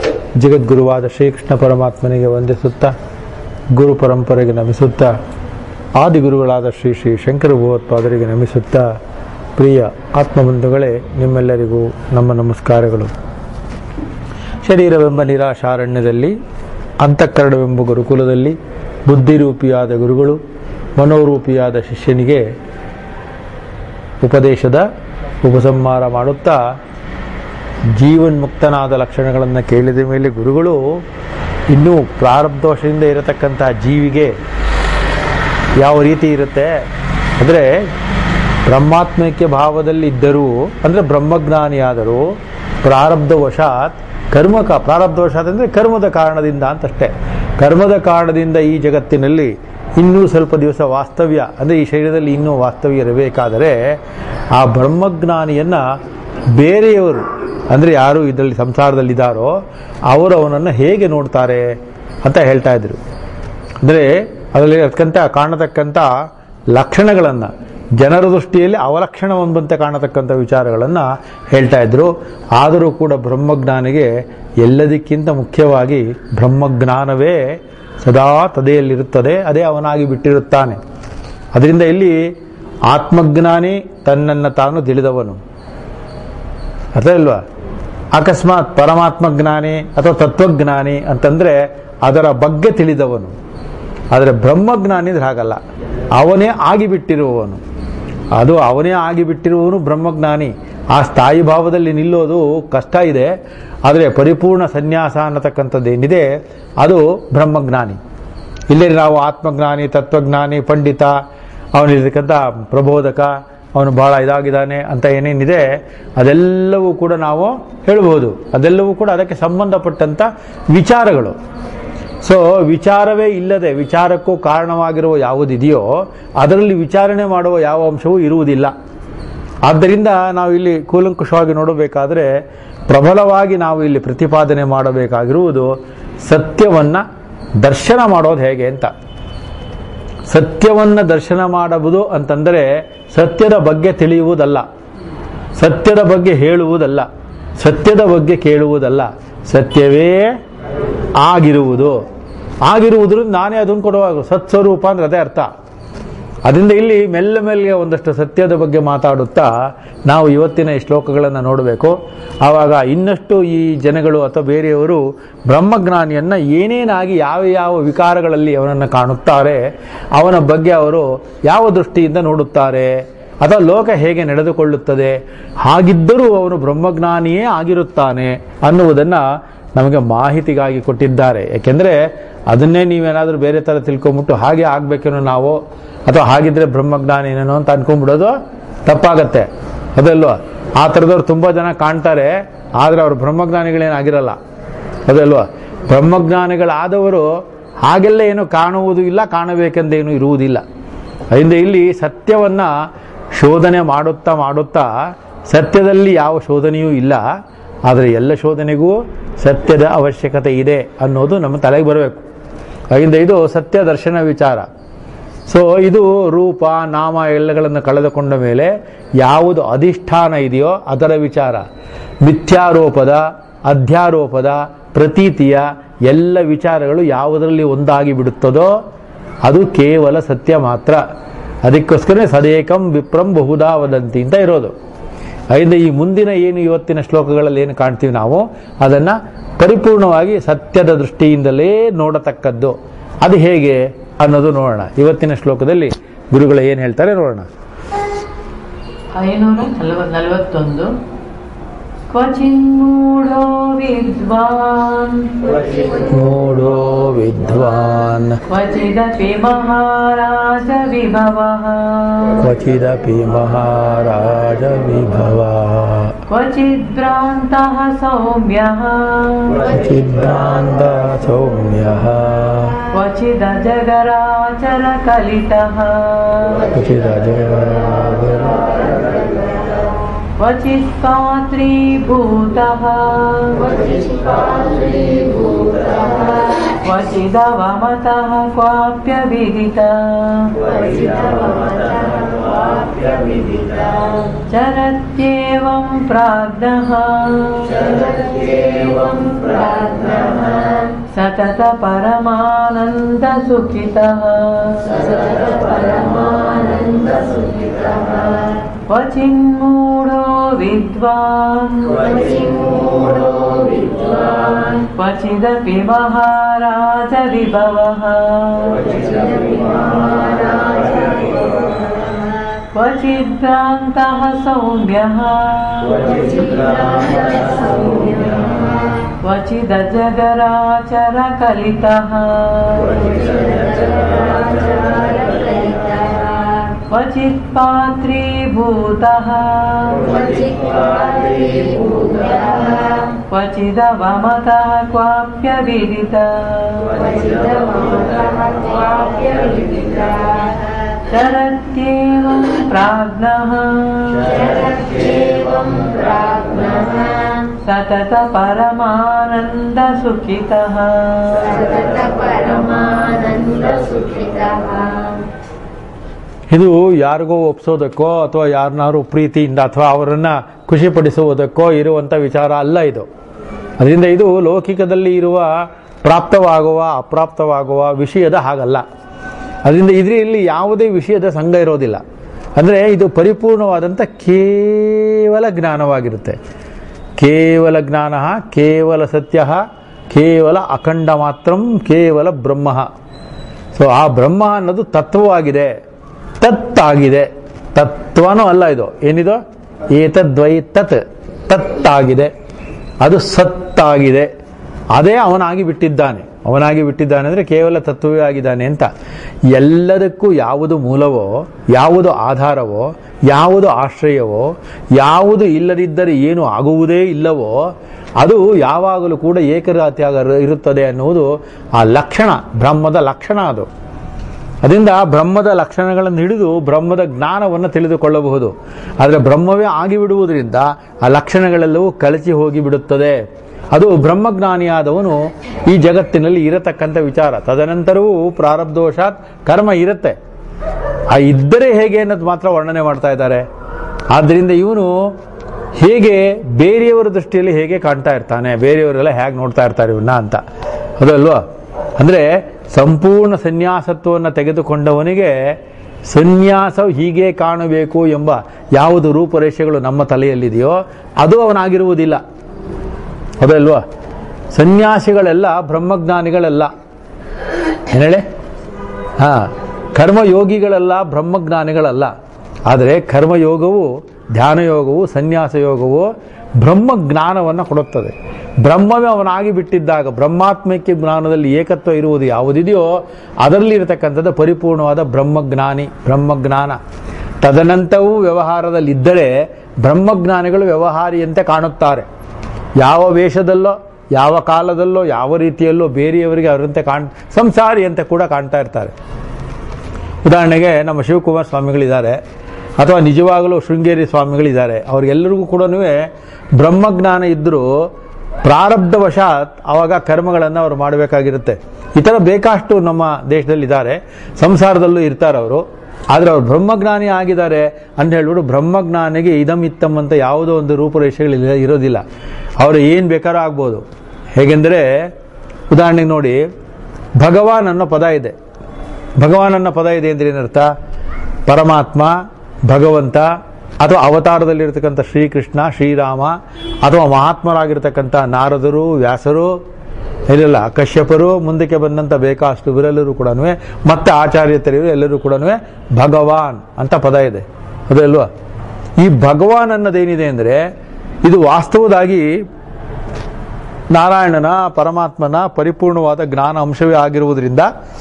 ಜಗದ್ಗುರುವಾದ ಶ್ರೀಕೃಷ್ಣ ಪರಮಾತ್ಮನಿಗೆ ವಂದಿಸುತ್ತಾ ಗುರು ಪರಂಪರೆಗೆ ನಮಿಸುತ್ತಾ ಆದಿಗುರುಗಳಾದ ಶ್ರೀ ಶ್ರೀ ಶಂಕರ ಭಗವತ್ಪಾದರಿಗೆ ನಮಿಸುತ್ತಾ ಪ್ರಿಯ ಆತ್ಮಬಂಧುಗಳೇ ನಿಮ್ಮೆಲ್ಲರಿಗೂ ನಮ್ಮ ನಮಸ್ಕಾರಗಳು ಶರೀರವೆಂಬ ನಿರಾಶಾರಣ್ಯದಲ್ಲಿ ಅಂತಃಕರಣವೆಂಬ ಗುರುಕುಲದಲ್ಲಿ ಬುದ್ಧಿರೂಪಿಯಾದ ಗುರುಗಳು ಮನೋರೂಪಿಯಾದ ಶಿಷ್ಯನಿಗೆ ಉಪದೇಶದ ಉಪಸಂಹಾರ ಮಾಡುತ್ತಾ ಜೀವನ್ಮುಕ್ತನಾದ ಲಕ್ಷಣಗಳನ್ನು ಕೇಳಿದ ಮೇಲೆ ಗುರುಗಳು ಇನ್ನೂ ಪ್ರಾರಬ್ಧೋಷದಿಂದ ಇರತಕ್ಕಂಥ ಜೀವಿಗೆ ಯಾವ ರೀತಿ ಇರುತ್ತೆ ಅಂದರೆ ಬ್ರಹ್ಮಾತ್ಮೈಕ್ಯ ಭಾವದಲ್ಲಿ ಇದ್ದರೂ ಅಂದರೆ ಬ್ರಹ್ಮಜ್ಞಾನಿಯಾದರೂ ಪ್ರಾರಬ್ಧವಶಾತ್ ಕರ್ಮಕ ಪ್ರಾರಬ್ಧವಶಾತ್ ಅಂದರೆ ಕರ್ಮದ ಕಾರಣದಿಂದ ಅಂತಷ್ಟೇ ಕರ್ಮದ ಕಾರಣದಿಂದ ಈ ಜಗತ್ತಿನಲ್ಲಿ ಇನ್ನೂ ಸ್ವಲ್ಪ ದಿವಸ ವಾಸ್ತವ್ಯ ಅಂದರೆ ಈ ಶರೀರದಲ್ಲಿ ಇನ್ನೂ ವಾಸ್ತವ್ಯ ಇರಬೇಕಾದರೆ ಆ ಬ್ರಹ್ಮಜ್ಞಾನಿಯನ್ನು ಬೇರೆಯವರು ಅಂದರೆ ಯಾರು ಇದರಲ್ಲಿ ಸಂಸಾರದಲ್ಲಿದ್ದಾರೋ ಅವರು ಅವನನ್ನು ಹೇಗೆ ನೋಡ್ತಾರೆ ಅಂತ ಹೇಳ್ತಾ ಇದ್ರು ಅಂದರೆ ಅದರಲ್ಲಿ ಅದಕ್ಕಂತ ಕಾಣತಕ್ಕಂಥ ಲಕ್ಷಣಗಳನ್ನು ಜನರ ದೃಷ್ಟಿಯಲ್ಲಿ ಅವಲಕ್ಷಣವೆಂಬಂತೆ ಕಾಣತಕ್ಕಂಥ ವಿಚಾರಗಳನ್ನು ಹೇಳ್ತಾ ಇದ್ರು ಆದರೂ ಕೂಡ ಬ್ರಹ್ಮಜ್ಞಾನಿಗೆ ಎಲ್ಲದಕ್ಕಿಂತ ಮುಖ್ಯವಾಗಿ ಬ್ರಹ್ಮಜ್ಞಾನವೇ ಸದಾ ತದೆಯಲ್ಲಿರುತ್ತದೆ ಅದೇ ಅವನಾಗಿ ಬಿಟ್ಟಿರುತ್ತಾನೆ ಅದರಿಂದ ಇಲ್ಲಿ ಆತ್ಮಜ್ಞಾನಿ ತನ್ನನ್ನು ತಾನು ತಿಳಿದವನು ಅರ್ಥ ಇಲ್ವಾ ಅಕಸ್ಮಾತ್ ಪರಮಾತ್ಮ ಜ್ಞಾನಿ ಅಥವಾ ತತ್ವಜ್ಞಾನಿ ಅಂತಂದ್ರೆ ಅದರ ಬಗ್ಗೆ ತಿಳಿದವನು ಆದರೆ ಬ್ರಹ್ಮಜ್ಞಾನಿ ಅಂದ್ರೆ ಹಾಗಲ್ಲ ಅವನೇ ಆಗಿಬಿಟ್ಟಿರುವವನು ಅದು ಅವನೇ ಆಗಿಬಿಟ್ಟಿರುವವನು ಬ್ರಹ್ಮಜ್ಞಾನಿ ಆ ಸ್ಥಾಯಿ ಭಾವದಲ್ಲಿ ನಿಲ್ಲೋದು ಕಷ್ಟ ಇದೆ ಆದರೆ ಪರಿಪೂರ್ಣ ಸನ್ಯಾಸ ಅನ್ನತಕ್ಕಂಥದ್ದೇನಿದೆ ಅದು ಬ್ರಹ್ಮಜ್ಞಾನಿ ಇಲ್ಲಿ ನಾವು ಆತ್ಮಜ್ಞಾನಿ ತತ್ವಜ್ಞಾನಿ ಪಂಡಿತ ಅವನಿರ್ತಕ್ಕಂಥ ಪ್ರಬೋಧಕ ಅವನು ಬಹಳ ಇದಾಗಿದ್ದಾನೆ ಅಂತ ಏನೇನಿದೆ ಅದೆಲ್ಲವೂ ಕೂಡ ನಾವು ಹೇಳ್ಬೋದು ಅದೆಲ್ಲವೂ ಕೂಡ ಅದಕ್ಕೆ ಸಂಬಂಧಪಟ್ಟಂಥ ವಿಚಾರಗಳು ಸೊ ವಿಚಾರವೇ ಇಲ್ಲದೆ ವಿಚಾರಕ್ಕೂ ಕಾರಣವಾಗಿರುವ ಯಾವುದಿದೆಯೋ ಅದರಲ್ಲಿ ವಿಚಾರಣೆ ಮಾಡುವ ಯಾವ ಅಂಶವೂ ಇರುವುದಿಲ್ಲ ಆದ್ದರಿಂದ ನಾವು ಇಲ್ಲಿ ಕೂಲಂಕುಷವಾಗಿ ನೋಡಬೇಕಾದ್ರೆ ಪ್ರಬಲವಾಗಿ ನಾವು ಇಲ್ಲಿ ಪ್ರತಿಪಾದನೆ ಮಾಡಬೇಕಾಗಿರುವುದು ಸತ್ಯವನ್ನು ದರ್ಶನ ಮಾಡೋದು ಹೇಗೆ ಅಂತ ಸತ್ಯವನ್ನು ದರ್ಶನ ಮಾಡುವುದು ಅಂತಂದರೆ ಸತ್ಯದ ಬಗ್ಗೆ ತಿಳಿಯುವುದಲ್ಲ ಸತ್ಯದ ಬಗ್ಗೆ ಹೇಳುವುದಲ್ಲ ಸತ್ಯದ ಬಗ್ಗೆ ಕೇಳುವುದಲ್ಲ ಸತ್ಯವೇ ಆಗಿರುವುದು ಆಗಿರುವುದರಿಂದ ನಾನೇ ಅದನ್ನು ಕೊಡುವಾಗ ಸತ್ಸ್ವರೂಪ ಅಂದ್ರೆ ಅದೇ ಅರ್ಥ ಅದರಿಂದ ಇಲ್ಲಿ ಮೆಲ್ಲ ಮೆಲ್ಲಿಗೆ ಒಂದಷ್ಟು ಸತ್ಯದ ಬಗ್ಗೆ ಮಾತಾಡುತ್ತಾ ನಾವು ಇವತ್ತಿನ ಈ ಶ್ಲೋಕಗಳನ್ನು ನೋಡಬೇಕು ಆವಾಗ ಇನ್ನಷ್ಟು ಈ ಜನಗಳು ಅಥವಾ ಬೇರೆಯವರು ಬ್ರಹ್ಮಜ್ಞಾನಿಯನ್ನು ಏನೇನಾಗಿ ಯಾವ ಯಾವ ವಿಕಾರಗಳಲ್ಲಿ ಅವನನ್ನು ಕಾಣುತ್ತಾರೆ ಅವನ ಬಗ್ಗೆ ಅವರು ಯಾವ ದೃಷ್ಟಿಯಿಂದ ನೋಡುತ್ತಾರೆ ಅಥವಾ ಲೋಕ ಹೇಗೆ ನಡೆದುಕೊಳ್ಳುತ್ತದೆ ಹಾಗಿದ್ದರೂ ಅವನು ಬ್ರಹ್ಮಜ್ಞಾನಿಯೇ ಆಗಿರುತ್ತಾನೆ ಅನ್ನುವುದನ್ನು ನಮಗೆ ಮಾಹಿತಿಗಾಗಿ ಕೊಟ್ಟಿದ್ದಾರೆ ಯಾಕೆಂದರೆ ಅದನ್ನೇ ನೀವೇನಾದರೂ ಬೇರೆ ಥರ ತಿಳ್ಕೊಂಬಿಟ್ಟು ಹಾಗೆ ಆಗಬೇಕೇನೋ ನಾವು ಅಥವಾ ಹಾಗಿದ್ರೆ ಬ್ರಹ್ಮಜ್ಞಾನಿನೇನೋ ಅಂತ ಅನ್ಕೊಂಡ್ಬಿಡೋದು ತಪ್ಪಾಗತ್ತೆ ಅದಲ್ವಾ ಆ ಥರದವ್ರು ತುಂಬ ಜನ ಕಾಣ್ತಾರೆ ಆದರೆ ಅವರು ಬ್ರಹ್ಮಜ್ಞಾನಿಗಳೇನಾಗಿರಲ್ಲ ಅದಲ್ವಾ ಬ್ರಹ್ಮಜ್ಞಾನಿಗಳಾದವರು ಹಾಗೆಲ್ಲ ಏನು ಕಾಣುವುದು ಇಲ್ಲ ಕಾಣಬೇಕೆಂದೇನು ಇರುವುದಿಲ್ಲ ಅದರಿಂದ ಇಲ್ಲಿ ಸತ್ಯವನ್ನು ಶೋಧನೆ ಮಾಡುತ್ತಾ ಮಾಡುತ್ತಾ ಸತ್ಯದಲ್ಲಿ ಯಾವ ಶೋಧನೆಯೂ ಇಲ್ಲ ಆದರೆ ಎಲ್ಲ ಶೋಧನೆಗೂ ಸತ್ಯದ ಅವಶ್ಯಕತೆ ಇದೆ ಅನ್ನೋದು ನಮ್ಮ ತಲೆಗೆ ಬರಬೇಕು ಅದರಿಂದ ಇದು ಸತ್ಯ ದರ್ಶನ ವಿಚಾರ ಸೊ ಇದು ರೂಪ ನಾಮ ಎಲ್ಲಗಳನ್ನು ಕಳೆದುಕೊಂಡ ಮೇಲೆ ಯಾವುದು ಅಧಿಷ್ಠಾನ ಇದೆಯೋ ಅದರ ವಿಚಾರ ಮಿಥ್ಯಾರೋಪದ ಅಧ್ಯಾರೋಪದ ಪ್ರತೀತಿಯ ಎಲ್ಲ ವಿಚಾರಗಳು ಯಾವುದರಲ್ಲಿ ಒಂದಾಗಿ ಬಿಡುತ್ತದೋ ಅದು ಕೇವಲ ಸತ್ಯ ಮಾತ್ರ ಅದಕ್ಕೋಸ್ಕರ ಸದೇಕಂ ವಿಪ್ರಂ ಬಹುದಾ ವದಂತಿ ಅಂತ ಇರೋದು ಅದರಿಂದ ಈ ಮುಂದಿನ ಏನು ಇವತ್ತಿನ ಶ್ಲೋಕಗಳಲ್ಲಿ ಏನು ಕಾಣ್ತೀವಿ ನಾವು ಅದನ್ನು ಪರಿಪೂರ್ಣವಾಗಿ ಸತ್ಯದ ದೃಷ್ಟಿಯಿಂದಲೇ ನೋಡತಕ್ಕದ್ದು ಅದು ಹೇಗೆ ಅನ್ನೋದು ನೋಡೋಣ ಇವತ್ತಿನ ಶ್ಲೋಕದಲ್ಲಿ ಗುರುಗಳು ಏನು ಹೇಳ್ತಾರೆ ನೋಡೋಣ ಐನೂರ ನಲವ ನಲವತ್ತೊಂದು ಕ್ವಚಿನ್ಮೂಢೋ ವಿದ್ವಾನ್ ನೋಡೋ ವಿದ್ವಾನ್ ಕ್ವಚಿದಪಿ ಮಹಾರಾಜ ವಿಭವಃ ಕ್ವಚಿದಪಿ ಮಹಾರಾಜ ವಿಭವ ಕ್ವಚಿದ್ಭ್ರಾन्तಃ ಸೌಮ್ಯಃ ಕ್ವಚಿದ್ಭ್ರಾಂತ ಸೌಮ್ಯ ಕ್ವಚಿದಜಗರಾಚರ ಕಲಿತಃ क्वचित् पात्रीभूतः क्वचिदवमतः क्वाप्यविदिता चरत्येवं प्राज्ञः सतत परमानन्दसुखितः क्वचिन्मूढो विद्वान् क्वचिदपि महाराजविभवः क्वचिद्भ्रान्तः सौम्यः क्वचिदजगराचरकलितः क्वचित् पात्रीभूतः क्वचिदवमतः क्वाप्यविदित चरत्येवं प्राज्ञः सतत परमानन्दसुखितः ಇದು ಯಾರಿಗೋ ಒಪ್ಸೋದಕ್ಕೋ ಅಥವಾ ಯಾರನ್ನಾರು ಪ್ರೀತಿಯಿಂದ ಅಥವಾ ಅವರನ್ನ ಖುಷಿಪಡಿಸುವುದಕ್ಕೋ ಇರುವಂತ ವಿಚಾರ ಅಲ್ಲ ಇದು ಅದರಿಂದ ಇದು ಲೌಕಿಕದಲ್ಲಿ ಇರುವ ಪ್ರಾಪ್ತವಾಗುವ ಅಪ್ರಾಪ್ತವಾಗುವ ವಿಷಯದ ಹಾಗಲ್ಲ ಅದರಿಂದ ಇದರಲ್ಲಿ ಯಾವುದೇ ವಿಷಯದ ಸಂಘ ಇರೋದಿಲ್ಲ ಅಂದರೆ ಇದು ಪರಿಪೂರ್ಣವಾದಂಥ ಕೇವಲ ಜ್ಞಾನವಾಗಿರುತ್ತೆ ಕೇವಲ ಜ್ಞಾನ ಕೇವಲ ಸತ್ಯ ಕೇವಲ ಅಖಂಡ ಮಾತ್ರಂ ಕೇವಲ ಬ್ರಹ್ಮ ಸೊ ಆ ಬ್ರಹ್ಮ ಅನ್ನೋದು ತತ್ವವಾಗಿದೆ ತತ್ತಾಗಿದೆ ತತ್ವನೂ ಅಲ್ಲ ಇದು ಏನಿದು ಏತದ್ವೈ ತತ್ ತತ್ತಾಗಿದೆ ಅದು ಸತ್ತಾಗಿದೆ ಅದೇ ಅವನಾಗಿ ಬಿಟ್ಟಿದ್ದಾನೆ ಅವನಾಗಿ ಬಿಟ್ಟಿದ್ದಾನೆ ಅಂದರೆ ಕೇವಲ ತತ್ವವೇ ಆಗಿದ್ದಾನೆ ಅಂತ ಎಲ್ಲದಕ್ಕೂ ಯಾವುದು ಮೂಲವೋ ಯಾವುದು ಆಧಾರವೋ ಯಾವುದು ಆಶ್ರಯವೋ ಯಾವುದು ಇಲ್ಲದಿದ್ದರೆ ಏನು ಆಗುವುದೇ ಇಲ್ಲವೋ ಅದು ಯಾವಾಗಲೂ ಕೂಡ ಏಕರಾತಿಯಾಗ ಇರುತ್ತದೆ ಅನ್ನುವುದು ಆ ಲಕ್ಷಣ ಬ್ರಹ್ಮದ ಲಕ್ಷಣ ಅದು ಅದರಿಂದ ಬ್ರಹ್ಮದ ಲಕ್ಷಣಗಳನ್ನು ಹಿಡಿದು ಬ್ರಹ್ಮದ ಜ್ಞಾನವನ್ನು ತಿಳಿದುಕೊಳ್ಳಬಹುದು ಆದರೆ ಬ್ರಹ್ಮವೇ ಆಗಿಬಿಡುವುದರಿಂದ ಆ ಲಕ್ಷಣಗಳೆಲ್ಲವೂ ಕಳಚಿ ಹೋಗಿ ಬಿಡುತ್ತದೆ ಅದು ಬ್ರಹ್ಮಜ್ಞಾನಿಯಾದವನು ಈ ಜಗತ್ತಿನಲ್ಲಿ ಇರತಕ್ಕಂಥ ವಿಚಾರ ತದನಂತರವೂ ಪ್ರಾರಬ್ಧೋಷಾತ್ ಕರ್ಮ ಇರುತ್ತೆ ಆ ಇದ್ದರೆ ಹೇಗೆ ಅನ್ನೋದು ಮಾತ್ರ ವರ್ಣನೆ ಮಾಡ್ತಾ ಇದ್ದಾರೆ ಆದ್ದರಿಂದ ಇವನು ಹೇಗೆ ಬೇರೆಯವರ ದೃಷ್ಟಿಯಲ್ಲಿ ಹೇಗೆ ಕಾಣ್ತಾ ಇರ್ತಾನೆ ಬೇರೆಯವರೆಲ್ಲ ಹೇಗೆ ನೋಡ್ತಾ ಇರ್ತಾರೆ ಇವನ್ನ ಅಂತ ಅದಲ್ವಾ ಅಂದರೆ ಸಂಪೂರ್ಣ ಸನ್ಯಾಸತ್ವವನ್ನು ತೆಗೆದುಕೊಂಡವನಿಗೆ ಸನ್ಯಾಸ ಹೀಗೆ ಕಾಣಬೇಕು ಎಂಬ ಯಾವುದು ರೂಪರೇಷೆಗಳು ನಮ್ಮ ತಲೆಯಲ್ಲಿದೆಯೋ ಅದು ಅವನಾಗಿರುವುದಿಲ್ಲ ಅದಲ್ವಾ ಸನ್ಯಾಸಿಗಳೆಲ್ಲ ಬ್ರಹ್ಮಜ್ಞಾನಿಗಳೆಲ್ಲ ಏನ್ ಹೇಳಿ ಹಾ ಕರ್ಮಯೋಗಿಗಳೆಲ್ಲ ಬ್ರಹ್ಮಜ್ಞಾನಿಗಳಲ್ಲ ಆದರೆ ಕರ್ಮಯೋಗವು ಧ್ಯಾನ ಯೋಗವು ಸನ್ಯಾಸ ಯೋಗವು ಬ್ರಹ್ಮ ಜ್ಞಾನವನ್ನು ಕೊಡುತ್ತದೆ ಬ್ರಹ್ಮವೇ ಅವನಾಗಿ ಬಿಟ್ಟಿದ್ದಾಗ ಬ್ರಹ್ಮಾತ್ಮಕ್ಕೆ ಜ್ಞಾನದಲ್ಲಿ ಏಕತ್ವ ಇರುವುದು ಯಾವುದಿದೆಯೋ ಅದರಲ್ಲಿ ಇರತಕ್ಕಂಥದ್ದು ಪರಿಪೂರ್ಣವಾದ ಬ್ರಹ್ಮಜ್ಞಾನಿ ಬ್ರಹ್ಮಜ್ಞಾನ ತದನಂತರವೂ ವ್ಯವಹಾರದಲ್ಲಿದ್ದರೆ ಬ್ರಹ್ಮಜ್ಞಾನಿಗಳು ವ್ಯವಹಾರಿಯಂತೆ ಕಾಣುತ್ತಾರೆ ಯಾವ ವೇಷದಲ್ಲೋ ಯಾವ ಕಾಲದಲ್ಲೋ ಯಾವ ರೀತಿಯಲ್ಲೋ ಬೇರೆಯವರಿಗೆ ಅವರಂತೆ ಕಾಣ್ ಸಂಸಾರಿ ಅಂತ ಕೂಡ ಕಾಣ್ತಾ ಇರ್ತಾರೆ ಉದಾಹರಣೆಗೆ ನಮ್ಮ ಶಿವಕುಮಾರ್ ಸ್ವಾಮಿಗಳಿದ್ದಾರೆ ಅಥವಾ ನಿಜವಾಗಲೂ ಶೃಂಗೇರಿ ಸ್ವಾಮಿಗಳಿದ್ದಾರೆ ಅವ್ರಿಗೆಲ್ಲರಿಗೂ ಕೂಡ ಬ್ರಹ್ಮಜ್ಞಾನ ಇದ್ದರೂ ಪ್ರಾರಬ್ಧವಶಾತ್ ಆವಾಗ ಕರ್ಮಗಳನ್ನು ಅವರು ಮಾಡಬೇಕಾಗಿರುತ್ತೆ ಈ ಥರ ಬೇಕಷ್ಟು ನಮ್ಮ ದೇಶದಲ್ಲಿ ಇದ್ದಾರೆ ಸಂಸಾರದಲ್ಲೂ ಇರ್ತಾರೆ ಅವರು ಆದರೆ ಅವ್ರು ಬ್ರಹ್ಮಜ್ಞಾನಿ ಆಗಿದ್ದಾರೆ ಅಂತ ಹೇಳ್ಬಿಟ್ಟು ಬ್ರಹ್ಮಜ್ಞಾನಿಗೆ ಇದಮ್ ಇತ್ತಮ್ ಅಂತ ಯಾವುದೋ ಒಂದು ರೂಪುರೇಷೆಗಳು ಇರೋದಿಲ್ಲ ಅವರು ಏನು ಬೇಕಾದ್ರೂ ಆಗ್ಬೋದು ಹೇಗೆಂದರೆ ಉದಾಹರಣೆಗೆ ನೋಡಿ ಭಗವಾನ್ ಅನ್ನೋ ಪದ ಇದೆ ಭಗವಾನ್ ಅನ್ನೋ ಪದ ಇದೆ ಅಂದ್ರೆ ಏನರ್ಥ ಪರಮಾತ್ಮ ಭಗವಂತ ಅಥವಾ ಅವತಾರದಲ್ಲಿರ್ತಕ್ಕಂಥ ಶ್ರೀಕೃಷ್ಣ ಶ್ರೀರಾಮ ಅಥವಾ ಮಹಾತ್ಮರಾಗಿರ್ತಕ್ಕಂಥ ನಾರದರು ವ್ಯಾಸರು ಇರಲ್ಲ ಕಶ್ಯಪರು ಮುಂದಕ್ಕೆ ಬಂದಂಥ ಬೇಕಾಷ್ಟು ಇವರೆಲ್ಲರೂ ಕೂಡ ಮತ್ತೆ ಆಚಾರ್ಯತರಿರು ಎಲ್ಲರೂ ಕೂಡ ಭಗವಾನ್ ಅಂತ ಪದ ಇದೆ ಅದಲ್ವಾ ಈ ಭಗವಾನ್ ಅನ್ನೋದೇನಿದೆ ಅಂದರೆ ಇದು ವಾಸ್ತವದಾಗಿ ನಾರಾಯಣನ ಪರಮಾತ್ಮನ ಪರಿಪೂರ್ಣವಾದ ಜ್ಞಾನ ಅಂಶವೇ ಆಗಿರುವುದರಿಂದ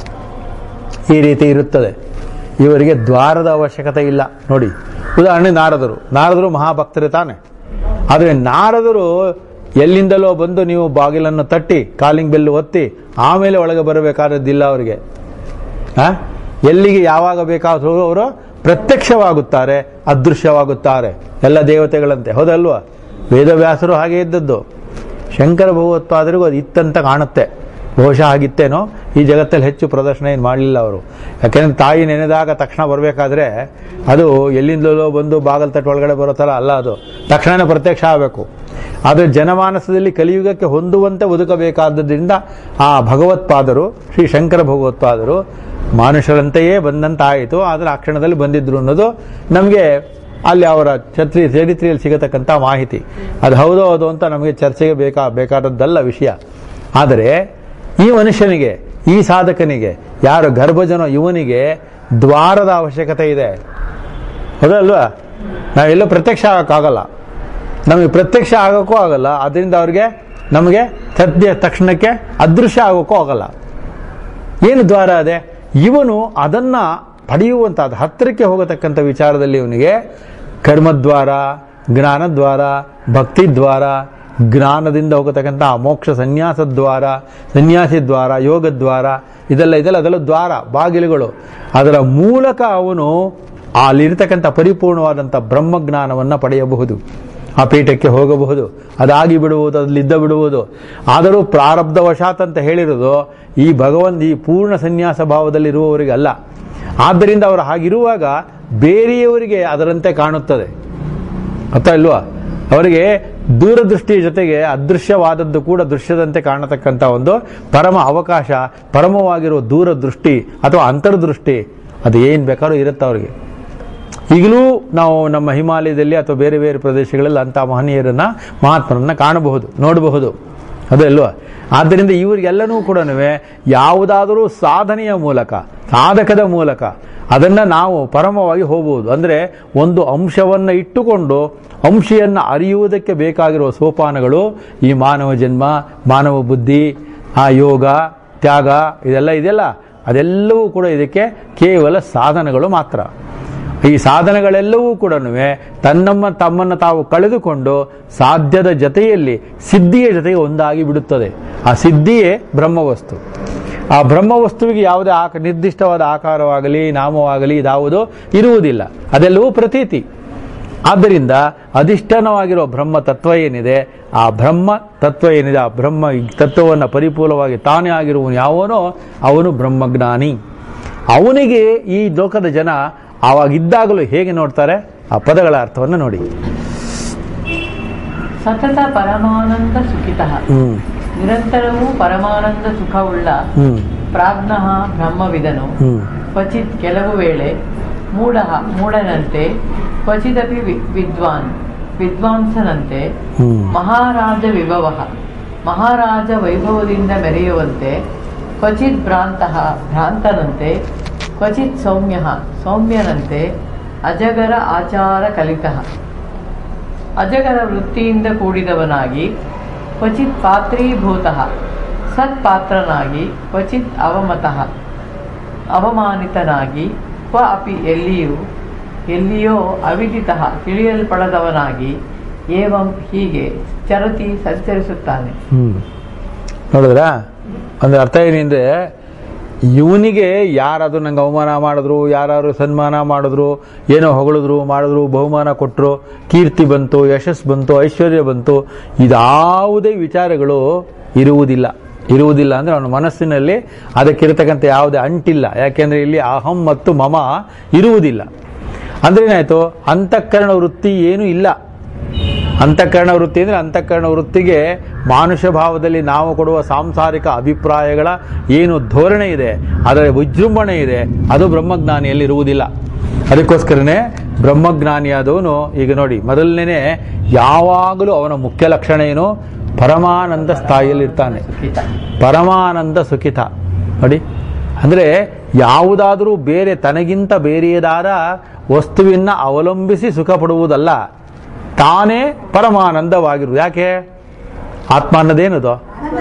ಈ ರೀತಿ ಇರುತ್ತದೆ ಇವರಿಗೆ ದ್ವಾರದ ಅವಶ್ಯಕತೆ ಇಲ್ಲ ನೋಡಿ ಉದಾಹರಣೆ ನಾರದರು ನಾರದರು ಮಹಾಭಕ್ತರೇ ತಾನೆ ಆದರೆ ನಾರದರು ಎಲ್ಲಿಂದಲೋ ಬಂದು ನೀವು ಬಾಗಿಲನ್ನು ತಟ್ಟಿ ಕಾಲಿಂಗ್ ಬೆಲ್ಲು ಒತ್ತಿ ಆಮೇಲೆ ಒಳಗೆ ಬರಬೇಕಾದದ್ದಿಲ್ಲ ಅವರಿಗೆ ಆ? ಎಲ್ಲಿಗೆ ಯಾವಾಗ ಬೇಕಾದರೂ ಅವರು ಪ್ರತ್ಯಕ್ಷವಾಗುತ್ತಾರೆ ಅದೃಶ್ಯವಾಗುತ್ತಾರೆ ಎಲ್ಲ ದೇವತೆಗಳಂತೆ ಹೌದಲ್ವಾ ವೇದವ್ಯಾಸರು ಹಾಗೆ ಇದ್ದದ್ದು ಶಂಕರ ಭಗವತ್ಪಾದರಿಗೂ ಅದು ಇತ್ತಂತ ಕಾಣುತ್ತೆ ಬಹುಶಃ ಆಗಿತ್ತೇನೋ ಈ ಜಗತ್ತಲ್ಲಿ ಹೆಚ್ಚು ಪ್ರದರ್ಶನ ಏನು ಮಾಡಲಿಲ್ಲ ಅವರು ಯಾಕೆಂದ್ರೆ ತಾಯಿ ನೆನೆದಾಗ ತಕ್ಷಣ ಬರಬೇಕಾದ್ರೆ ಅದು ಎಲ್ಲಿಂದಲೋ ಬಂದು ಬಾಗಲ್ ತಟ್ಟು ಒಳಗಡೆ ಬರೋ ಥರ ಅಲ್ಲ ಅದು ತಕ್ಷಣನೇ ಪ್ರತ್ಯಕ್ಷ ಆಗಬೇಕು ಆದರೆ ಜನಮಾನಸದಲ್ಲಿ ಕಲಿಯುಗಕ್ಕೆ ಹೊಂದುವಂತೆ ಒದಕಬೇಕಾದ್ದರಿಂದ ಆ ಭಗವತ್ಪಾದರು ಶ್ರೀ ಶಂಕರ ಭಗವತ್ಪಾದರು ಮಾನುಷರಂತೆಯೇ ಬಂದಂತಾಯಿತು ಆದರೆ ಆ ಕ್ಷಣದಲ್ಲಿ ಬಂದಿದ್ರು ಅನ್ನೋದು ನಮಗೆ ಅಲ್ಲಿ ಅವರ ಛತ್ರಿ ಚರಿತ್ರೆಯಲ್ಲಿ ಸಿಗತಕ್ಕಂಥ ಮಾಹಿತಿ ಅದು ಹೌದೋ ಹೌದು ಅಂತ ನಮಗೆ ಚರ್ಚೆಗೆ ಬೇಕಾ ಬೇಕಾದದ್ದಲ್ಲ ವಿಷಯ ಆದರೆ ಈ ಮನುಷ್ಯನಿಗೆ ಈ ಸಾಧಕನಿಗೆ ಯಾರು ಗರ್ಭಜನೋ ಇವನಿಗೆ ದ್ವಾರದ ಅವಶ್ಯಕತೆ ಇದೆ ಹೌದಲ್ವಾ ನಾವೆಲ್ಲೂ ಪ್ರತ್ಯಕ್ಷ ಆಗೋಕ್ಕಾಗಲ್ಲ ನಮಗೆ ಪ್ರತ್ಯಕ್ಷ ಆಗೋಕ್ಕೂ ಆಗಲ್ಲ ಅದರಿಂದ ಅವ್ರಿಗೆ ನಮಗೆ ಸದ್ಯ ತಕ್ಷಣಕ್ಕೆ ಅದೃಶ್ಯ ಆಗೋಕ್ಕೂ ಆಗಲ್ಲ ಏನು ದ್ವಾರ ಅದೇ ಇವನು ಅದನ್ನ ಪಡೆಯುವಂತ ಅದು ಹತ್ತಿರಕ್ಕೆ ಹೋಗತಕ್ಕಂಥ ವಿಚಾರದಲ್ಲಿ ಇವನಿಗೆ ಕರ್ಮದ್ವಾರ ಜ್ಞಾನದ್ವಾರ ಭಕ್ತಿ ದ್ವಾರ ಜ್ಞಾನದಿಂದ ಹೋಗತಕ್ಕಂಥ ಮೋಕ್ಷ ಸನ್ಯಾಸ ದ್ವಾರ ಸನ್ಯಾಸಿ ದ್ವಾರ ಯೋಗ ದ್ವಾರ ಇದೆಲ್ಲ ಇದೆಲ್ಲ ಅದೆಲ್ಲ ದ್ವಾರ ಬಾಗಿಲುಗಳು ಅದರ ಮೂಲಕ ಅವನು ಅಲ್ಲಿರ್ತಕ್ಕಂಥ ಪರಿಪೂರ್ಣವಾದಂಥ ಬ್ರಹ್ಮಜ್ಞಾನವನ್ನು ಪಡೆಯಬಹುದು ಆ ಪೀಠಕ್ಕೆ ಹೋಗಬಹುದು ಅದಾಗಿ ಬಿಡುವುದು ಅಲ್ಲಿದ್ದ ಬಿಡುವುದು ಆದರೂ ಪ್ರಾರಬ್ಧವಶಾತ್ ಅಂತ ಹೇಳಿರೋದು ಈ ಭಗವಂತ ಈ ಪೂರ್ಣ ಸನ್ಯಾಸ ಭಾವದಲ್ಲಿರುವವರಿಗೆ ಅಲ್ಲ ಆದ್ದರಿಂದ ಅವರು ಹಾಗಿರುವಾಗ ಬೇರೆಯವರಿಗೆ ಅದರಂತೆ ಕಾಣುತ್ತದೆ ಅರ್ಥ ಇಲ್ವಾ ಅವರಿಗೆ ದೂರದೃಷ್ಟಿಯ ಜೊತೆಗೆ ಅದೃಶ್ಯವಾದದ್ದು ಕೂಡ ದೃಶ್ಯದಂತೆ ಕಾಣತಕ್ಕಂಥ ಒಂದು ಪರಮ ಅವಕಾಶ ಪರಮವಾಗಿರುವ ದೂರದೃಷ್ಟಿ ಅಥವಾ ಅಂತರ್ದೃಷ್ಟಿ ಅದು ಏನು ಬೇಕಾದ್ರೂ ಇರುತ್ತೆ ಅವರಿಗೆ ಈಗಲೂ ನಾವು ನಮ್ಮ ಹಿಮಾಲಯದಲ್ಲಿ ಅಥವಾ ಬೇರೆ ಬೇರೆ ಪ್ರದೇಶಗಳಲ್ಲಿ ಅಂಥ ಮಹನೀಯರನ್ನ ಮಹಾತ್ಮರನ್ನ ಕಾಣಬಹುದು ನೋಡಬಹುದು ಅದಲ್ವಾ ಆದ್ದರಿಂದ ಇವರಿಗೆಲ್ಲನೂ ಕೂಡ ಯಾವುದಾದರೂ ಸಾಧನೆಯ ಮೂಲಕ ಸಾಧಕದ ಮೂಲಕ ಅದನ್ನ ನಾವು ಪರಮವಾಗಿ ಹೋಗಬಹುದು ಅಂದ್ರೆ ಒಂದು ಅಂಶವನ್ನ ಇಟ್ಟುಕೊಂಡು ಅಂಶಿಯನ್ನ ಅರಿಯುವುದಕ್ಕೆ ಬೇಕಾಗಿರುವ ಸೋಪಾನಗಳು ಈ ಮಾನವ ಜನ್ಮ ಮಾನವ ಬುದ್ಧಿ ಆ ಯೋಗ ತ್ಯಾಗ ಇದೆಲ್ಲ ಇದೆಯಲ್ಲ ಅದೆಲ್ಲವೂ ಕೂಡ ಇದಕ್ಕೆ ಕೇವಲ ಸಾಧನಗಳು ಮಾತ್ರ ಈ ಸಾಧನಗಳೆಲ್ಲವೂ ಕೂಡ ತನ್ನಮ್ಮ ತಮ್ಮನ್ನು ತಾವು ಕಳೆದುಕೊಂಡು ಸಾಧ್ಯದ ಜೊತೆಯಲ್ಲಿ ಸಿದ್ಧಿಯ ಜೊತೆಗೆ ಒಂದಾಗಿ ಬಿಡುತ್ತದೆ ಆ ಸಿದ್ಧಿಯೇ ಬ್ರಹ್ಮವಸ್ತು ಆ ಬ್ರಹ್ಮವಸ್ತುವಿಗೆ ಯಾವುದೇ ಆಕ ನಿರ್ದಿಷ್ಟವಾದ ಆಕಾರವಾಗಲಿ ನಾಮವಾಗಲಿ ಇದಾವುದು ಇರುವುದಿಲ್ಲ ಅದೆಲ್ಲವೂ ಪ್ರತೀತಿ ಆದ್ದರಿಂದ ಅಧಿಷ್ಠಾನವಾಗಿರುವ ಬ್ರಹ್ಮ ತತ್ವ ಏನಿದೆ ಆ ಬ್ರಹ್ಮ ತತ್ವ ಏನಿದೆ ಆ ಬ್ರಹ್ಮ ತತ್ವವನ್ನು ಪರಿಪೂರ್ಣವಾಗಿ ತಾನೇ ಆಗಿರುವನು ಯಾವನೋ ಅವನು ಬ್ರಹ್ಮಜ್ಞಾನಿ ಅವನಿಗೆ ಈ ಲೋಕದ ಜನ ಆವಾಗಿದ್ದಾಗಲೂ ಹೇಗೆ ನೋಡ್ತಾರೆ ಆ ಪದಗಳ ಅರ್ಥವನ್ನು ನೋಡಿ ಸತತ ಪರಮಾನಂದ ಸುಖಿತಃ ಹ್ಮ್ ನಿರಂತರವೂ ಪರಮಾನಂದ ಸುಖವುಳ್ಳ ಹ್ಮ್ ಪ್ರಾಜ್ಞಃ ಬ್ರಹ್ಮವಿದನು ಹ್ಮ್ ಕ್ವಚಿತ್ ಕೆಲವು ವೇಳೆ ಮೂಢ ಮೂಢನಂತೆ ಕ್ವಚಿದಪಿ ವಿ- ವಿದ್ವಾನ್ ವಿದ್ವಾಂಸನಂತೆ ಹ್ಮ್ ಮಹಾರಾಜ ವಿಭವ ಮಹಾರಾಜ ವೈಭವದಿಂದ ಮೆರೆಯುವಂತೆ ಕ್ವಚಿತ್ ಭ್ರಾಂತಃ ಭ್ರಾಂತನಂತೆ ಕ್ವಚಿತ್ ಸೌಮ್ಯ ಸೌಮ್ಯನಂತೆ ಅಜಗರ ಆಚಾರ ಕಲಿತಃ ಅಜಗರ ವೃತ್ತಿಯಿಂದ ಕೂಡಿದವನಾಗಿ ಕ್ವಚಿತ್ ಪಾತ್ರೀಭೂತಃ ಸತ್ಪಾತ್ರನಾಗಿ ಕ್ವಚಿತ್ ಅವಮತಃ ಅವಮಾನಿತನಾಗಿ ಕ್ವ ಅಪಿ ಎಲ್ಲಿಯೂ ಎಲ್ಲಿಯೋ ಅವಿದಿತಃ ತಿಳಿಯಲ್ಪಡದವನಾಗಿ ಏವಂ ಹೀಗೆ ಚರತಿ ಸಂಚರಿಸುತ್ತಾನೆ ಹ್ಮ್ ನೋಡಿದ್ರಾ ಅಂದ್ರೆ ಅರ್ಥ ಏನಿದೆ ಇವನಿಗೆ ಯಾರಾದ್ರೂ ನಂಗೆ ಅವಮಾನ ಮಾಡಿದ್ರು ಯಾರು ಸನ್ಮಾನ ಮಾಡಿದ್ರು ಏನೋ ಹೊಗಳಿದ್ರು ಮಾಡಿದ್ರು ಬಹುಮಾನ ಕೊಟ್ಟರು ಕೀರ್ತಿ ಬಂತು ಯಶಸ್ಸು ಬಂತು ಐಶ್ವರ್ಯ ಬಂತು ಇದಾವುದೇ ವಿಚಾರಗಳು ಇರುವುದಿಲ್ಲ ಇರುವುದಿಲ್ಲ ಅಂದ್ರೆ ಅವನ ಮನಸ್ಸಿನಲ್ಲಿ ಅದಕ್ಕಿರತಕ್ಕಂಥ ಯಾವುದೇ ಅಂಟಿಲ್ಲ ಯಾಕೆಂದ್ರೆ ಇಲ್ಲಿ ಅಹಂ ಮತ್ತು ಮಮ ಇರುವುದಿಲ್ಲ ಅಂದ್ರೆ ಏನಾಯ್ತು ಅಂತಃಕರಣ ವೃತ್ತಿ ಏನೂ ಇಲ್ಲ ಅಂತಃಕರಣ ವೃತ್ತಿ ಅಂದ್ರೆ ಅಂತಃಕರಣ ವೃತ್ತಿಗೆ ಮಾನುಷ ಭಾವದಲ್ಲಿ ನಾವು ಕೊಡುವ ಸಾಂಸಾರಿಕ ಅಭಿಪ್ರಾಯಗಳ ಏನು ಧೋರಣೆ ಇದೆ ಅದರ ವಿಜೃಂಭಣೆ ಇದೆ ಅದು ಬ್ರಹ್ಮಜ್ಞಾನಿಯಲ್ಲಿ ಇರುವುದಿಲ್ಲ ಅದಕ್ಕೋಸ್ಕರನೇ ಬ್ರಹ್ಮಜ್ಞಾನಿಯಾದವನು ಈಗ ನೋಡಿ ಮೊದಲನೇ ಯಾವಾಗಲೂ ಅವನ ಮುಖ್ಯ ಲಕ್ಷಣ ಏನು ಪರಮಾನಂದ ಸ್ಥಾಯಿಯಲ್ಲಿರ್ತಾನೆ ಸುಖಿತ ಪರಮಾನಂದ ಸುಖಿತ ನೋಡಿ ಅಂದ್ರೆ ಯಾವುದಾದರೂ ಬೇರೆ ತನಗಿಂತ ಬೇರೆಯದಾದ ವಸ್ತುವಿನ ಅವಲಂಬಿಸಿ ಸುಖ ಪಡುವುದಲ್ಲ ತಾನೇ ಪರಮಾನಂದವಾಗಿರು ಯಾಕೆ ಆತ್ಮ ಅನ್ನೋದೇನದು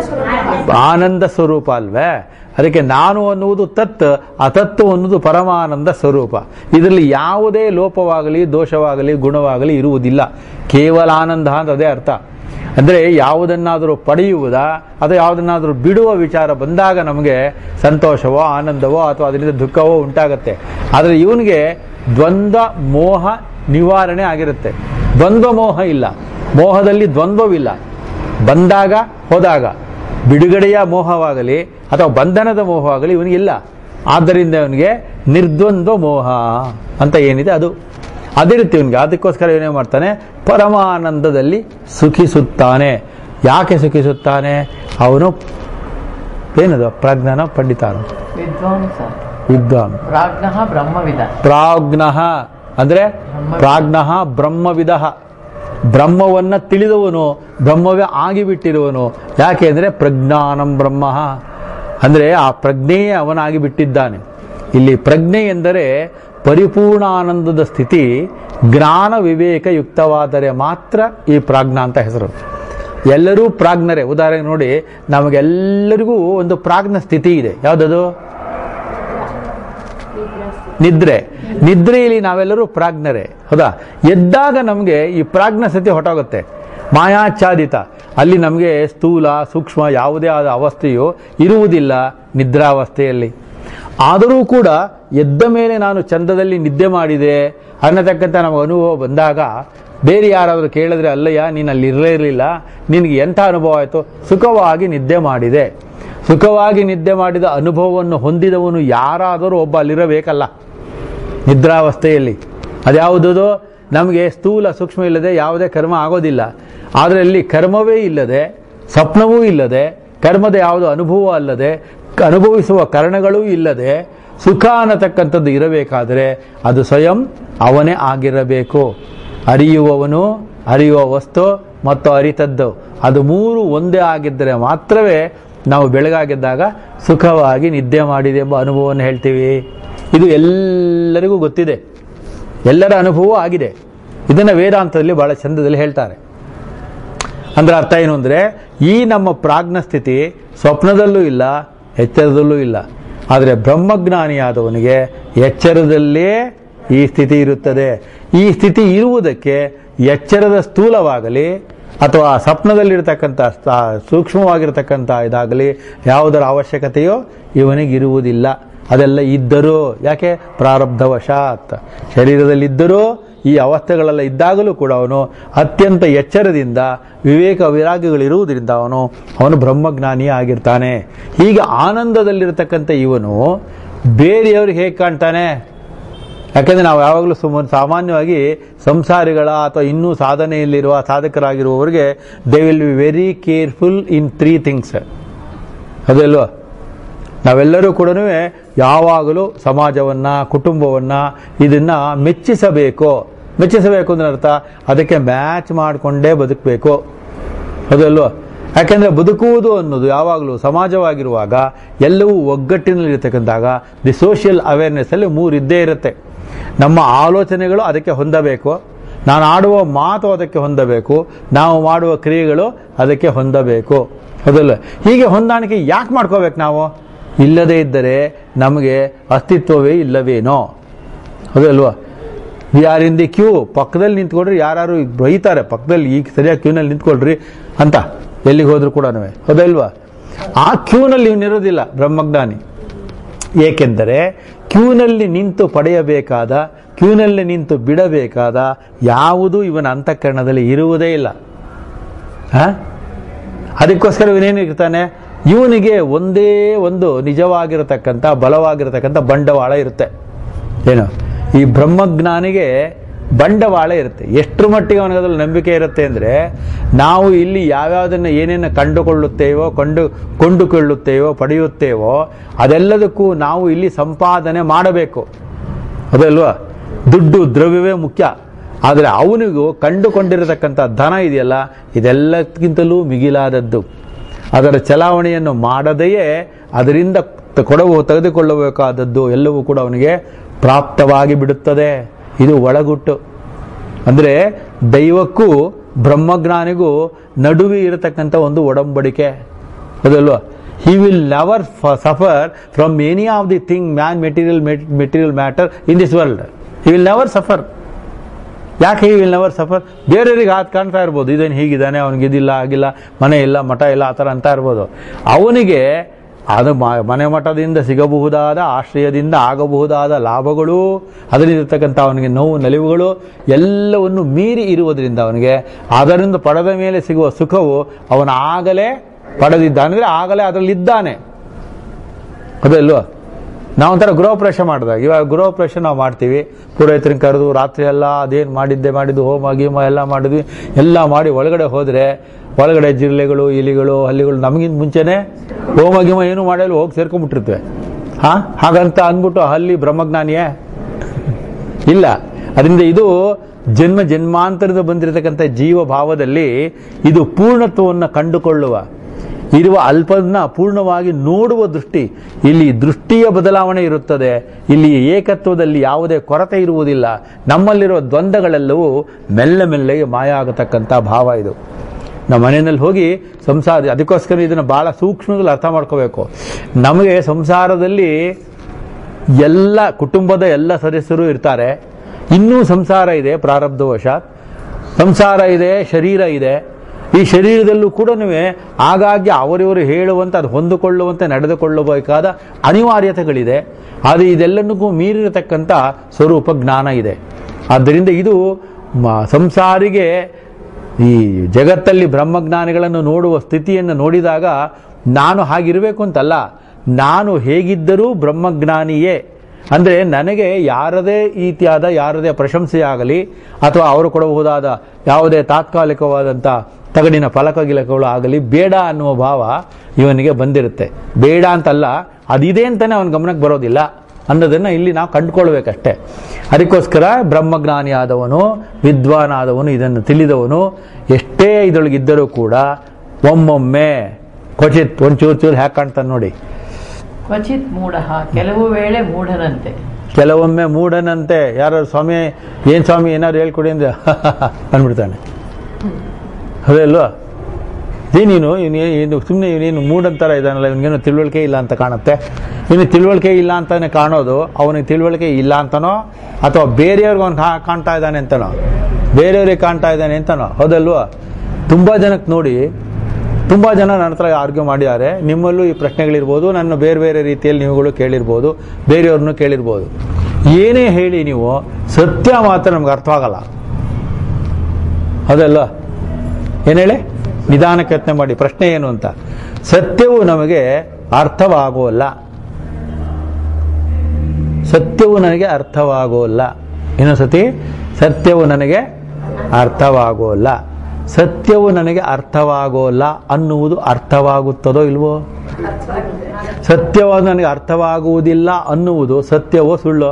ಆನಂದ ಸ್ವರೂಪ ಅಲ್ವೇ ಅದಕ್ಕೆ ನಾನು ಅನ್ನುವುದು ತತ್ ಅತತ್ತು ಅನ್ನುವುದು ಪರಮಾನಂದ ಸ್ವರೂಪ ಇದರಲ್ಲಿ ಯಾವುದೇ ಲೋಪವಾಗಲಿ ದೋಷವಾಗಲಿ ಗುಣವಾಗಲಿ ಇರುವುದಿಲ್ಲ ಕೇವಲ ಆನಂದ ಅಂತ ಅದೇ ಅರ್ಥ ಅಂದ್ರೆ ಯಾವುದನ್ನಾದರೂ ಪಡೆಯುವುದಾ ಅಥವಾ ಯಾವುದನ್ನಾದರೂ ಬಿಡುವ ವಿಚಾರ ಬಂದಾಗ ನಮಗೆ ಸಂತೋಷವೋ ಆನಂದವೋ ಅಥವಾ ಅದರಿಂದ ದುಃಖವೋ ಉಂಟಾಗತ್ತೆ ಆದರೆ ಇವನಿಗೆ ದ್ವಂದ್ವ ಮೋಹ ನಿವಾರಣೆ ಆಗಿರುತ್ತೆ ದ್ವಂದ್ವ ಮೋಹ ಇಲ್ಲ ಮೋಹದಲ್ಲಿ ದ್ವಂದ್ವವಿಲ್ಲ ಬಂದಾಗ ಹೋದಾಗ ಬಿಡುಗಡೆಯ ಮೋಹವಾಗಲಿ ಅಥವಾ ಬಂಧನದ ಮೋಹವಾಗಲಿ ಇವನಿಗಿಲ್ಲ ಆದ್ದರಿಂದ ಇವನಿಗೆ ನಿರ್ದ್ವಂದ್ವ ಮೋಹ ಅಂತ ಏನಿದೆ ಅದು ಅದಿರುತ್ತೆ ಇವನಿಗೆ ಅದಕ್ಕೋಸ್ಕರ ಇವನೇ ಮಾಡ್ತಾನೆ ಪರಮಾನಂದದಲ್ಲಿ ಸುಖಿಸುತ್ತಾನೆ ಯಾಕೆ ಸುಖಿಸುತ್ತಾನೆ ಅವನು ಏನದು ಪ್ರಜ್ಞಾನ ಪಂಡಿತಾನು ವಿದ್ವಾಂಸ ವಿದ್ವಾನ್ ಪ್ರಾಜ್ಞ ಬ್ರಹ್ಮವಿದ ಪ್ರಾಜ್ಞ ಅಂದ್ರೆ ಪ್ರಾಜ್ಞ ಬ್ರಹ್ಮವಿದ ಬ್ರಹ್ಮವನ್ನ ತಿಳಿದವನು ಬ್ರಹ್ಮವೇ ಆಗಿಬಿಟ್ಟಿರುವನು ಯಾಕೆ ಅಂದ್ರೆ ಪ್ರಜ್ಞಾನಂ ಬ್ರಹ್ಮ ಅಂದ್ರೆ ಆ ಪ್ರಜ್ಞೆಯೇ ಅವನಾಗಿ ಬಿಟ್ಟಿದ್ದಾನೆ ಇಲ್ಲಿ ಪ್ರಜ್ಞೆ ಎಂದರೆ ಪರಿಪೂರ್ಣ ಆನಂದದ ಸ್ಥಿತಿ ಜ್ಞಾನ ವಿವೇಕ ಯುಕ್ತವಾದರೆ ಮಾತ್ರ ಈ ಪ್ರಾಜ್ಞ ಅಂತ ಹೆಸರು ಎಲ್ಲರೂ ಪ್ರಾಜ್ಞರೇ ಉದಾಹರಣೆ ನೋಡಿ ನಮಗೆಲ್ಲರಿಗೂ ಒಂದು ಪ್ರಾಜ್ಞ ಸ್ಥಿತಿ ಇದೆ ಯಾವುದದು ನಿದ್ರೆ ನಿದ್ರೆಯಲ್ಲಿ ನಾವೆಲ್ಲರೂ ಪ್ರಾಜ್ಞರೇ ಹೌದಾ ಎದ್ದಾಗ ನಮಗೆ ಈ ಪ್ರಾಜ್ಞ ಸ್ಥಿತಿ ಹೊಟ್ಟೋಗುತ್ತೆ ಮಾಯಾಚ್ಛಾದಿತ ಅಲ್ಲಿ ನಮಗೆ ಸ್ಥೂಲ ಸೂಕ್ಷ್ಮ ಯಾವುದೇ ಆದ ಅವಸ್ಥೆಯು ಇರುವುದಿಲ್ಲ ನಿದ್ರಾವಸ್ಥೆಯಲ್ಲಿ ಆದರೂ ಕೂಡ ಎದ್ದ ಮೇಲೆ ನಾನು ಚಂದದಲ್ಲಿ ನಿದ್ದೆ ಮಾಡಿದೆ ಅನ್ನತಕ್ಕಂಥ ನಮಗೆ ಅನುಭವ ಬಂದಾಗ ಬೇರೆ ಯಾರಾದರೂ ಕೇಳಿದ್ರೆ ಅಲ್ಲಯ್ಯ ನೀನು ಅಲ್ಲಿ ಇರಲೇ ಇರಲಿಲ್ಲ ನಿನಗೆ ಎಂಥ ಅನುಭವ ಆಯಿತು ಸುಖವಾಗಿ ನಿದ್ದೆ ಮಾಡಿದೆ ಸುಖವಾಗಿ ನಿದ್ದೆ ಮಾಡಿದ ಅನುಭವವನ್ನು ಹೊಂದಿದವನು ಯಾರಾದರೂ ಒಬ್ಬ ಅಲ್ಲಿರಬೇಕಲ್ಲ ನಿದ್ರಾವಸ್ಥೆಯಲ್ಲಿ ಅದ್ಯಾವುದದು ನಮಗೆ ಸ್ಥೂಲ ಸೂಕ್ಷ್ಮ ಇಲ್ಲದೆ ಯಾವುದೇ ಕರ್ಮ ಆಗೋದಿಲ್ಲ ಆದರೆ ಅಲ್ಲಿ ಕರ್ಮವೇ ಇಲ್ಲದೆ ಸ್ವಪ್ನವೂ ಇಲ್ಲದೆ ಕರ್ಮದ ಯಾವುದೋ ಅನುಭವ ಅಲ್ಲದೆ ಕ- ಅನುಭವಿಸುವ ಕಾರಣಗಳೂ ಇಲ್ಲದೆ ಸುಖ ಅನ್ನತಕ್ಕಂಥದ್ದು ಇರಬೇಕಾದರೆ ಅದು ಸ್ವಯಂ ಅವನೇ ಆಗಿರಬೇಕು ಅರಿಯುವವನು ಅರಿಯುವ ವಸ್ತು ಮತ್ತು ಅರಿತದ್ದು ಅದು ಮೂರು ಒಂದೇ ಆಗಿದ್ದರೆ ಮಾತ್ರವೇ ನಾವು ಬೆಳಗಾಗಿದ್ದಾಗ ಸುಖವಾಗಿ ನಿದ್ದೆ ಮಾಡಿದೆ ಎಂಬ ಅನುಭವವನ್ನು ಹೇಳ್ತೀವಿ ಇದು ಎಲ್ಲರಿಗೂ ಗೊತ್ತಿದೆ ಎಲ್ಲರ ಅನುಭವ ಆಗಿದೆ ಇದನ್ನು ವೇದಾಂತದಲ್ಲಿ ಬಹಳ ಚಂದದಲ್ಲಿ ಹೇಳ್ತಾರೆ ಅಂದ್ರೆ ಅರ್ಥ ಏನು ಅಂದರೆ ಈ ನಮ್ಮ ಪ್ರಾಜ್ಞ ಸ್ಥಿತಿ ಸ್ವಪ್ನದಲ್ಲೂ ಇಲ್ಲ ಎಚ್ಚರದಲ್ಲೂ ಇಲ್ಲ ಆದರೆ ಬ್ರಹ್ಮಜ್ಞಾನಿಯಾದವನಿಗೆ ಎಚ್ಚರದಲ್ಲೇ ಈ ಸ್ಥಿತಿ ಇರುತ್ತದೆ ಈ ಸ್ಥಿತಿ ಇರುವುದಕ್ಕೆ ಎಚ್ಚರದ ಸ್ಥೂಲವಾಗಲಿ ಅಥವಾ ಸ್ವಪ್ನದಲ್ಲಿರ್ತಕ್ಕಂಥ ಸ್ಥ- ಸೂಕ್ಷ್ಮವಾಗಿರ್ತಕ್ಕಂಥ ಇದಾಗಲಿ ಯಾವುದರ ಅವಶ್ಯಕತೆಯೋ ಇವನಿಗಿರುವುದಿಲ್ಲ ಅದೆಲ್ಲ ಇದ್ದರೂ ಯಾಕೆ ಪ್ರಾರಬ್ಧವಶಾತ್ ಶರೀರದಲ್ಲಿದ್ದರೂ ಈ ಅವಸ್ಥೆಗಳೆಲ್ಲ ಇದ್ದಾಗಲೂ ಕೂಡ ಅವನು ಅತ್ಯಂತ ಎಚ್ಚರದಿಂದ ವಿವೇಕ ವಿರಾಗಗಳಿರುವುದರಿಂದ ಅವನು ಅವನು ಬ್ರಹ್ಮಜ್ಞಾನಿ ಆಗಿರ್ತಾನೆ ಹೀಗೆ ಆನಂದದಲ್ಲಿರ್ತಕ್ಕಂಥ ಇವನು ಬೇರೆಯವ್ರಿಗೆ ಹೇಗೆ ಕಾಣ್ತಾನೆ ಯಾಕಂದ್ರೆ ನಾವು ಯಾವಾಗಲೂ ಸುಮಾರು ಸಾಮಾನ್ಯವಾಗಿ ಸಂಸಾರಿಗಳ ಅಥವಾ ಇನ್ನೂ ಸಾಧನೆಯಲ್ಲಿರುವ ಸಾಧಕರಾಗಿರುವವರಿಗೆ they will be very careful in three things ಅದಲ್ವಾ ನಾವೆಲ್ಲರೂ ಕೂಡ ಯಾವಾಗಲೂ ಸಮಾಜವನ್ನ ಕುಟುಂಬವನ್ನ ಇದನ್ನ ಮೆಚ್ಚಿಸಬೇಕು ಮೆಚ್ಚಿಸಬೇಕು ಅಂದ್ರೆ ಅರ್ಥ ಅದಕ್ಕೆ ಮ್ಯಾಚ್ ಮಾಡಿಕೊಂಡೇ ಬದುಕಬೇಕು ಹೌದಲ್ವಾ ಯಾಕೆಂದ್ರೆ ಬದುಕುವುದು ಅನ್ನೋದು ಯಾವಾಗಲೂ ಸಮಾಜವಾಗಿರುವಾಗ ಎಲ್ಲವೂ ಒಗ್ಗಟ್ಟಿನಲ್ಲಿರ್ತಕ್ಕಂತಾಗ ದಿ ಸೋಷಿಯಲ್ ಅವೇರ್ನೆಸ್ ಅಲ್ಲಿ ಮೂರು ಇದ್ದೇ ಇರುತ್ತೆ ನಮ್ಮ ಆಲೋಚನೆಗಳು ಅದಕ್ಕೆ ಹೊಂದಬೇಕು ನಾನು ಆಡುವ ಮಾತು ಅದಕ್ಕೆ ಹೊಂದಬೇಕು ನಾವು ಮಾಡುವ ಕ್ರಿಯೆಗಳು ಅದಕ್ಕೆ ಹೊಂದಬೇಕು ಹೌದಲ್ಲ ಹೀಗೆ ಹೊಂದಾಣಿಕೆ ಯಾಕೆ ಮಾಡ್ಕೋಬೇಕು ನಾವು ಇಲ್ಲದೇ ಇದ್ದರೆ ನಮಗೆ ಅಸ್ತಿತ್ವವೇ ಇಲ್ಲವೇನೋ ಹೌದಲ್ವಾ we are in the queue ಪಕ್ಕದಲ್ಲಿ ನಿಂತ್ಕೊಂಡ್ರೆ ಯಾರು ಬೈತಾರೆ ಪಕ್ಕದಲ್ಲಿ ಈಗ ಸರಿಯಾಗಿ ಕ್ಯೂನಲ್ಲಿ ನಿಂತ್ಕೊಳ್ರಿ ಅಂತ ಎಲ್ಲಿಗೆ ಹೋದ್ರು ಕೂಡ ಹೌದಲ್ವಾ ಆ ಕ್ಯೂನಲ್ಲಿ ಇವನಿರೋದಿಲ್ಲ ಬ್ರಹ್ಮಜ್ಞಾನಿ ಏಕೆಂದರೆ ಕ್ಯೂನಲ್ಲಿ ನಿಂತು ಪಡೆಯಬೇಕಾದ ಕ್ಯೂನಲ್ಲಿ ನಿಂತು ಬಿಡಬೇಕಾದ ಯಾವುದೂ ಇವನ ಅಂತಃಕರಣದಲ್ಲಿ ಇರುವುದೇ ಇಲ್ಲ ಹ? ಅದಕ್ಕೋಸ್ಕರ ಇವನೇನಿರ್ತಾನೆ ಇವನಿಗೆ ಒಂದೇ ಒಂದು ನಿಜವಾಗಿರತಕ್ಕಂಥ ಬಲವಾಗಿರತಕ್ಕಂಥ ಬಂಡವಾಳ ಇರುತ್ತೆ ಏನು ಈ ಬ್ರಹ್ಮಜ್ಞಾನಿಗೆ ಬಂಡವಾಳ ಇರುತ್ತೆ ಎಷ್ಟರ ಮಟ್ಟಿಗೆ ಅವನಿಗೆ ಅದ್ರಲ್ಲಿ ನಂಬಿಕೆ ಇರುತ್ತೆ ಅಂದರೆ ನಾವು ಇಲ್ಲಿ ಯಾವ್ಯಾವುದನ್ನು ಏನೇನು ಕಂಡುಕೊಳ್ಳುತ್ತೇವೋ ಕೊಂಡು ಕೊಂಡುಕೊಳ್ಳುತ್ತೇವೋ ಪಡೆಯುತ್ತೇವೋ ಅದೆಲ್ಲದಕ್ಕೂ ನಾವು ಇಲ್ಲಿ ಸಂಪಾದನೆ ಮಾಡಬೇಕು ಅದಲ್ವಾ ದುಡ್ಡು ದ್ರವ್ಯವೇ ಮುಖ್ಯ ಆದರೆ ಅವನಿಗೂ ಕಂಡುಕೊಂಡಿರತಕ್ಕಂಥ ಧನ ಇದೆಯಲ್ಲ ಇದೆಲ್ಲಕ್ಕಿಂತಲೂ ಮಿಗಿಲಾದದ್ದು ಅದರ ಚಲಾವಣೆಯನ್ನು ಮಾಡದೆಯೇ ಅದರಿಂದ ತ- ಕೊಡವು ತೆಗೆದುಕೊಳ್ಳಬೇಕಾದದ್ದು ಎಲ್ಲವೂ ಕೂಡ ಅವನಿಗೆ ಪ್ರಾಪ್ತವಾಗಿ ಬಿಡುತ್ತದೆ ಇದು ಒಳಗುಟ್ಟು ಅಂದರೆ ದೈವಕ್ಕೂ ಬ್ರಹ್ಮಜ್ಞಾನಿಗೂ ನಡುವೆ ಇರತಕ್ಕಂಥ ಒಂದು ಒಡಂಬಡಿಕೆ ಅದಲ್ವಾ he will never suffer from any of the thing man material material matter in this world he will never suffer ಯಾಕೆ ಹಿ ವಿಲ್ ನೆವರ್ ಸಫರ್ ಬೇರೆಯವರಿಗೆ ಹಾತ್ ಕಾಣ್ತಾ ಇರ್ಬೋದು ಇದೇನು ಹೀಗಿದ್ದಾನೆ ಅವನಿಗೆ ಇದಿಲ್ಲ ಆಗಿಲ್ಲ ಮನೆ ಇಲ್ಲ ಮಠ ಇಲ್ಲ ಆ ಥರ ಅಂತ ಇರ್ಬೋದು ಅವನಿಗೆ ಅದು ಮ- ಮನೆ ಮಠದಿಂದ ಸಿಗಬಹುದಾದ ಆಶ್ರಯದಿಂದ ಆಗಬಹುದಾದ ಲಾಭಗಳು ಅದರಲ್ಲಿರ್ತಕ್ಕಂಥ ಅವನಿಗೆ ನೋವು ನಲಿವುಗಳು ಎಲ್ಲವನ್ನು ಮೀರಿ ಇರುವುದರಿಂದ ಅವನಿಗೆ ಅದರಿಂದ ಪಡೆದ ಮೇಲೆ ಸಿಗುವ ಸುಖವು ಅವನ ಆಗಲೇ ಪಡೆದಿದ್ದಾನೆ ಅಂದ್ರೆ ಆಗಲೇ ಅದರಲ್ಲಿ ಇದ್ದಾನೆ ಅದಲ್ವಾ ನಾವೊಂಥರ ಗೃಹ ಪ್ರವೇಶ ಮಾಡಿದಾಗ ಇವಾಗ ಗೃಹ ಪ್ರವೇಶ ನಾವು ಮಾಡ್ತೀವಿ ಪುರೋಹಿತರನ್ನ ಕರೆದು ರಾತ್ರಿ ಎಲ್ಲ ಅದೇನು ಮಾಡಿದ್ದೆ ಮಾಡಿದ್ದು ಹೋಮ ಗೀಮ ಎಲ್ಲ ಮಾಡಿದ್ವಿ ಎಲ್ಲ ಮಾಡಿ ಒಳಗಡೆ ಹೋದರೆ ಒಳಗಡೆ ಜಿರಳೆಗಳು ಇಲಿಗಳು ಹಲ್ಲಿಗಳು ನಮಗಿಂತ ಮುಂಚೆನೆ ಹೋಮ ಗೀಮ ಏನು ಮಾಡಲು ಹೋಗಿ ಸೇರ್ಕೊಂಡ್ಬಿಟ್ಟಿರ್ತವೆ ಹಾ ಹಾಗಂತ ಅಂದ್ಬಿಟ್ಟು ಹಲ್ಲಿ ಬ್ರಹ್ಮಜ್ಞಾನಿಯೇ ಇಲ್ಲ ಅದರಿಂದ ಇದು ಜನ್ಮ ಜನ್ಮಾಂತರದ ಬಂದಿರತಕ್ಕಂಥ ಜೀವ ಭಾವದಲ್ಲಿ ಇದು ಪೂರ್ಣತ್ವವನ್ನು ಕಂಡುಕೊಳ್ಳುವ ಇರುವ ಅಲ್ಪದನ್ನ ಪೂರ್ಣವಾಗಿ ನೋಡುವ ದೃಷ್ಟಿ ಇಲ್ಲಿ ದೃಷ್ಟಿಯ ಬದಲಾವಣೆ ಇರುತ್ತದೆ ಇಲ್ಲಿ ಏಕತ್ವದಲ್ಲಿ ಯಾವುದೇ ಕೊರತೆ ಇರುವುದಿಲ್ಲ ನಮ್ಮಲ್ಲಿರುವ ದ್ವಂದ್ವಗಳೆಲ್ಲವೂ ಮೆಲ್ಲ ಮೆಲ್ಲಗೆ ಮಾಯ ಆಗತಕ್ಕಂಥ ಭಾವ ಇದು ನಮ್ಮ ಮನೆಯಲ್ಲಿ ಹೋಗಿ ಸಂಸಾರ ಅದಕ್ಕೋಸ್ಕರ ಇದನ್ನು ಬಹಳ ಸೂಕ್ಷ್ಮದಲ್ಲಿ ಅರ್ಥ ಮಾಡ್ಕೋಬೇಕು ನಮಗೆ ಸಂಸಾರದಲ್ಲಿ ಎಲ್ಲ ಕುಟುಂಬದ ಎಲ್ಲ ಸದಸ್ಯರು ಇರ್ತಾರೆ ಇನ್ನೂ ಸಂಸಾರ ಇದೆ ಪ್ರಾರಬ್ಧವಶಾತ್ ಸಂಸಾರ ಇದೆ ಶರೀರ ಇದೆ ಈ ಶರೀರದಲ್ಲೂ ಕೂಡ ಆಗಾಗ್ಗೆ ಅವರಿವರು ಹೇಳುವಂತೆ ಅದು ಹೊಂದಿಕೊಳ್ಳುವಂತೆ ನಡೆದುಕೊಳ್ಳಬೇಕಾದ ಅನಿವಾರ್ಯತೆಗಳಿದೆ ಆದರೆ ಇದೆಲ್ಲನಿಗೂ ಮೀರಿರತಕ್ಕಂಥ ಸ್ವರೂಪ ಜ್ಞಾನ ಇದೆ ಆದ್ದರಿಂದ ಇದು ಮ- ಸಂಸಾರಿಗೆ ಈ ಜಗತ್ತಲ್ಲಿ ಬ್ರಹ್ಮಜ್ಞಾನಿಗಳನ್ನು ನೋಡುವ ಸ್ಥಿತಿಯನ್ನು ನೋಡಿದಾಗ ನಾನು ಹಾಗಿರಬೇಕು ಅಂತಲ್ಲ ನಾನು ಹೇಗಿದ್ದರೂ ಬ್ರಹ್ಮಜ್ಞಾನಿಯೇ ಅಂದರೆ ನನಗೆ ಯಾರದೇ ರೀತಿಯಾದ ಯಾರದೇ ಪ್ರಶಂಸೆಯಾಗಲಿ ಅಥವಾ ಅವರು ಕೊಡಬಹುದಾದ ಯಾವುದೇ ತಾತ್ಕಾಲಿಕವಾದಂಥ ತಗಡಿನ ಫಲಕ ಗಿಲಕಗಳು ಆಗಲಿ ಬೇಡ ಅನ್ನುವ ಭಾವ ಇವನಿಗೆ ಬಂದಿರುತ್ತೆ ಬೇಡ ಅಂತಲ್ಲ ಅದಿದೆ ಅಂತಾನೆ ಅವನ ಗಮನಕ್ಕೆ ಬರೋದಿಲ್ಲ ಅನ್ನೋದನ್ನು ಇಲ್ಲಿ ನಾವು ಕಂಡುಕೊಳ್ಬೇಕಷ್ಟೇ ಅದಕ್ಕೋಸ್ಕರ ಬ್ರಹ್ಮಜ್ಞಾನಿ ಆದವನು ವಿದ್ವಾನ್ ಆದವನು ಇದನ್ನು ತಿಳಿದವನು ಎಷ್ಟೇ ಇದರೊಳಗಿದ್ದರೂ ಕೂಡ ಒಮ್ಮೊಮ್ಮೆ ಕ್ವಚಿತ್ ಒಂಚೂರು ಚೂರು ಹ್ಯಾಕ್ ಕಾಣ್ತಾನೆ ನೋಡಿ ಕ್ವಚಿತ್ ಮೂಢ ಕೆಲವು ವೇಳೆ ಮೂಢನಂತೆ ಕೆಲವೊಮ್ಮೆ ಮೂಢನಂತೆ ಯಾರು ಸ್ವಾಮಿ ಏನ್ ಸ್ವಾಮಿ ಏನಾದ್ರು ಹೇಳ್ಕೊಡಿ ಅಂದ್ರೆ ಅಂದ್ಬಿಡ್ತಾನೆ ಅದೇ ಅಲ್ವಾ ಇದೇ ನೀನು ಇವನು ಸುಮ್ಮನೆ ಇವನೇನು ಮೂಢಂತರ ಇದ್ದಾನಲ್ಲ ಇವನಿಗೇನು ತಿಳುವಳಿಕೆ ಇಲ್ಲ ಅಂತ ಕಾಣುತ್ತೆ ಇವನಿಗೆ ತಿಳುವಳಿಕೆ ಇಲ್ಲ ಅಂತಾನೆ ಕಾಣೋದು ಅವನಿಗೆ ತಿಳುವಳಿಕೆ ಇಲ್ಲ ಅಂತನೋ ಅಥವಾ ಬೇರೆಯವ್ರಿಗೆ ಅವ್ನು ಕಾಣ್ತಾ ಇದ್ದಾನೆ ಅಂತನೋ ಬೇರೆಯವ್ರಿಗೆ ಕಾಣ್ತಾ ಇದ್ದಾನೆ ಅಂತನೋ ಹೌದಲ್ವಾ ತುಂಬಾ ಜನಕ್ಕೆ ನೋಡಿ ತುಂಬಾ ಜನ ನನ್ನ ಹತ್ರ ಆರ್ಗ್ಯೂ ಮಾಡಿದ್ದಾರೆ ನಿಮ್ಮಲ್ಲೂ ಈ ಪ್ರಶ್ನೆಗಳಿರ್ಬೋದು ನನ್ನ ಬೇರೆ ಬೇರೆ ರೀತಿಯಲ್ಲಿ ನೀವುಗಳು ಕೇಳಿರ್ಬೋದು ಬೇರೆಯವ್ರನ್ನೂ ಕೇಳಿರ್ಬೋದು ಏನೇ ಹೇಳಿ ನೀವು ಸತ್ಯ ಮಾತ್ರ ನಮ್ಗೆ ಅರ್ಥವಾಗಲ್ಲ ಹೌದಲ್ಲ ಏನು ಹೇಳಿ ನಿಧಾನಕ್ಕೆ ಯತ್ನ ಮಾಡಿ ಪ್ರಶ್ನೆ ಏನು ಅಂತ ಸತ್ಯವು ನಮಗೆ ಅರ್ಥವಾಗೋಲ್ಲ ಸತ್ಯವು ನನಗೆ ಅರ್ಥವಾಗೋಲ್ಲ ಇನ್ನೊಂದ್ಸತಿ ಸತ್ಯವು ನನಗೆ ಅರ್ಥವಾಗೋಲ್ಲ ಸತ್ಯವು ನನಗೆ ಅರ್ಥವಾಗೋಲ್ಲ ಅನ್ನುವುದು ಅರ್ಥವಾಗುತ್ತದೋ ಇಲ್ವೋ ಸತ್ಯವಾದ ನನಗೆ ಅರ್ಥವಾಗುವುದಿಲ್ಲ ಅನ್ನುವುದು ಸತ್ಯವೋ ಸುಳ್ಳು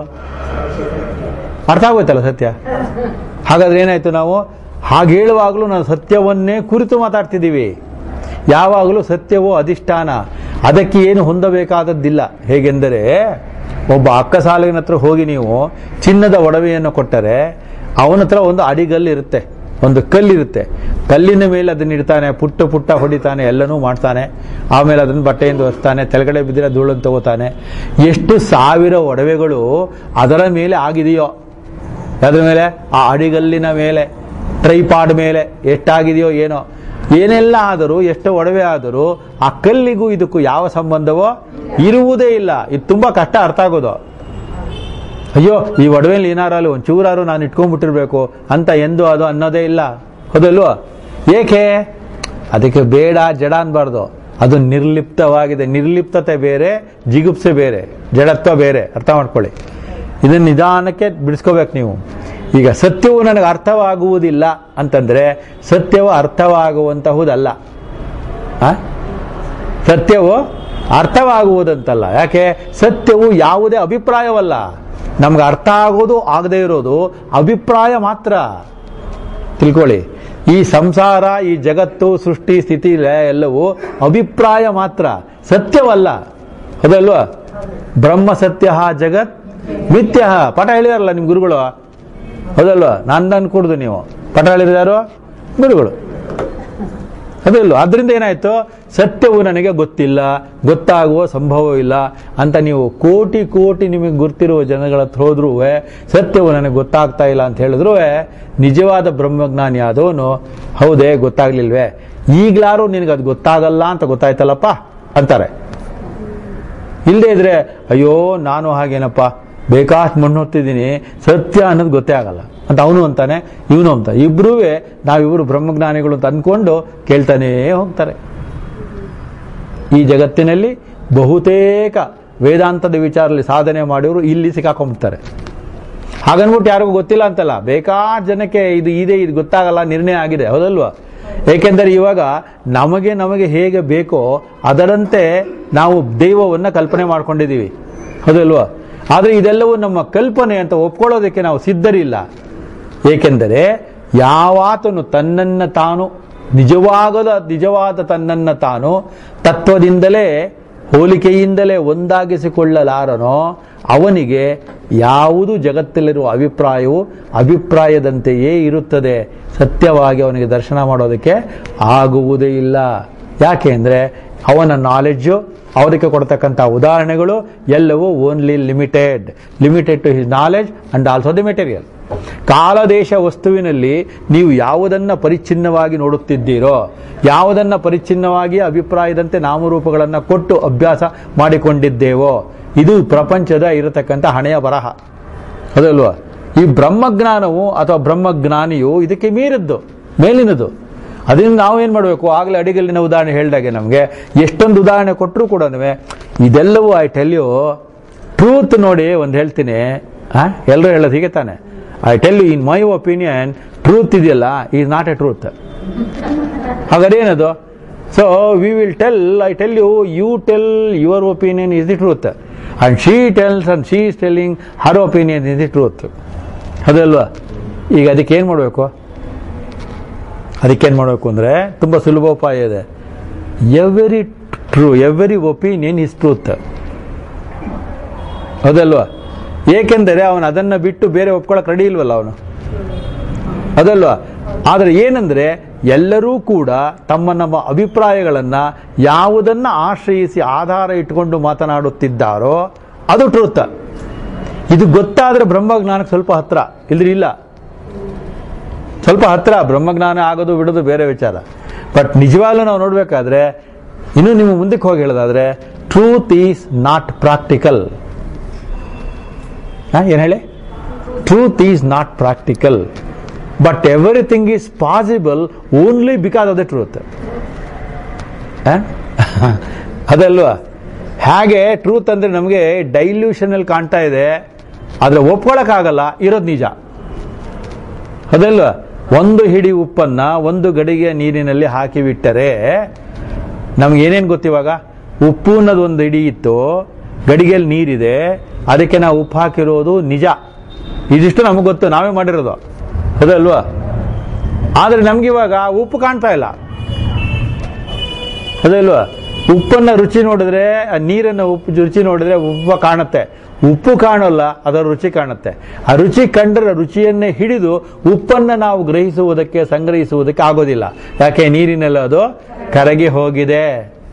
ಅರ್ಥ ಆಗೋಯ್ತಲ್ಲ ಸತ್ಯ ಹಾಗಾದ್ರೆ ಏನಾಯ್ತು ನಾವು ಹಾಗೆ ಹೇಳುವಾಗಲೂ ನಾವು ಸತ್ಯವನ್ನೇ ಕುರಿತು ಮಾತಾಡ್ತಿದ್ದೀವಿ ಯಾವಾಗಲೂ ಸತ್ಯವೋ ಅಧಿಷ್ಠಾನ ಅದಕ್ಕೆ ಏನು ಹೊಂದಬೇಕಾದದ್ದಿಲ್ಲ ಹೇಗೆಂದರೆ ಒಬ್ಬ ಅಕ್ಕ ಸಾಲಿನ ಹತ್ರ ಹೋಗಿ ನೀವು ಚಿನ್ನದ ಒಡವೆಯನ್ನು ಕೊಟ್ಟರೆ ಅವನ ಹತ್ರ ಒಂದು ಅಡಿಗಲ್ಲು ಇರುತ್ತೆ ಒಂದು ಕಲ್ಲಿರುತ್ತೆ ಕಲ್ಲಿನ ಮೇಲೆ ಅದನ್ನ ಇಡ್ತಾನೆ ಪುಟ್ಟ ಪುಟ್ಟ ಹೊಡಿತಾನೆ ಎಲ್ಲನೂ ಮಾಡ್ತಾನೆ ಆಮೇಲೆ ಅದನ್ನ ಬಟ್ಟೆಯಿಂದ ಒರೆಸ್ತಾನೆ ತೆಳಗಡೆ ಬಿದ್ದರೆ ಧೂಳನ್ನು ತಗೋತಾನೆ ಎಷ್ಟು ಸಾವಿರ ಒಡವೆಗಳು ಅದರ ಮೇಲೆ ಆಗಿದೆಯೋ ಅದ್ರ ಮೇಲೆ ಆ ಅಡಿಗಲ್ಲಿನ ಮೇಲೆ ಟ್ರೈಪಾಡ್ ಮೇಲೆ ಎಷ್ಟಾಗಿದೆಯೋ ಏನೋ ಏನೆಲ್ಲ ಆದರೂ ಎಷ್ಟು ಒಡವೆ ಆದರೂ ಆ ಕಲ್ಲಿಗೂ ಇದಕ್ಕೂ ಯಾವ ಸಂಬಂಧವೋ ಇರುವುದೇ ಇಲ್ಲ ಇದು ತುಂಬಾ ಕಷ್ಟ ಅರ್ಥ ಆಗೋದು ಅಯ್ಯೋ ಈ ಒಡವೆಲಿ ಏನಾರು ಒಂಚೂರಾರು ನಾನು ಇಟ್ಕೊಂಡ್ಬಿಟ್ಟಿರ್ಬೇಕು ಅಂತ ಎಂದು ಅದು ಅನ್ನೋದೇ ಇಲ್ಲ ಹೌದಲ್ವಾ ಏಕೆ ಅದಕ್ಕೆ ಬೇಡ ಜಡ ಅನ್ಬಾರ್ದು ಅದು ನಿರ್ಲಿಪ್ತವಾಗಿದೆ ನಿರ್ಲಿಪ್ತತೆ ಬೇರೆ ಜಿಗುಪ್ಸೆ ಬೇರೆ ಜಡತ್ವ ಬೇರೆ ಅರ್ಥ ಮಾಡ್ಕೊಳ್ಳಿ ಇದನ್ನ ನಿಧಾನಕ್ಕೆ ಬಿಡಿಸ್ಕೋಬೇಕು ನೀವು ಈಗ ಸತ್ಯವು ನನಗೆ ಅರ್ಥವಾಗುವುದಿಲ್ಲ ಅಂತಂದ್ರೆ ಸತ್ಯವು ಅರ್ಥವಾಗುವಂತಹುದಲ್ಲ ಆ? ಸತ್ಯವು ಅರ್ಥವಾಗುವುದಂತಲ್ಲ ಯಾಕೆ ಸತ್ಯವು ಯಾವುದೇ ಅಭಿಪ್ರಾಯವಲ್ಲ ನಮ್ಗೆ ಅರ್ಥ ಆಗೋದು ಆಗದೆ ಇರೋದು ಅಭಿಪ್ರಾಯ ಮಾತ್ರ ತಿಳ್ಕೊಳ್ಳಿ ಈ ಸಂಸಾರ ಈ ಜಗತ್ತು ಸೃಷ್ಟಿ ಸ್ಥಿತಿ ಲಯ ಎಲ್ಲವೂ ಅಭಿಪ್ರಾಯ ಮಾತ್ರ ಸತ್ಯವಲ್ಲ ಹೌದಲ್ವಾ ಬ್ರಹ್ಮ ಸತ್ಯ ಜಗತ್ ಮಿಥ್ಯ ಪಾಠ ಹೇಳಿದಾರಲ್ಲ ನಿಮ್ ಗುರುಗಳು ಹೌದಲ್ವಾ ನಾನು ಅನ್ಕೊಡ್ದು ನೀವು ಪಾಠ ಹೇಳಿದಾರು ಗುರುಗಳು ಅದಲ್ಲ ಅದರಿಂದ ಏನಾಯ್ತು ಸತ್ಯವು ನನಗೆ ಗೊತ್ತಿಲ್ಲ ಗೊತ್ತಾಗುವ ಸಂಭವ ಇಲ್ಲ ಅಂತ ನೀವು ಕೋಟಿ ಕೋಟಿ ನಿಮಗೆ ಗೊತ್ತಿರುವ ಜನಗಳ ಹತ್ರ ಹೋದ್ರೂ ಸತ್ಯವು ನನಗೆ ಗೊತ್ತಾಗ್ತಾ ಇಲ್ಲ ಅಂತ ಹೇಳಿದ್ರು ನಿಜವಾದ ಬ್ರಹ್ಮಜ್ಞಾನಿ ಆದವನು ಹೌದೇ ಗೊತ್ತಾಗ್ಲಿಲ್ವೇ ಈಗ್ಲಾರು ನಿನಗೆ ಅದು ಗೊತ್ತಾಗಲ್ಲ ಅಂತ ಗೊತ್ತಾಯ್ತಲ್ಲಪ್ಪ ಅಂತಾರೆ ಇಲ್ಲದೆ ಇದ್ರೆ ಅಯ್ಯೋ ನಾನು ಹಾಗೇನಪ್ಪ ಬೇಕಾಷ್ಟು ಮಣ್ಣು ಹೊತ್ತಿದ್ದೀನಿ ಸತ್ಯ ಅನ್ನೋದು ಗೊತ್ತೇ ಆಗಲ್ಲ ಅಂತ ಅವನು ಅಂತಾನೆ ಇವನು ಅಂತ ಇಬ್ರೂ ನಾವಿಬ್ರು ಬ್ರಹ್ಮಜ್ಞಾನಿಗಳು ಅಂತ ಅನ್ಕೊಂಡು ಕೇಳ್ತಾನೇ ಹೋಗ್ತಾರೆ ಈ ಜಗತ್ತಿನಲ್ಲಿ ಬಹುತೇಕ ವೇದಾಂತದ ವಿಚಾರದಲ್ಲಿ ಸಾಧನೆ ಮಾಡಿಅವರು ಇಲ್ಲಿ ಸಿಕ್ಕಾಕೊಂಡ್ಬಿಡ್ತಾರೆ ಹಾಗನ್ಬಿಟ್ಟು ಯಾರಿಗೂ ಗೊತ್ತಿಲ್ಲ ಅಂತಲ್ಲ ಬೇಕಾದ ಜನಕ್ಕೆ ಇದು ಇದೆ ಇದು ಗೊತ್ತಾಗಲ್ಲ ನಿರ್ಣಯ ಆಗಿದೆ ಹೌದಲ್ವಾ ಏಕೆಂದರೆ ಇವಾಗ ನಮಗೆ ನಮಗೆ ಹೇಗೆ ಬೇಕೋ ಅದರಂತೆ ನಾವು ದೈವವನ್ನು ಕಲ್ಪನೆ ಮಾಡ್ಕೊಂಡಿದ್ದೀವಿ ಹೌದಲ್ವಾ ಆದರೆ ಇದೆಲ್ಲವೂ ನಮ್ಮ ಕಲ್ಪನೆ ಅಂತ ಒಪ್ಕೊಳ್ಳೋದಕ್ಕೆ ನಾವು ಸಿದ್ಧರಿಲ್ಲ ಏಕೆಂದರೆ ಯಾವಾತನು ತನ್ನನ್ನು ತಾನು ನಿಜವಾಗದ ನಿಜವಾದ ತನ್ನನ್ನು ತಾನು ತತ್ವದಿಂದಲೇ ಹೋಲಿಕೆಯಿಂದಲೇ ಒಂದಾಗಿಸಿಕೊಳ್ಳಲಾರನೋ ಅವನಿಗೆ ಯಾವುದು ಜಗತ್ತಲ್ಲಿರುವ ಅಭಿಪ್ರಾಯವು ಅಭಿಪ್ರಾಯದಂತೆಯೇ ಇರುತ್ತದೆ ಸತ್ಯವಾಗಿ ಅವನಿಗೆ ದರ್ಶನ ಮಾಡೋದಕ್ಕೆ ಆಗುವುದೇ ಇಲ್ಲ ಯಾಕೆ ಅಂದರೆ ಅವನ ನಾಲೆಡ್ಜು ಅವರಿಗೆ ಕೊಡ್ತಕ್ಕಂಥ ಉದಾಹರಣೆಗಳು ಎಲ್ಲವೂ only limited limited to his knowledge and also the material ಕಾಲದೇಶ ವಸ್ತುವಿನಲ್ಲಿ ನೀವು ಯಾವುದನ್ನ ಪರಿಚ್ಛಿನ್ನವಾಗಿ ನೋಡುತ್ತಿದ್ದೀರೋ ಯಾವುದನ್ನ ಪರಿಚ್ಛಿನ್ನವಾಗಿ ಅಭಿಪ್ರಾಯದಂತೆ ನಾಮರೂಪಗಳನ್ನು ಕೊಟ್ಟು ಅಭ್ಯಾಸ ಮಾಡಿಕೊಂಡಿದ್ದೇವೋ ಇದು ಪ್ರಪಂಚದ ಇರತಕ್ಕಂಥ ಹಣೆಯ ಬರಹ ಅದಲ್ವಾ ಈ ಬ್ರಹ್ಮಜ್ಞಾನವು ಅಥವಾ ಬ್ರಹ್ಮಜ್ಞಾನಿಯು ಇದಕ್ಕೆ ಮೀರಿದ್ದು ಮೇಲಿನದು ಅದರಿಂದ ನಾವೇನು ಮಾಡಬೇಕು ಆಗಲೇ ಅಡಿಗಲ್ಲಿನ ಉದಾಹರಣೆ ಹೇಳಿದಾಗೆ ನಮಗೆ ಎಷ್ಟೊಂದು ಉದಾಹರಣೆ ಕೊಟ್ಟರು ಕೂಡ ಇದೆಲ್ಲವೂ ಐ ಟೆಲ್ ಯು ಟ್ರೂತ್ ನೋಡಿ ಒಂದು ಹೇಳ್ತೀನಿ ಎಲ್ಲರೂ ಹೇಳೋದು ಹೀಗೆ ತಾನೆ I tell you in my opinion truth ಇದೆಯಲ್ಲ ಈಸ್ ನಾಟ್ ಎ ಟ್ರೂತ್ ಹಾಗಾದ್ರೆ ಏನದು so we will tell I tell you you tell your opinion is the truth and she tells and she is telling her opinion is the truth ಅದಲ್ವಾ ಈಗ ಅದಕ್ಕೆ ಏನು ಮಾಡಬೇಕು ಅದಕ್ಕೇನು ಮಾಡಬೇಕು ಅಂದರೆ ತುಂಬ ಸುಲಭೋಪಾಯ ಇದೆ every true every opinion is truth ಹೌದಲ್ವಾ ಏಕೆಂದರೆ ಅವನು ಅದನ್ನು ಬಿಟ್ಟು ಬೇರೆ ಒಪ್ಕೊಳ್ಳೋಕೆ ರೆಡಿ ಇಲ್ವಲ್ಲ ಅವನು ಅದಲ್ವಾ ಆದರೆ ಏನಂದ್ರೆ ಎಲ್ಲರೂ ಕೂಡ ತಮ್ಮ ನಮ್ಮ ಅಭಿಪ್ರಾಯಗಳನ್ನ ಯಾವುದನ್ನ ಆಶ್ರಯಿಸಿ ಆಧಾರ ಇಟ್ಟುಕೊಂಡು ಮಾತನಾಡುತ್ತಿದ್ದಾರೋ ಅದು ಟ್ರೂತ್ ಇದು ಗೊತ್ತಾದ್ರೆ ಬ್ರಹ್ಮಜ್ಞಾನಕ್ಕೆ ಸ್ವಲ್ಪ ಹತ್ರ ಇಲ್ದ್ರೆ ಇಲ್ಲ ಸ್ವಲ್ಪ ಹತ್ರ ಬ್ರಹ್ಮಜ್ಞಾನ ಆಗೋದು ಬಿಡೋದು ಬೇರೆ ವಿಚಾರ ಬಟ್ ನಿಜವಾಗ್ಲೂ ನಾವು ನೋಡಬೇಕಾದ್ರೆ ಇನ್ನು ನೀವು ಮುಂದಕ್ಕೆ ಹೋಗಿ ಹೇಳೋದಾದ್ರೆ ಟ್ರೂತ್ ಈಸ್ ನಾಟ್ ಪ್ರಾಕ್ಟಿಕಲ್ ಏನು ಹೇಳಿ truth is not practical but everything is possible only because of the truth ಅದಲ್ವಾ ಹಾಗೆ ಟ್ರೂತ್ ಅಂದ್ರೆ ನಮಗೆ ಡೈಲ್ಯೂಷನಲ್ಲಿ ಕಾಣ್ತಾ ಇದೆ ಆದರೆ ಒಪ್ಕೊಳಕ್ಕಾಗಲ್ಲ ಇರೋದು ನಿಜ ಅದಲ್ವಾ ಒಂದು ಹಿಡಿ ಉಪ್ಪನ್ನ ಒಂದು ಗಡಿಗೆ ನೀರಿನಲ್ಲಿ ಹಾಕಿ ಬಿಟ್ಟರೆ ನಮ್ಗೆ ಏನೇನು ಗೊತ್ತಿವಾಗ ಉಪ್ಪು ಅನ್ನೋದು ಒಂದು ಹಿಡಿ ಇತ್ತು ಗಡಿಗೆಯಲ್ಲಿ ನೀರಿದೆ ಅದಕ್ಕೆ ನಾವು ಉಪ್ಪು ಹಾಕಿರೋದು ನಿಜ ಇದಿಷ್ಟು ನಮಗೆ ಗೊತ್ತು ನಾವೇ ಮಾಡಿರೋದು ಅದಲ್ವಾ ಆದರೆ ನಮ್ಗಿವಾಗ ಉಪ್ಪು ಕಾಣ್ತಾ ಇಲ್ಲ ಅದಲ್ವಾ ಉಪ್ಪನ್ನ ರುಚಿ ನೋಡಿದ್ರೆ ಆ ನೀರನ್ನ ಉಪ್ಪು ರುಚಿ ನೋಡಿದ್ರೆ ಉಪ್ಪು ಕಾಣುತ್ತೆ ಉಪ್ಪು ಕಾಣೋಲ್ಲ ಅದರ ರುಚಿ ಕಾಣುತ್ತೆ ಆ ರುಚಿ ಕಂಡರೆ ರುಚಿಯನ್ನೇ ಹಿಡಿದು ಉಪ್ಪನ್ನ ನಾವು ಗ್ರಹಿಸುವುದಕ್ಕೆ ಸಂಗ್ರಹಿಸುವುದಕ್ಕೆ ಆಗೋದಿಲ್ಲ ಯಾಕೆ ನೀರಿನಲ್ಲಿ ಅದು ಕರಗಿ ಹೋಗಿದೆ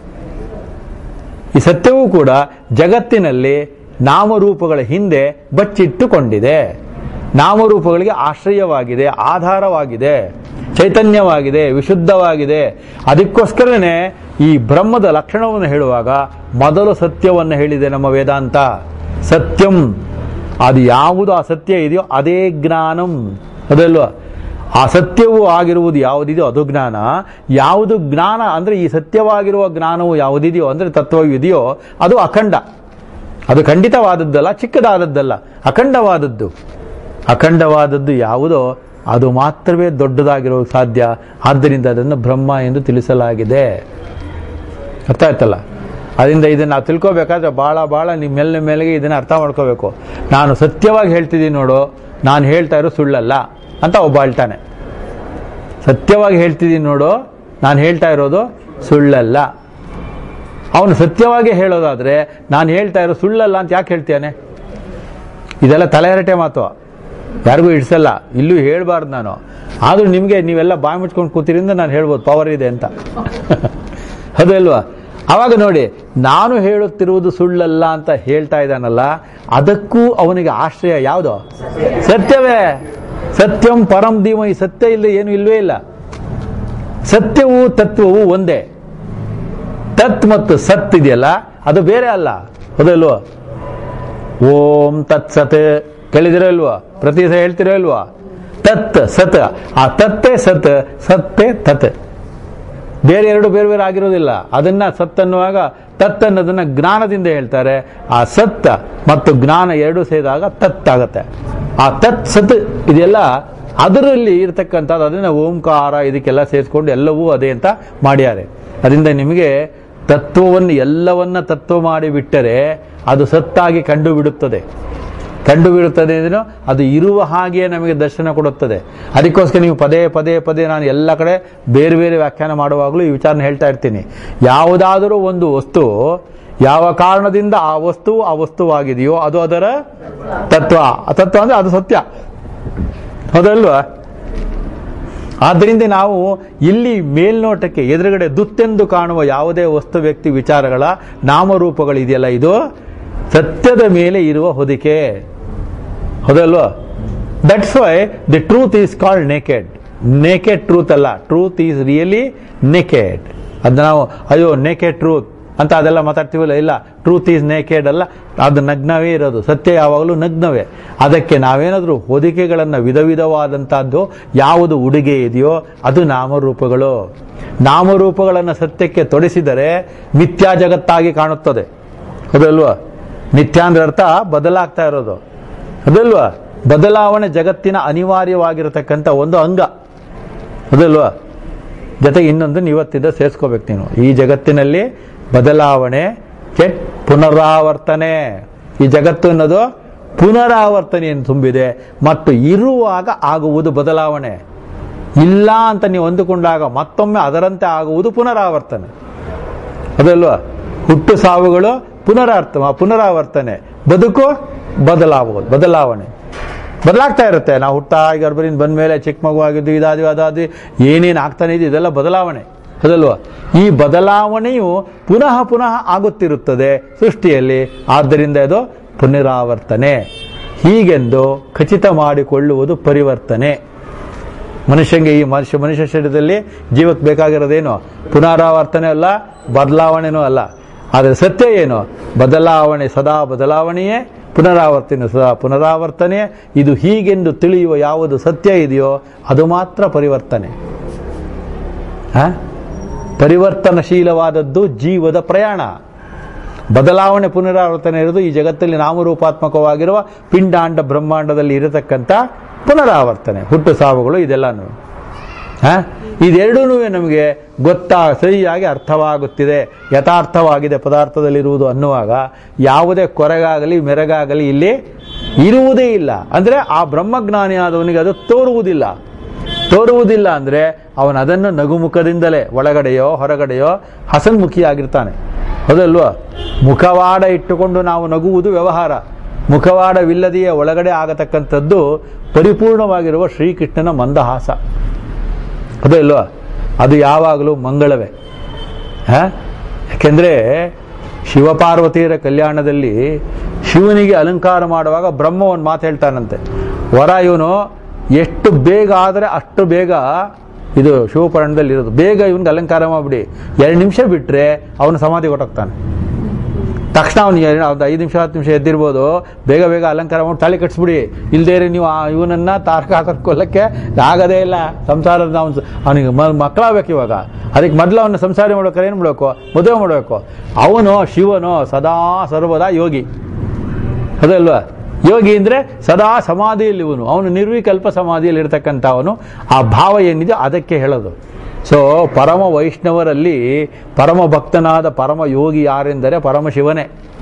ಈ ಸತ್ಯವೂ ಕೂಡ ಜಗತ್ತಿನಲ್ಲಿ ನಾಮರೂಪಗಳ ಹಿಂದೆ ಬಚ್ಚಿಟ್ಟುಕೊಂಡಿದೆ ನಾಮರೂಪಗಳಿಗೆ ಆಶ್ರಯವಾಗಿದೆ ಆಧಾರವಾಗಿದೆ ಚೈತನ್ಯವಾಗಿದೆ ವಿಶುದ್ಧವಾಗಿದೆ ಅದಕ್ಕೋಸ್ಕರನೇ ಈ ಬ್ರಹ್ಮದ ಲಕ್ಷಣವನ್ನು ಹೇಳುವಾಗ ಮೊದಲು ಸತ್ಯವನ್ನು ಹೇಳಿದೆ ನಮ್ಮ ವೇದಾಂತ ಸತ್ಯಂ ಅದು ಯಾವುದು ಆ ಸತ್ಯ ಇದೆಯೋ ಅದೇ ಜ್ಞಾನಂ ಅದಲ್ವಾ ಆ ಸತ್ಯವೂ ಆಗಿರುವುದು ಯಾವುದಿದೆಯೋ ಅದು ಜ್ಞಾನ ಯಾವುದು ಜ್ಞಾನ ಅಂದ್ರೆ ಈ ಸತ್ಯವಾಗಿರುವ ಜ್ಞಾನವು ಯಾವುದಿದೆಯೋ ಅಂದ್ರೆ ತತ್ವವಿದೆಯೋ ಅದು ಅಖಂಡ ಅದು ಖಂಡಿತವಾದದ್ದಲ್ಲ ಚಿಕ್ಕದಾದದ್ದಲ್ಲ ಅಖಂಡವಾದದ್ದು ಅಖಂಡವಾದದ್ದು ಯಾವುದೋ ಅದು ಮಾತ್ರವೇ ದೊಡ್ಡದಾಗಿರೋ ಸಾಧ್ಯ ಆದ್ದರಿಂದ ಅದನ್ನು ಬ್ರಹ್ಮ ಎಂದು ತಿಳಿಸಲಾಗಿದೆ ಅರ್ಥ ಆಯ್ತಲ್ಲ ಅದರಿಂದ ಇದನ್ನು ನಾವು ತಿಳ್ಕೊಬೇಕಾದ್ರೆ ಭಾಳ ಭಾಳ ನಿಮ್ಮ ಮೇಲೆ ಮೇಲೆಗೆ ಇದನ್ನು ಅರ್ಥ ಮಾಡ್ಕೋಬೇಕು ನಾನು ಸತ್ಯವಾಗಿ ಹೇಳ್ತಿದ್ದೀನಿ ನೋಡು ನಾನು ಹೇಳ್ತಾ ಇರೋ ಸುಳ್ಳಲ್ಲ ಅಂತ ಒಬ್ಬ ಹೇಳ್ತಾನೆ ಸತ್ಯವಾಗಿ ಹೇಳ್ತಿದ್ದೀನಿ ನೋಡು ನಾನು ಹೇಳ್ತಾ ಇರೋದು ಸುಳ್ಳಲ್ಲ ಅವನು ಸತ್ಯವಾಗಿ ಹೇಳೋದಾದ್ರೆ ನಾನು ಹೇಳ್ತಾ ಇರೋ ಸುಳ್ಳಲ್ಲ ಅಂತ ಯಾಕೆ ಹೇಳ್ತೇನೆ ಇದೆಲ್ಲ ತಲೆಹರಟೆ ಮಾತು ಯಾರಿಗೂ ಇಡ್ಸಲ್ಲ ಇಲ್ಲೂ ಹೇಳ್ಬಾರ್ದು ನಾನು ಆದ್ರೂ ನಿಮಗೆ ನೀವೆಲ್ಲ ಬಾಯಿ ಮುಚ್ಕೊಂಡು ಕೂತಿರಿಂದ ನಾನು ಹೇಳ್ಬೋದು ಪವರ್ ಇದೆ ಅಂತ ಅದಲ್ವಾ ಅವಾಗ ನೋಡಿ ನಾನು ಹೇಳುತ್ತಿರುವುದು ಸುಳ್ಳಲ್ಲ ಅಂತ ಹೇಳ್ತಾ ಇದ್ದಾನಲ್ಲ ಅದಕ್ಕೂ ಅವನಿಗೆ ಆಶ್ರಯ ಯಾವುದು ಸತ್ಯವೇ ಸತ್ಯಂ ಪರಂ ಧೀಮ ಈ ಸತ್ಯ ಇಲ್ಲ ಏನು ಇಲ್ವೇ ಇಲ್ಲ ಸತ್ಯವೂ ತತ್ವವು ಒಂದೇ ತತ್ ಮತ್ತು ಸತ್ ಇದೆಯಲ್ಲ ಅದು ಬೇರೆ ಅಲ್ಲ ಹೌದಲ್ವಾ ಓಂ ತತ್ ಸತ್ ಕೇಳಿದಿರೋ ಇಲ್ವಾ ಪ್ರತಿ ದಿವಸ ಹೇಳ್ತಿರೋ ಇಲ್ವಾ ತತ್ ಸತ್ ಆ ತತ್ತೇ ಸತ್ ಸತ್ತೇ ತತ್ ಬೇರೆ ಎರಡು ಬೇರೆ ಬೇರೆ ಆಗಿರೋದಿಲ್ಲ ಅದನ್ನ ಸತ್ ಅನ್ನುವಾಗ ತತ್ ಅನ್ನೋದನ್ನ ಜ್ಞಾನದಿಂದ ಹೇಳ್ತಾರೆ ಆ ಸತ್ತ ಮತ್ತು ಜ್ಞಾನ ಎರಡು ಸೇರಿದಾಗ ತತ್ ಆಗತ್ತೆ ಆ ತತ್ ಸತ್ ಇದೆಲ್ಲ ಅದರಲ್ಲಿ ಇರತಕ್ಕಂಥದ್ದು ಅದನ್ನ ಓಂಕಾರ ಇದಕ್ಕೆಲ್ಲ ಸೇರಿಸ್ಕೊಂಡು ಎಲ್ಲವೂ ಅದೇ ಅಂತ ಮಾಡ್ಯಾರೆ ಅದರಿಂದ ನಿಮಗೆ ತತ್ವವನ್ನು ಎಲ್ಲವನ್ನ ತತ್ವ ಮಾಡಿ ಬಿಟ್ಟರೆ ಅದು ಸತ್ತಾಗಿ ಕಂಡು ಬಿಡುತ್ತದೆ ಕಂಡು ಬೀಳುತ್ತದೆ ಅಂದ್ರೂ ಅದು ಇರುವ ಹಾಗೆ ನಮಗೆ ದರ್ಶನ ಕೊಡುತ್ತದೆ ಅದಕ್ಕೋಸ್ಕರ ನೀವು ಪದೇ ಪದೇ ಪದೇ ನಾನು ಎಲ್ಲ ಕಡೆ ಬೇರೆ ಬೇರೆ ವ್ಯಾಖ್ಯಾನ ಮಾಡುವಾಗಲೂ ಈ ವಿಚಾರನ ಹೇಳ್ತಾ ಇರ್ತೀನಿ ಯಾವುದಾದರೂ ಒಂದು ವಸ್ತು ಯಾವ ಕಾರಣದಿಂದ ಆ ವಸ್ತು ಆ ವಸ್ತುವಾಗಿದೆಯೋ ಅದು ಅದರ ತತ್ವ ಆ ತತ್ವ ಅಂದ್ರೆ ಅದು ಸತ್ಯ ಹೌದಲ್ವಾ ಆದ್ದರಿಂದ ನಾವು ಇಲ್ಲಿ ಮೇಲ್ನೋಟಕ್ಕೆ ಎದುರುಗಡೆ ದುತ್ತೆಂದು ಕಾಣುವ ಯಾವುದೇ ವಸ್ತು ವ್ಯಕ್ತಿ ವಿಚಾರಗಳ ನಾಮರೂಪಗಳಿದೆಯಲ್ಲ ಇದು ಸತ್ಯದ ಮೇಲೆ ಇರುವ ಹೊದಿಕೆ ಹೌದಲ್ವಾ that's why the truth is called naked naked truth ಅಲ್ಲ ಟ್ರೂತ್ ಈಸ್ ರಿಯಲಿ ನೇಕೆಡ್ ಅದನ್ನ ನಾವು ಅಯ್ಯೋ ನೇಕೆಡ್ ಟ್ರೂತ್ ಅಂತ ಅದೆಲ್ಲ ಮಾತಾಡ್ತೀವಲ್ಲ ಇಲ್ಲ ಟ್ರೂತ್ ಈಸ್ ನೇಕೆಡ್ ಅಲ್ಲ ಅದು ನಗ್ನವೇ ಇರೋದು ಸತ್ಯ ಯಾವಾಗಲೂ ನಗ್ನವೇ ಅದಕ್ಕೆ ನಾವೇನಾದರೂ ಹೊದಿಕೆಗಳನ್ನು ವಿಧ ವಿಧವಾದಂತಹದ್ದು ಯಾವುದು ಉಡುಗೆ ಇದೆಯೋ ಅದು ನಾಮರೂಪಗಳು ನಾಮರೂಪಗಳನ್ನು ಸತ್ಯಕ್ಕೆ ತೊಡಿಸಿದರೆ ಮಿಥ್ಯಾ ಜಗತ್ತಾಗಿ ಕಾಣುತ್ತದೆ ಹೌದಲ್ವಾ ನಿತ್ಯ ಅಂದ್ರೆ ಅರ್ಥ ಬದಲಾಗ್ತಾ ಇರೋದು ಅದಲ್ವಾ ಬದಲಾವಣೆ ಜಗತ್ತಿನ ಅನಿವಾರ್ಯವಾಗಿರತಕ್ಕಂಥ ಒಂದು ಅಂಗ ಅದಲ್ವಾ ಜೊತೆಗೆ ಇನ್ನೊಂದು ಇವತ್ತಿದ್ದ ಸೇರಿಸ್ಕೋಬೇಕು ನೀನು ಈ ಜಗತ್ತಿನಲ್ಲಿ ಬದಲಾವಣೆ ಕೆ ಪುನರಾವರ್ತನೆ ಈ ಜಗತ್ತು ಅನ್ನೋದು ಪುನರಾವರ್ತನೆಯನ್ನು ತುಂಬಿದೆ ಮತ್ತು ಇರುವಾಗ ಆಗುವುದು ಬದಲಾವಣೆ ಇಲ್ಲ ಅಂತ ನೀವು ಅಂದುಕೊಂಡಾಗ ಮತ್ತೊಮ್ಮೆ ಅದರಂತೆ ಆಗುವುದು ಪುನರಾವರ್ತನೆ ಅದಲ್ವಾ ಹುಟ್ಟು ಸಾವುಗಳು ಪುನರಾರ್ಥ ಪುನರಾವರ್ತನೆ ಬದುಕು ಬದಲಾಗುವುದು ಬದಲಾವಣೆ ಬದಲಾಗ್ತಾ ಇರುತ್ತೆ ನಾವು ಹುಟ್ಟಾ ಗರ್ಭದಿಂದ ಬಂದ ಮೇಲೆ ಚಿಕ್ಕ ಮಗು ಆಗಿದ್ದು ಇದಾದ್ವಿ ಅದಾದ್ವಿ ಏನೇನು ಆಗ್ತಾನೆ ಇದೆ ಇದೆಲ್ಲ ಬದಲಾವಣೆ ಅದಲ್ವಾ ಈ ಬದಲಾವಣೆಯು ಪುನಃ ಪುನಃ ಆಗುತ್ತಿರುತ್ತದೆ ಸೃಷ್ಟಿಯಲ್ಲಿ ಆದ್ದರಿಂದ ಇದು ಪುನರಾವರ್ತನೆ ಹೀಗೆಂದು ಖಚಿತ ಮಾಡಿಕೊಳ್ಳುವುದು ಪರಿವರ್ತನೆ ಮನುಷ್ಯಂಗೆ ಈ ಮನುಷ್ಯ ಮನುಷ್ಯ ಶರೀರದಲ್ಲಿ ಜೀವಕ್ಕೆ ಬೇಕಾಗಿರೋದೇನು ಪುನರಾವರ್ತನೆ ಅಲ್ಲ ಬದಲಾವಣೆನೂ ಅಲ್ಲ ಆದರೆ ಸತ್ಯ ಏನು ಬದಲಾವಣೆ ಸದಾ ಬದಲಾವಣೆಯೇ ಪುನರಾವರ್ತನೆ ಸದಾ ಪುನರಾವರ್ತನೆ ಇದು ಹೀಗೆಂದು ತಿಳಿಯುವ ಯಾವುದು ಸತ್ಯ ಇದೆಯೋ ಅದು ಮಾತ್ರ ಪರಿವರ್ತನೆ ಆ? ಪರಿವರ್ತನಶೀಲವಾದದ್ದು ಜೀವದ ಪ್ರಯಾಣ ಬದಲಾವಣೆ ಪುನರಾವರ್ತನೆ ಇರೋದು ಈ ಜಗತ್ತಲ್ಲಿ ನಾಮರೂಪಾತ್ಮಕವಾಗಿರುವ ಪಿಂಡಾಂಡ ಬ್ರಹ್ಮಾಂಡದಲ್ಲಿ ಇರತಕ್ಕಂಥ ಪುನರಾವರ್ತನೆ ಹುಟ್ಟು ಸಾವುಗಳು ಇದೆಲ್ಲನೂ ಆ? ಇದೆರಡೂ ನಮಗೆ ಗೊತ್ತಾ ಸರಿಯಾಗಿ ಅರ್ಥವಾಗುತ್ತಿದೆ ಯಥಾರ್ಥವಾಗಿದೆ ಪದಾರ್ಥದಲ್ಲಿರುವುದು ಅನ್ನುವಾಗ ಯಾವುದೇ ಕೊರಗಾಗಲಿ ಮೆರಗಾಗಲಿ ಇಲ್ಲಿ ಇರುವುದೇ ಇಲ್ಲ ಅಂದ್ರೆ ಆ ಬ್ರಹ್ಮಜ್ಞಾನಿ ಆದವನಿಗೆ ಅದು ತೋರುವುದಿಲ್ಲ ತೋರುವುದಿಲ್ಲ ಅಂದ್ರೆ ಅವನು ಅದನ್ನು ನಗುಮುಖದಿಂದಲೇ ಒಳಗಡೆಯೋ ಹೊರಗಡೆಯೋ ಹಸನ್ಮುಖಿಯಾಗಿರ್ತಾನೆ ಹೌದಲ್ವಾ ಮುಖವಾಡ ಇಟ್ಟುಕೊಂಡು ನಾವು ನಗುವುದು ವ್ಯವಹಾರ ಮುಖವಾಡವಿಲ್ಲದೆಯೇ ಒಳಗಡೆ ಆಗತಕ್ಕಂಥದ್ದು ಪರಿಪೂರ್ಣವಾಗಿರುವ ಶ್ರೀಕೃಷ್ಣನ ಮಂದಹಾಸ ಅದೇ ಇಲ್ವಾ ಅದು ಯಾವಾಗಲೂ ಮಂಗಳವೇ ಹ? ಯಾಕೆಂದ್ರೆ ಶಿವಪಾರ್ವತಿಯರ ಕಲ್ಯಾಣದಲ್ಲಿ ಶಿವನಿಗೆ ಅಲಂಕಾರ ಮಾಡುವಾಗ ಬ್ರಹ್ಮ ಒಂದು ಮಾತು ಹೇಳ್ತಾನಂತೆ ವರ ಇವನು ಎಷ್ಟು ಬೇಗ ಆದರೆ ಅಷ್ಟು ಬೇಗ ಇದು ಶಿವಪುರಾಣದಲ್ಲಿ ಇರೋದು ಬೇಗ ಇವನಿಗೆ ಅಲಂಕಾರ ಮಾಡಿಬಿಡಿ ಎರಡು ನಿಮಿಷ ಬಿಟ್ಟರೆ ಅವನು ಸಮಾಧಿ ಕೊಟ್ಟೋಗ್ತಾನೆ ತಕ್ಷಣ ಅವನು ಒಂದು ಐದು ನಿಮಿಷ ಹತ್ತು ನಿಮಿಷ ಎದ್ದಿರ್ಬೋದು ಬೇಗ ಬೇಗ ಅಲಂಕಾರ ಮಾಡಿ ತಾಳಿ ಕಟ್ಸ್ಬಿಡಿ ಇಲ್ದೇ ಇದ್ರೆ ನೀವು ಆ ಇವನನ್ನ ತಾರಕ ಹಾಕೋದ್ ಕೊಲ್ಲಕ್ಕೆ ಆಗೋದೇ ಇಲ್ಲ ಸಂಸಾರದ ನಾವು ಅವನಿಗೆ ಮಕ್ಕಳಾಗಬೇಕು ಇವಾಗ ಅದಕ್ಕೆ ಮೊದಲು ಅವನ ಸಂಸಾರ ಮಾಡ್ಬೇಕಾದ್ರೆ ಏನು ಮಾಡಬೇಕು ಮದುವೆ ಮಾಡಬೇಕು ಅವನು ಶಿವನು ಸದಾ ಸರ್ವದಾ ಯೋಗಿ ಅದಲ್ವಾ ಯೋಗಿ ಅಂದ್ರೆ ಸದಾ ಸಮಾಧಿಯಲ್ಲಿ ಇವನು ಅವನು ನಿರ್ವಿಕಲ್ಪ ಸಮಾಧಿಯಲ್ಲಿ ಇರ್ತಕ್ಕಂಥ ಅವನು ಆ ಭಾವ ಏನಿದೆ ಅದಕ್ಕೆ ಹೇಳೋದು ಸೊ ಪರಮ ವೈಷ್ಣವರಲ್ಲಿ ಪರಮ ಭಕ್ತನಾದ ಪರಮ ಯೋಗಿ ಯಾರೆಂದರೆ ಪರಮ ಶಿವನೇ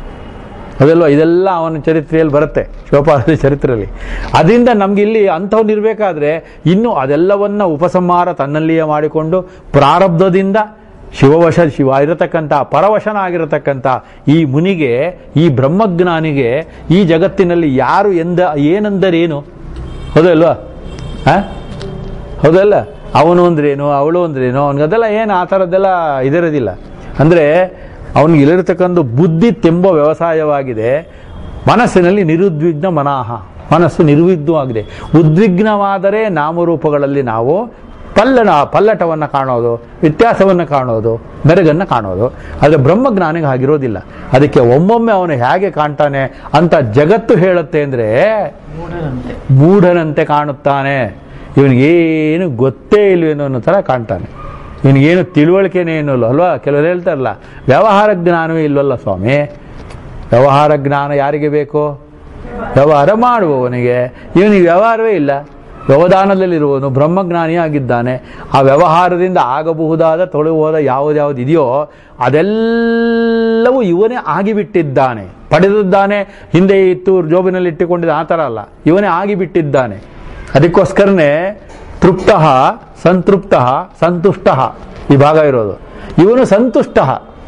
ಅದಲ್ವಾ ಇದೆಲ್ಲ ಅವನ ಚರಿತ್ರೆಯಲ್ಲಿ ಬರುತ್ತೆ ಶಿವಪಾರ್ವತಿ ಚರಿತ್ರೆಯಲ್ಲಿ ಅದರಿಂದ ನಮ್ಗೆ ಇಲ್ಲಿ ಅಂಥವ್ನು ಇರಬೇಕಾದ್ರೆ ಇನ್ನು ಅದೆಲ್ಲವನ್ನ ಉಪಸಂಹಾರ ತನ್ನಲ್ಲಿಯೇ ಮಾಡಿಕೊಂಡು ಪ್ರಾರಬ್ಧದಿಂದ ಶಿವವಶ ಶಿವ ಇರತಕ್ಕಂಥ ಪರವಶನಾಗಿರತಕ್ಕಂಥ ಈ ಮುನಿಗೆ ಈ ಬ್ರಹ್ಮಜ್ಞಾನಿಗೆ ಈ ಜಗತ್ತಿನಲ್ಲಿ ಯಾರು ಎಂದ ಏನೆಂದರೇನು ಹೌದಲ್ವಾ ಆ? ಹೌದಲ್ಲ ಅವನು ಅಂದ್ರೇನು ಅವಳು ಅಂದ್ರೇನು ಅವನಿಗದೆಲ್ಲ ಏನು ಆ ಥರದ್ದೆಲ್ಲ ಇದಿರೋದಿಲ್ಲ ಅಂದರೆ ಅವನಿಗೆ ಇಲ್ಲಿರ್ತಕ್ಕಂಥ ಬುದ್ಧಿ ತೆಂಬ ವ್ಯವಸಾಯವಾಗಿದೆ ಮನಸ್ಸಿನಲ್ಲಿ ನಿರುದ್ವಿಗ್ನ ಮನಾಹ ಮನಸ್ಸು ನಿರ್ವಿಘ್ನವಾಗಿದೆ ಉದ್ವಿಗ್ನವಾದರೆ ನಾಮರೂಪಗಳಲ್ಲಿ ನಾವು ಪಲ್ಲಣ ಪಲ್ಲಟವನ್ನು ಕಾಣೋದು ವ್ಯತ್ಯಾಸವನ್ನು ಕಾಣೋದು ಮೆರಗನ್ನು ಕಾಣೋದು ಆದರೆ ಬ್ರಹ್ಮಜ್ಞಾನಿಗೆ ಹಾಗಿರೋದಿಲ್ಲ ಅದಕ್ಕೆ ಒಮ್ಮೊಮ್ಮೆ ಅವನು ಹೇಗೆ ಕಾಣ್ತಾನೆ ಅಂತ ಜಗತ್ತು ಹೇಳುತ್ತೆ ಅಂದರೆ ಮೂಢನಂತೆ ಮೂಢನಂತೆ ಕಾಣುತ್ತಾನೆ ಇವನಿಗೇನು ಗೊತ್ತೇ ಇಲ್ವೇನೋ ಅನ್ನೋ ಥರ ಕಾಣ್ತಾನೆ ಇವನಿಗೇನು ತಿಳುವಳಿಕೆನೇ ಏನೂ ಇಲ್ಲ ಅಲ್ವಾ ಕೆಲವರು ಹೇಳ್ತಾರಲ್ಲ ವ್ಯವಹಾರ ಜ್ಞಾನವೇ ಇಲ್ವಲ್ಲ ಸ್ವಾಮಿ ವ್ಯವಹಾರ ಜ್ಞಾನ ಯಾರಿಗೆ ಬೇಕು ವ್ಯವಹಾರ ಮಾಡುವವನಿಗೆ ಇವನಿಗೆ ವ್ಯವಹಾರವೇ ಇಲ್ಲ ವ್ಯವಧಾನದಲ್ಲಿರುವವನು ಬ್ರಹ್ಮಜ್ಞಾನಿ ಆಗಿದ್ದಾನೆ ಆ ವ್ಯವಹಾರದಿಂದ ಆಗಬಹುದಾದ ತೊಳೆಯುವುದ ಯಾವುದ್ಯಾವುದು ಇದೆಯೋ ಅದೆಲ್ಲವೂ ಇವನೇ ಆಗಿಬಿಟ್ಟಿದ್ದಾನೆ ಪಡೆದಿದ್ದಾನೆ ಹಿಂದೆ ಇತ್ತು ಜೋಬಿನಲ್ಲಿ ಇಟ್ಟುಕೊಂಡಿದ್ದ ಆ ಥರ ಅಲ್ಲ ಇವನೇ ಆಗಿಬಿಟ್ಟಿದ್ದಾನೆ ಅದಕ್ಕೋಸ್ಕರನೇ ತೃಪ್ತ ಸಂತೃಪ್ತ ಸಂತುಷ್ಟ ಈ ಭಾಗ ಇರೋದು ಇವನು ಸಂತುಷ್ಟ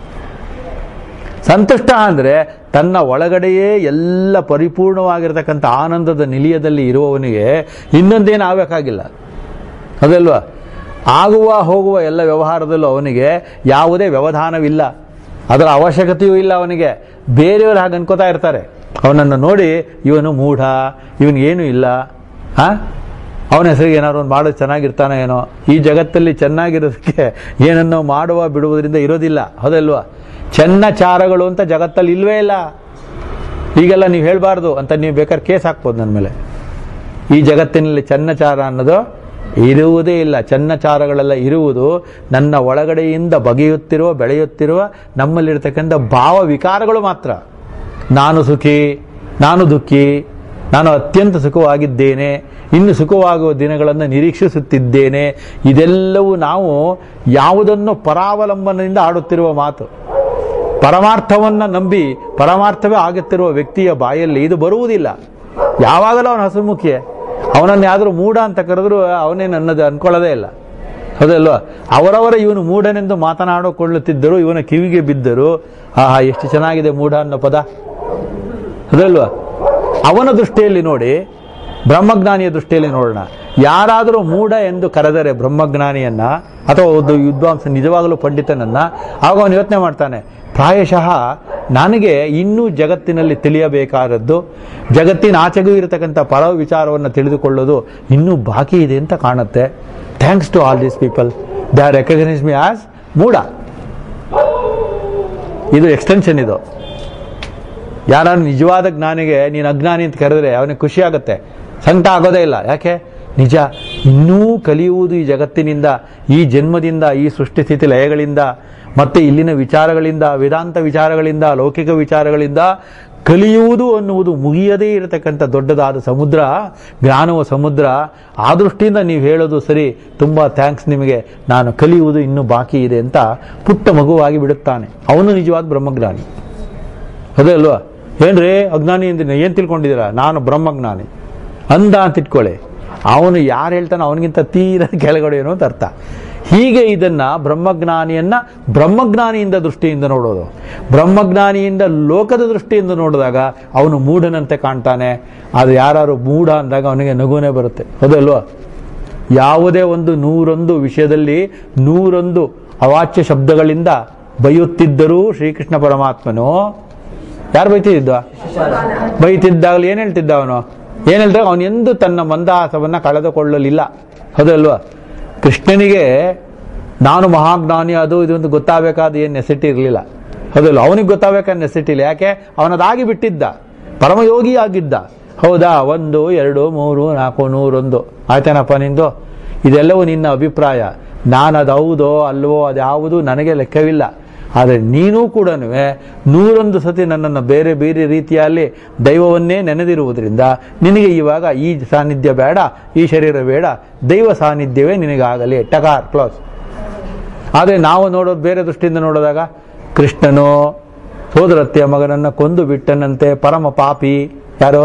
ಸಂತುಷ್ಟ ಅಂದರೆ ತನ್ನ ಒಳಗಡೆಯೇ ಎಲ್ಲ ಪರಿಪೂರ್ಣವಾಗಿರ್ತಕ್ಕಂಥ ಆನಂದದ ನಿಲಿಯದಲ್ಲಿ ಇರುವವನಿಗೆ ಇನ್ನೊಂದೇನು ಆಗಬೇಕಾಗಿಲ್ಲ ಅದಲ್ವಾ ಆಗುವ ಹೋಗುವ ಎಲ್ಲ ವ್ಯವಹಾರದಲ್ಲೂ ಅವನಿಗೆ ಯಾವುದೇ ವ್ಯವಧಾನವಿಲ್ಲ ಅದರ ಅವಶ್ಯಕತೆಯೂ ಇಲ್ಲ ಅವನಿಗೆ ಬೇರೆಯವರು ಹಾಗೆ ಅನ್ಕೋತಾ ಇರ್ತಾರೆ ಅವನನ್ನು ನೋಡಿ ಇವನು ಮೂಢ ಇವನಿಗೇನು ಇಲ್ಲ ಆ ಅವನ ಹೆಸರಿಗೆ ಏನಾದ್ರು ಒಂದು ಮಾಡೋದು ಚೆನ್ನಾಗಿರ್ತಾನೆ ಏನೋ ಈ ಜಗತ್ತಲ್ಲಿ ಚೆನ್ನಾಗಿರೋದಕ್ಕೆ ಏನನ್ನೋ ಮಾಡುವ ಬಿಡುವುದರಿಂದ ಇರೋದಿಲ್ಲ ಹೌದಲ್ವಾ ಚೆನ್ನಚಾರಗಳು ಅಂತ ಜಗತ್ತಲ್ಲಿ ಇಲ್ವೇ ಇಲ್ಲ ಈಗೆಲ್ಲ ನೀವು ಹೇಳಬಾರ್ದು ಅಂತ ನೀವು ಬೇಕಾದ್ರೆ ಕೇಸ್ ಹಾಕ್ಬೋದು ನನ್ನ ಮೇಲೆ ಈ ಜಗತ್ತಿನಲ್ಲಿ ಚೆನ್ನಚಾರ ಅನ್ನೋದು ಇರುವುದೇ ಇಲ್ಲ ಚೆನ್ನಚಾರಗಳೆಲ್ಲ ಇರುವುದು ನನ್ನ ಒಳಗಡೆಯಿಂದ ಬಗೆಯುತ್ತಿರುವ ಬೆಳೆಯುತ್ತಿರುವ ನಮ್ಮಲ್ಲಿರ್ತಕ್ಕಂಥ ಭಾವ ವಿಕಾರಗಳು ಮಾತ್ರ ನಾನು ಸುಖಿ ನಾನು ದುಃಖಿ ನಾನು ಅತ್ಯಂತ ಸುಖವಾಗಿದ್ದೇನೆ ಇನ್ನು ಸುಖವಾಗುವ ದಿನಗಳನ್ನು ನಿರೀಕ್ಷಿಸುತ್ತಿದ್ದೇನೆ ಇದೆಲ್ಲವೂ ನಾವು ಯಾವುದನ್ನು ಪರಾವಲಂಬನದಿಂದ ಆಡುತ್ತಿರುವ ಮಾತು ಪರಮಾರ್ಥವನ್ನ ನಂಬಿ ಪರಮಾರ್ಥವೇ ಆಗುತ್ತಿರುವ ವ್ಯಕ್ತಿಯ ಬಾಯಲ್ಲಿ ಇದು ಬರುವುದಿಲ್ಲ ಯಾವಾಗಲೂ ಅವನ ಹಸುಮುಖಿಯೇ ಅವನನ್ನು ಯಾದರೂ ಮೂಢ ಅಂತ ಕರೆದ್ರು ಅವನೇನು ಅನ್ನೋದು ಅನ್ಕೊಳ್ಳೋದೇ ಇಲ್ಲ ಹೌದಲ್ವಾ ಅವರವರ ಇವನು ಮೂಢನೆಂದು ಮಾತನಾಡಿಕೊಳ್ಳುತ್ತಿದ್ದರು ಇವನ ಕಿವಿಗೆ ಬಿದ್ದರು ಆಹಾ ಎಷ್ಟು ಚೆನ್ನಾಗಿದೆ ಮೂಢ ಅನ್ನೋ ಪದ ಹೌದಲ್ವಾ ಅವನ ದೃಷ್ಟಿಯಲ್ಲಿ ನೋಡಿ ಬ್ರಹ್ಮಜ್ಞಾನಿಯ ದೃಷ್ಟಿಯಲ್ಲಿ ನೋಡೋಣ ಯಾರಾದರೂ ಮೂಢ ಎಂದು ಕರೆದರೆ ಬ್ರಹ್ಮಜ್ಞಾನಿಯನ್ನ ಅಥವಾ ಒಂದು ವಿದ್ವಾಂಸ ನಿಜವಾಗಲೂ ಪಂಡಿತನನ್ನ ಆಗ ಅವನು ಯೋಚನೆ ಮಾಡ್ತಾನೆ ಪ್ರಾಯಶಃ ನನಗೆ ಇನ್ನೂ ಜಗತ್ತಿನಲ್ಲಿ ತಿಳಿಯಬೇಕಾದದ್ದು ಜಗತ್ತಿನ ಆಚೆಗೂ ಇರತಕ್ಕಂಥ ಪರ ವಿಚಾರವನ್ನು ತಿಳಿದುಕೊಳ್ಳೋದು ಇನ್ನೂ ಬಾಕಿ ಇದೆ ಅಂತ ಕಾಣುತ್ತೆ thanks to all these people they are recognise me as ಮೂಢ ಇದು ಎಕ್ಸ್ಟೆನ್ಷನ್ ಇದು ಯಾರು ನಿಜವಾದ ಜ್ಞಾನಿಗೆ ನೀನು ಅಜ್ಞಾನಿ ಅಂತ ಕರೆದ್ರೆ ಅವನಿಗೆ ಖುಷಿ ಆಗುತ್ತೆ ಸಂಕಟ ಆಗೋದೇ ಇಲ್ಲ ಯಾಕೆ ನಿಜ ಇನ್ನೂ ಕಲಿಯುವುದು ಈ ಜಗತ್ತಿನಿಂದ ಈ ಜನ್ಮದಿಂದ ಈ ಸೃಷ್ಟಿ ಸ್ಥಿತಿ ಲಯಗಳಿಂದ ಮತ್ತೆ ಇಲ್ಲಿನ ವಿಚಾರಗಳಿಂದ ವೇದಾಂತ ವಿಚಾರಗಳಿಂದ ಲೌಕಿಕ ವಿಚಾರಗಳಿಂದ ಕಲಿಯುವುದು ಅನ್ನುವುದು ಮುಗಿಯದೇ ಇರತಕ್ಕಂಥ ದೊಡ್ಡದಾದ ಸಮುದ್ರ ಜ್ಞಾನವ ಸಮುದ್ರ ಆ ದೃಷ್ಟಿಯಿಂದ ನೀವು ಹೇಳೋದು ಸರಿ ತುಂಬ ಥ್ಯಾಂಕ್ಸ್ ನಿಮಗೆ ನಾನು ಕಲಿಯುವುದು ಇನ್ನೂ ಬಾಕಿ ಇದೆ ಅಂತ ಪುಟ್ಟ ಮಗುವಾಗಿ ಬಿಡುತ್ತಾನೆ ಅವನು ನಿಜವಾದ ಬ್ರಹ್ಮಜ್ಞಾನಿ ಅದೇ ಅಲ್ವಾ ಏನ್ರಿ ಅಜ್ಞಾನಿ ಅಂದ್ರೆ ಏನ್ ತಿಳ್ಕೊಂಡಿದ್ದೀರಾ ನಾನು ಬ್ರಹ್ಮಜ್ಞಾನಿ ಅಂದ ಅಂತ ಇಟ್ಕೊಳ್ಳಿ ಅವನು ಯಾರು ಹೇಳ್ತಾನೆ ಅವನಿಗಿಂತ ತೀರ ಕೆಳಗಡೆ ಏನು ಅಂತ ಅರ್ಥ ಹೀಗೆ ಇದನ್ನ ಬ್ರಹ್ಮಜ್ಞಾನಿಯನ್ನ ಬ್ರಹ್ಮಜ್ಞಾನಿಯಿಂದ ದೃಷ್ಟಿಯಿಂದ ನೋಡೋದು ಬ್ರಹ್ಮಜ್ಞಾನಿಯಿಂದ ಲೋಕದ ದೃಷ್ಟಿಯಿಂದ ನೋಡಿದಾಗ ಅವನು ಮೂಢನಂತೆ ಕಾಣ್ತಾನೆ ಅದು ಯಾರು ಮೂಢ ಅಂದಾಗ ಅವನಿಗೆ ನಗುನೇ ಬರುತ್ತೆ ಹೌದಲ್ವಾ ಯಾವುದೇ ಒಂದು ನೂರೊಂದು ವಿಷಯದಲ್ಲಿ ನೂರೊಂದು ಅವಾಚ್ಯ ಶಬ್ದಗಳಿಂದ ಬೈಯುತ್ತಿದ್ದರೂ ಶ್ರೀಕೃಷ್ಣ ಪರಮಾತ್ಮನು ಯಾರು ಬೈತಿದ್ದ ಬೈತಿದ್ದಾಗಲೂ ಏನ್ ಹೇಳ್ತಿದ್ದ ಅವನು ಏನ್ ಹೇಳ್ದಾಗ ಅವನು ಎಂದು ತನ್ನ ಮಂದಹಾಸವನ್ನ ಕಳೆದುಕೊಳ್ಳಲಿಲ್ಲ ಹೌದಲ್ವಾ ಕೃಷ್ಣನಿಗೆ ನಾನು ಮಹಾಜ್ಞಾನಿ ಅದು ಇದು ಅಂತ ಗೊತ್ತಾಗಬೇಕಾದ ಏನು ನೆಸಿಟಿ ಇರಲಿಲ್ಲ ಹೌದಲ್ಲ ಅವನಿಗೆ ಗೊತ್ತಾಗಬೇಕಾದ ನೆಸಿಟಿ ಇಲ್ಲ ಯಾಕೆ ಅವನದಾಗಿ ಬಿಟ್ಟಿದ್ದ ಪರಮಯೋಗಿ ಆಗಿದ್ದ ಹೌದಾ ಒಂದು ಎರಡು ಮೂರು ನಾಲ್ಕು ನೂರೊಂದು ಆಯ್ತೇನಪ್ಪ ನಿಂದು ಇದೆಲ್ಲವೂ ನಿನ್ನ ಅಭಿಪ್ರಾಯ ನಾನು ಅದು ಹೌದೋ ಅಲ್ವೋ ಅದ್ಯಾವುದು ನನಗೆ ಲೆಕ್ಕವಿಲ್ಲ ಆದರೆ ನೀನೂ ಕೂಡ ನೂರೊಂದು ಸತಿ ನನ್ನನ್ನು ಬೇರೆ ಬೇರೆ ರೀತಿಯಲ್ಲಿ ದೈವವನ್ನೇ ನೆನೆದಿರುವುದರಿಂದ ನಿನಗೆ ಇವಾಗ ಈ ಸಾನ್ನಿಧ್ಯ ಬೇಡ ಈ ಶರೀರ ಬೇಡ ದೈವ ಸಾನ್ನಿಧ್ಯವೇ ನಿನಗಾಗಲಿ ಟಕಾರ್ ಕ್ಲೋಸ್ ಆದರೆ ನಾವು ನೋಡೋದು ಬೇರೆ ದೃಷ್ಟಿಯಿಂದ ನೋಡಿದಾಗ ಕೃಷ್ಣನು ಸೋದರತ್ತೆಯ ಮಗನನ್ನು ಕೊಂದು ಬಿಟ್ಟನಂತೆ ಪರಮ ಪಾಪಿ ಯಾರು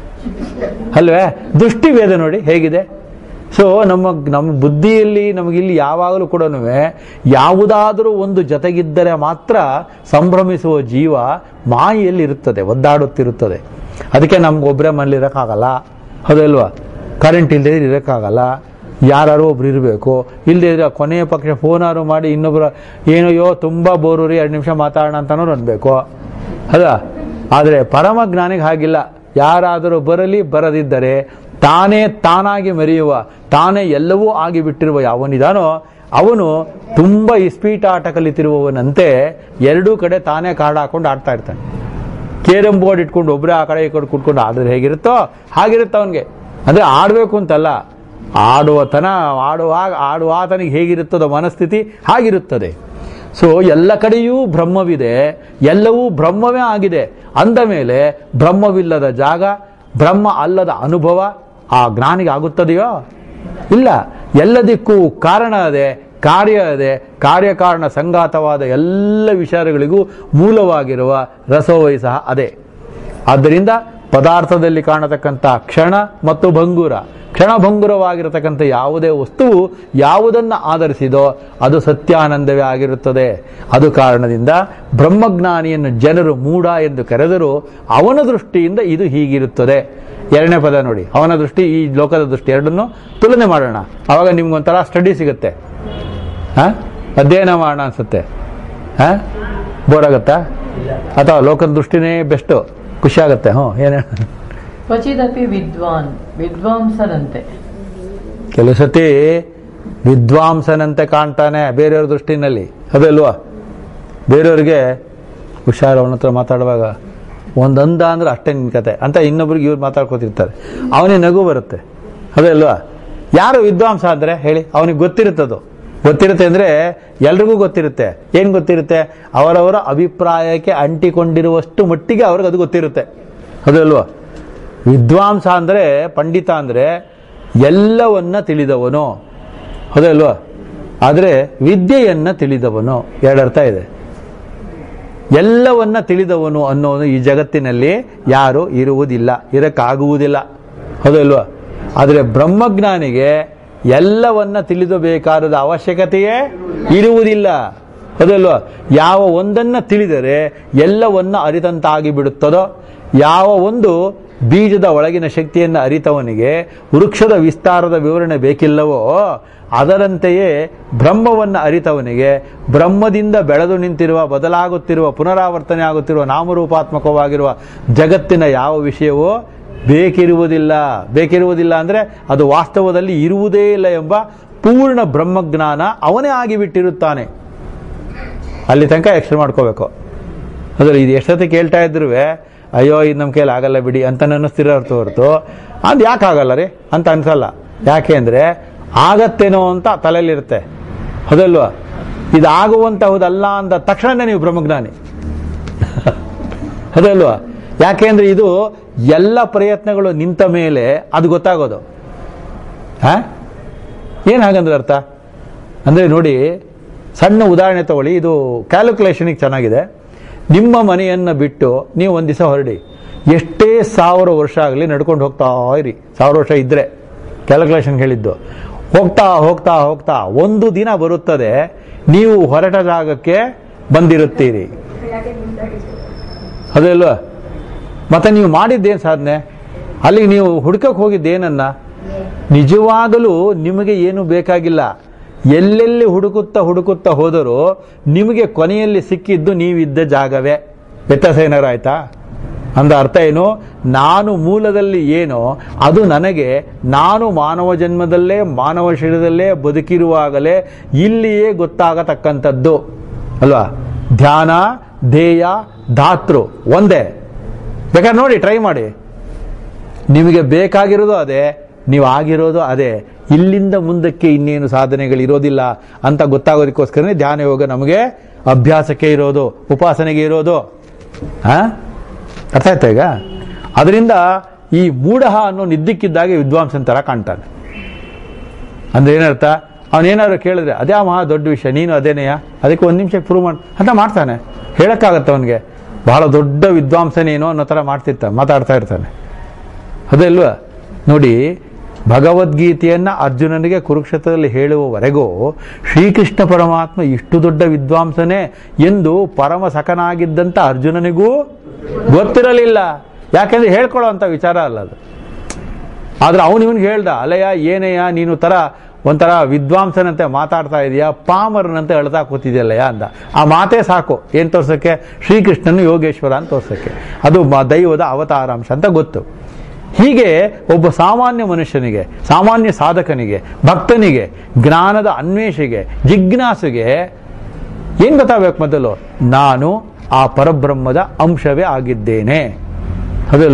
ಅಲ್ವೇ ದೃಷ್ಟಿಭೇದ ನೋಡಿ ಹೇಗಿದೆ ಸೊ ನಮ್ಮ ನಮ್ಮ ಬುದ್ಧಿಯಲ್ಲಿ ನಮಗಿಲ್ಲಿ ಯಾವಾಗಲೂ ಕೂಡ ಯಾವುದಾದರೂ ಒಂದು ಜೊತೆಗಿದ್ದರೆ ಮಾತ್ರ ಸಂಭ್ರಮಿಸುವ ಜೀವ ಮಾಯೆಯಲ್ಲಿ ಇರುತ್ತದೆ ಒದ್ದಾಡುತ್ತಿರುತ್ತದೆ ಅದಕ್ಕೆ ನಮ್ಗೆ ಒಬ್ಬರೇ ಮನೇಲಿ ಇರೋಕ್ಕಾಗಲ್ಲ ಹೌದಲ್ವಾ ಕರೆಂಟ್ ಇಲ್ಲದೆ ಇರೋಕ್ಕಾಗಲ್ಲ ಯಾರು ಒಬ್ರು ಇರಬೇಕು ಇಲ್ಲದೆ ಇದ್ರೆ ಕೊನೆಯ ಪಕ್ಷ ಫೋನಾರು ಮಾಡಿ ಇನ್ನೊಬ್ಬರು ಏನಯ್ಯೋ ತುಂಬ ಬೋರು ರೀ ಎರಡು ನಿಮಿಷ ಮಾತಾಡೋಣ ಅಂತನೂ ಅನ್ಬೇಕು ಅಲ್ಲ ಆದರೆ ಪರಮ ಜ್ಞಾನಿಗೆ ಹಾಗಿಲ್ಲ ಯಾರಾದರೂ ಬರಲಿ ಬರದಿದ್ದರೆ ತಾನೇ ತಾನಾಗಿ ಮೆರೆಯುವ ತಾನೇ ಎಲ್ಲವೂ ಆಗಿಬಿಟ್ಟಿರುವ ಯಾವನಿದಾನೋ ಅವನು ತುಂಬ ಇಸ್ಪೀಟ ಆಟ ಕಲಿತಿರುವವನಂತೆ ಎರಡೂ ಕಡೆ ತಾನೇ ಕಾರ್ಡ್ ಹಾಕೊಂಡು ಆಡ್ತಾ ಇರ್ತಾನೆ ಕೇರಂ ಬೋರ್ಡ್ ಇಟ್ಕೊಂಡು ಒಬ್ಬರೇ ಆ ಕಡೆ ಈ ಕಡೆ ಕುಟ್ಕೊಂಡು ಆಡಿದ್ರೆ ಹೇಗಿರುತ್ತೋ ಹಾಗಿರುತ್ತೆ ಅವನಿಗೆ ಅಂದ್ರೆ ಆಡಬೇಕು ಅಂತಲ್ಲ ಆಡುವತನ ಆಡುವಾಗ ಆಡುವಾತನಿಗೆ ಹೇಗಿರುತ್ತದೋ ಮನಸ್ಥಿತಿ ಹಾಗಿರುತ್ತದೆ ಸೊ ಎಲ್ಲ ಕಡೆಯೂ ಬ್ರಹ್ಮವಿದೆ ಎಲ್ಲವೂ ಬ್ರಹ್ಮವೇ ಆಗಿದೆ ಅಂದ ಮೇಲೆ ಬ್ರಹ್ಮವಿಲ್ಲದ ಜಾಗ ಬ್ರಹ್ಮ ಅಲ್ಲದ ಅನುಭವ ಆ ಜ್ಞಾನಿಗೆ ಆಗುತ್ತದೆಯೋ ಇಲ್ಲ ಎಲ್ಲದಕ್ಕೂ ಕಾರಣ ಅದೇ ಕಾರ್ಯ ಅದೇ ಕಾರ್ಯಕಾರಣ ಸಂಘಾತವಾದ ಎಲ್ಲ ವಿಚಾರಗಳಿಗೂ ಮೂಲವಾಗಿರುವ ರಸೋವೈ ಸಹ ಅದೇ ಆದ್ದರಿಂದ ಪದಾರ್ಥದಲ್ಲಿ ಕಾಣತಕ್ಕಂಥ ಕ್ಷಣ ಮತ್ತು ಭಂಗುರ ಕ್ಷಣಭಂಗುರವಾಗಿರತಕ್ಕಂಥ ಯಾವುದೇ ವಸ್ತುವು ಯಾವುದನ್ನು ಆಧರಿಸಿದೋ ಅದು ಸತ್ಯಾನಂದವೇ ಆಗಿರುತ್ತದೆ ಅದು ಕಾರಣದಿಂದ ಬ್ರಹ್ಮಜ್ಞಾನಿಯನ್ನು ಜನರು ಮೂಢ ಎಂದು ಕರೆದರೂ ಅವನ ದೃಷ್ಟಿಯಿಂದ ಇದು ಹೀಗಿರುತ್ತದೆ ಎರಡನೇ ಪದ ನೋಡಿ ಅವನ ದೃಷ್ಟಿ ಈ ಲೋಕದ ದೃಷ್ಟಿ ಎರಡನ್ನು ತುಲನೆ ಮಾಡೋಣ ಆವಾಗ ನಿಮ್ಗೊಂಥರ ಸ್ಟಡಿ ಸಿಗುತ್ತೆ ಹಾ ಅಧ್ಯಯನ ಮಾಡೋಣ ಅನ್ಸುತ್ತೆ ಹಾ ಬೋರ್ ಆಗುತ್ತಾ ಅಥವಾ ಲೋಕದ ದೃಷ್ಟಿನೇ ಬೆಸ್ಟು ಖುಷಿ ಆಗುತ್ತೆ ಹ್ಞೂ ಏನು ಕ್ವಚಿದಪಿ ವಿದ್ವಾನ್ ವಿದ್ವಾಂಸರಂತೆ ಕೆಲವು ಸತಿ ವಿದ್ವಾಂಸನಂತೆ ಕಾಣ್ತಾನೆ ಬೇರೆಯವ್ರ ದೃಷ್ಟಿನಲ್ಲಿ ಅದಲ್ವಾ ಬೇರೆಯವ್ರಿಗೆ ಹುಷಾರು ಅವನ ಹತ್ರ ಮಾತಾಡುವಾಗ ಒಂದಂದ ಅಂದ್ರೆ ಅಷ್ಟೇ ನಿನ್ ಕತೆ ಅಂತ ಇನ್ನೊಬ್ರಿಗೆ ಇವ್ರು ಮಾತಾಡ್ಕೊತಿರ್ತಾರೆ ಅವನಿಗೆ ನಗು ಬರುತ್ತೆ ಅದೇ ಅಲ್ವಾ ಯಾರು ವಿದ್ವಾಂಸ ಅಂದ್ರೆ ಹೇಳಿ ಅವನಿಗೆ ಗೊತ್ತಿರುತ್ತದು ಗೊತ್ತಿರುತ್ತೆ ಅಂದ್ರೆ ಎಲ್ರಿಗೂ ಗೊತ್ತಿರುತ್ತೆ ಏನ್ ಗೊತ್ತಿರುತ್ತೆ ಅವರವರ ಅಭಿಪ್ರಾಯಕ್ಕೆ ಅಂಟಿಕೊಂಡಿರುವಷ್ಟು ಮಟ್ಟಿಗೆ ಅವ್ರಿಗೆ ಅದು ಗೊತ್ತಿರುತ್ತೆ ಅದಲ್ವಾ ವಿದ್ವಾಂಸ ಅಂದ್ರೆ ಪಂಡಿತ ಅಂದ್ರೆ ಎಲ್ಲವನ್ನ ತಿಳಿದವನು ಹೌದಲ್ವಾ ಆದರೆ ವಿದ್ಯೆಯನ್ನ ತಿಳಿದವನು ಎರಡರ್ಥ ಇದೆ ಎಲ್ಲವನ್ನ ತಿಳಿದವನು ಅನ್ನೋನು ಈ ಜಗತ್ತಿನಲ್ಲಿ ಯಾರು ಇರುವುದಿಲ್ಲ ಇರಕ್ಕಾಗುವುದಿಲ್ಲ ಹೌದಲ್ವಾ ಆದರೆ ಬ್ರಹ್ಮಜ್ಞಾನಿಗೆ ಎಲ್ಲವನ್ನ ತಿಳಿದಬೇಕಾದ ಅವಶ್ಯಕತೆಯೇ ಇರುವುದಿಲ್ಲ ಹೌದಲ್ವಾ ಯಾವ ಒಂದನ್ನ ತಿಳಿದರೆ ಎಲ್ಲವನ್ನ ಅರಿತಂತಾಗಿ ಬಿಡುತ್ತದೋ ಯಾವ ಒಂದು ಬೀಜದ ಒಳಗಿನ ಶಕ್ತಿಯನ್ನು ಅರಿತವನಿಗೆ ವೃಕ್ಷದ ವಿಸ್ತಾರದ ವಿವರಣೆ ಬೇಕಿಲ್ಲವೋ ಅದರಂತೆಯೇ ಬ್ರಹ್ಮವನ್ನು ಅರಿತವನಿಗೆ ಬ್ರಹ್ಮದಿಂದ ಬೆಳೆದು ನಿಂತಿರುವ ಬದಲಾಗುತ್ತಿರುವ ಪುನರಾವರ್ತನೆ ಆಗುತ್ತಿರುವ ನಾಮರೂಪಾತ್ಮಕವಾಗಿರುವ ಜಗತ್ತಿನ ಯಾವ ವಿಷಯವೋ ಬೇಕಿರುವುದಿಲ್ಲ ಬೇಕಿರುವುದಿಲ್ಲ ಅಂದರೆ ಅದು ವಾಸ್ತವದಲ್ಲಿ ಇರುವುದೇ ಇಲ್ಲ ಎಂಬ ಪೂರ್ಣ ಬ್ರಹ್ಮಜ್ಞಾನ ಅವನೇ ಆಗಿಬಿಟ್ಟಿರುತ್ತಾನೆ ಅಲ್ಲಿ ತನಕ ಎಕ್ಸ್ಟ್ರಾ ಮಾಡ್ಕೋಬೇಕು ಅದ್ರ ಇದು ಎಷ್ಟೊತ್ತಿ ಕೇಳ್ತಾ ಇದ್ರು ಅಯ್ಯೋ ಇದು ನಮ್ಮ ಕೈಲಿ ಆಗಲ್ಲ ಬಿಡಿ ಅಂತ ಅನ್ನಿಸ್ತಿರೋ ಹೊರತು ಹೊರತು ಅದು ಯಾಕೆ ಆಗಲ್ಲ ರೀ ಅಂತ ಅನ್ಸಲ್ಲ ಯಾಕೆ ಅಂದರೆ ಆಗತ್ತೇನೋ ಅಂತ ತಲೆಯಲ್ಲಿರುತ್ತೆ ಹೌದಲ್ವಾ ಇದು ಆಗುವಂತಹುದಲ್ಲ ಅಂದ ತಕ್ಷಣ ನೀವು ಬ್ರಹ್ಮಜ್ಞಾನಿ ಅದಲ್ವಾ ಯಾಕೆಂದ್ರೆ ಇದು ಎಲ್ಲ ಪ್ರಯತ್ನಗಳು ನಿಂತ ಮೇಲೆ ಅದು ಗೊತ್ತಾಗೋದು ಹಾ ಏನು ಹಾಗಂದ್ರೆ ಅರ್ಥ ಅಂದರೆ ನೋಡಿ ಸಣ್ಣ ಉದಾಹರಣೆ ತಗೊಳ್ಳಿ ಇದು ಕ್ಯಾಲ್ಕುಲೇಷನಿಗೆ ಚೆನ್ನಾಗಿದೆ ನಿಮ್ಮ ಮನೆಯನ್ನು ಬಿಟ್ಟು ನೀವು ಒಂದು ದಿವಸ ಹೊರಡಿ ಎಷ್ಟೇ ಸಾವಿರ ವರ್ಷ ಆಗಲಿ ನಡ್ಕೊಂಡು ಹೋಗ್ತಾ ಇರಿ ಸಾವಿರ ವರ್ಷ ಇದ್ದರೆ ಕ್ಯಾಲ್ಕುಲೇಷನ್ ಹೇಳಿದ್ದು ಹೋಗ್ತಾ ಹೋಗ್ತಾ ಹೋಗ್ತಾ ಒಂದು ದಿನ ಬರುತ್ತದೆ ನೀವು ಹೊರಟ ಜಾಗಕ್ಕೆ ಬಂದಿರುತ್ತೀರಿ ಅದಲ್ವಾ ಮತ್ತೆ ನೀವು ಮಾಡಿದ್ದೇನು ಸಾಧನೆ ಅಲ್ಲಿಗೆ ನೀವು ಹುಡ್ಕಕ್ಕೆ ಹೋಗಿದ್ದೇನನ್ನ ನಿಜವಾಗಲೂ ನಿಮಗೆ ಏನು ಬೇಕಾಗಿಲ್ಲ ಎಲ್ಲೆಲ್ಲಿ ಹುಡುಕುತ್ತಾ ಹುಡುಕುತ್ತಾ ಹೋದರೂ ನಿಮಗೆ ಕೊನೆಯಲ್ಲಿ ಸಿಕ್ಕಿದ್ದು ನೀವಿದ್ದ ಜಾಗವೇ ವ್ಯತ್ಯಾಸ ಏನಾರು ಆಯ್ತಾ ಅಂದ ಅರ್ಥ ಏನು ನಾನು ಮೂಲದಲ್ಲಿ ಏನೋ ಅದು ನನಗೆ ನಾನು ಮಾನವ ಜನ್ಮದಲ್ಲೇ ಮಾನವ ಶರೀರದಲ್ಲೇ ಬದುಕಿರುವಾಗಲೇ ಇಲ್ಲಿಯೇ ಗೊತ್ತಾಗತಕ್ಕಂಥದ್ದು ಅಲ್ವಾ ಧ್ಯಾನ ಧ್ಯೇಯ ಧಾತೃ ಒಂದೇ ಬೇಕಾದ್ರೆ ನೋಡಿ ಟ್ರೈ ಮಾಡಿ ನಿಮಗೆ ಬೇಕಾಗಿರೋದು ಅದೇ ನೀವು ಆಗಿರೋದು ಅದೇ ಇಲ್ಲಿಂದ ಮುಂದಕ್ಕೆ ಇನ್ನೇನು ಸಾಧನೆಗಳಿರೋದಿಲ್ಲ ಅಂತ ಗೊತ್ತಾಗೋದಕ್ಕೋಸ್ಕರನೇ ಧ್ಯಾನ ಯೋಗ ನಮಗೆ ಅಭ್ಯಾಸಕ್ಕೆ ಇರೋದು ಉಪಾಸನೆಗೆ ಇರೋದು ಹಾ ಅರ್ಥ ಆಯ್ತಾ ಈಗ ಅದರಿಂದ ಈ ಮೂಢ ಅನ್ನೋ ನಿದ್ದಕ್ಕಿದ್ದಾಗೆ ವಿದ್ವಾಂಸನ ಥರ ಕಾಣ್ತಾನೆ ಅಂದ್ರೆ ಏನರ್ಥ ಅವನೇನಾದ್ರು ಕೇಳಿದ್ರೆ ಅದೇ ಆ ಮಹಾ ದೊಡ್ಡ ವಿಷಯ ನೀನು ಅದೇನೆಯ ಅದಕ್ಕೆ ಒಂದು ನಿಮಿಷಕ್ಕೆ ಪ್ರೂವ್ ಮಾಡಿ ಅಂತ ಮಾಡ್ತಾನೆ ಹೇಳಕ್ಕಾಗತ್ತೆ ಅವನಿಗೆ ಬಹಳ ದೊಡ್ಡ ವಿದ್ವಾಂಸನೇನೋ ಅನ್ನೋ ಥರ ಮಾಡ್ತಿರ್ತಾನೆ ಮಾತಾಡ್ತಾ ಇರ್ತಾನೆ ಅದೇ ಅಲ್ವಾ ನೋಡಿ ಭಗವದ್ಗೀತೆಯನ್ನ ಅರ್ಜುನನಿಗೆ ಕುರುಕ್ಷೇತ್ರದಲ್ಲಿ ಹೇಳುವವರೆಗೂ ಶ್ರೀಕೃಷ್ಣ ಪರಮಾತ್ಮ ಇಷ್ಟು ದೊಡ್ಡ ವಿದ್ವಾಂಸನೇ ಎಂದು ಪರಮ ಸಖನಾಗಿದ್ದಂತ ಅರ್ಜುನನಿಗೂ ಗೊತ್ತಿರಲಿಲ್ಲ ಯಾಕೆಂದ್ರೆ ಹೇಳ್ಕೊಳ್ಳೋ ಅಂತ ವಿಚಾರ ಅಲ್ಲ ಅದು ಆದ್ರೆ ಅವನು ಇವನಿಗೆ ಹೇಳ್ದ ಅಲೆಯ ಏನೆಯ ನೀನು ತರ ಒಂಥರ ವಿದ್ವಾಂಸನಂತೆ ಮಾತಾಡ್ತಾ ಇದೀಯಾ ಪಾಮರನಂತೆ ಅಳ್ತಾ ಕೂತಿದ್ಯಲ್ಲಯ್ಯ ಅಂದ ಆ ಮಾತೇ ಸಾಕು ಏನ್ ತೋರ್ಸಕ್ಕೆ ಶ್ರೀಕೃಷ್ಣನು ಯೋಗೇಶ್ವರ ಅಂತ ತೋರ್ಸಕ್ಕೆ ಅದು ಮ- ದೈವದ ಅವತಾರಾಂಶ ಅಂತ ಗೊತ್ತು ಹೀಗೆ ಒಬ್ಬ ಸಾಮಾನ್ಯ ಮನುಷ್ಯನಿಗೆ ಸಾಮಾನ್ಯ ಸಾಧಕನಿಗೆ ಭಕ್ತನಿಗೆ ಜ್ಞಾನದ ಅನ್ವೇಷಿಗೆ ಜಿಜ್ಞಾಸುಗೆ ಏನ್ ಗೊತ್ತಾಗಬೇಕು ಮೊದಲು ನಾನು ಆ ಪರಬ್ರಹ್ಮದ ಅಂಶವೇ ಆಗಿದ್ದೇನೆ ಅದಲ್ವಾ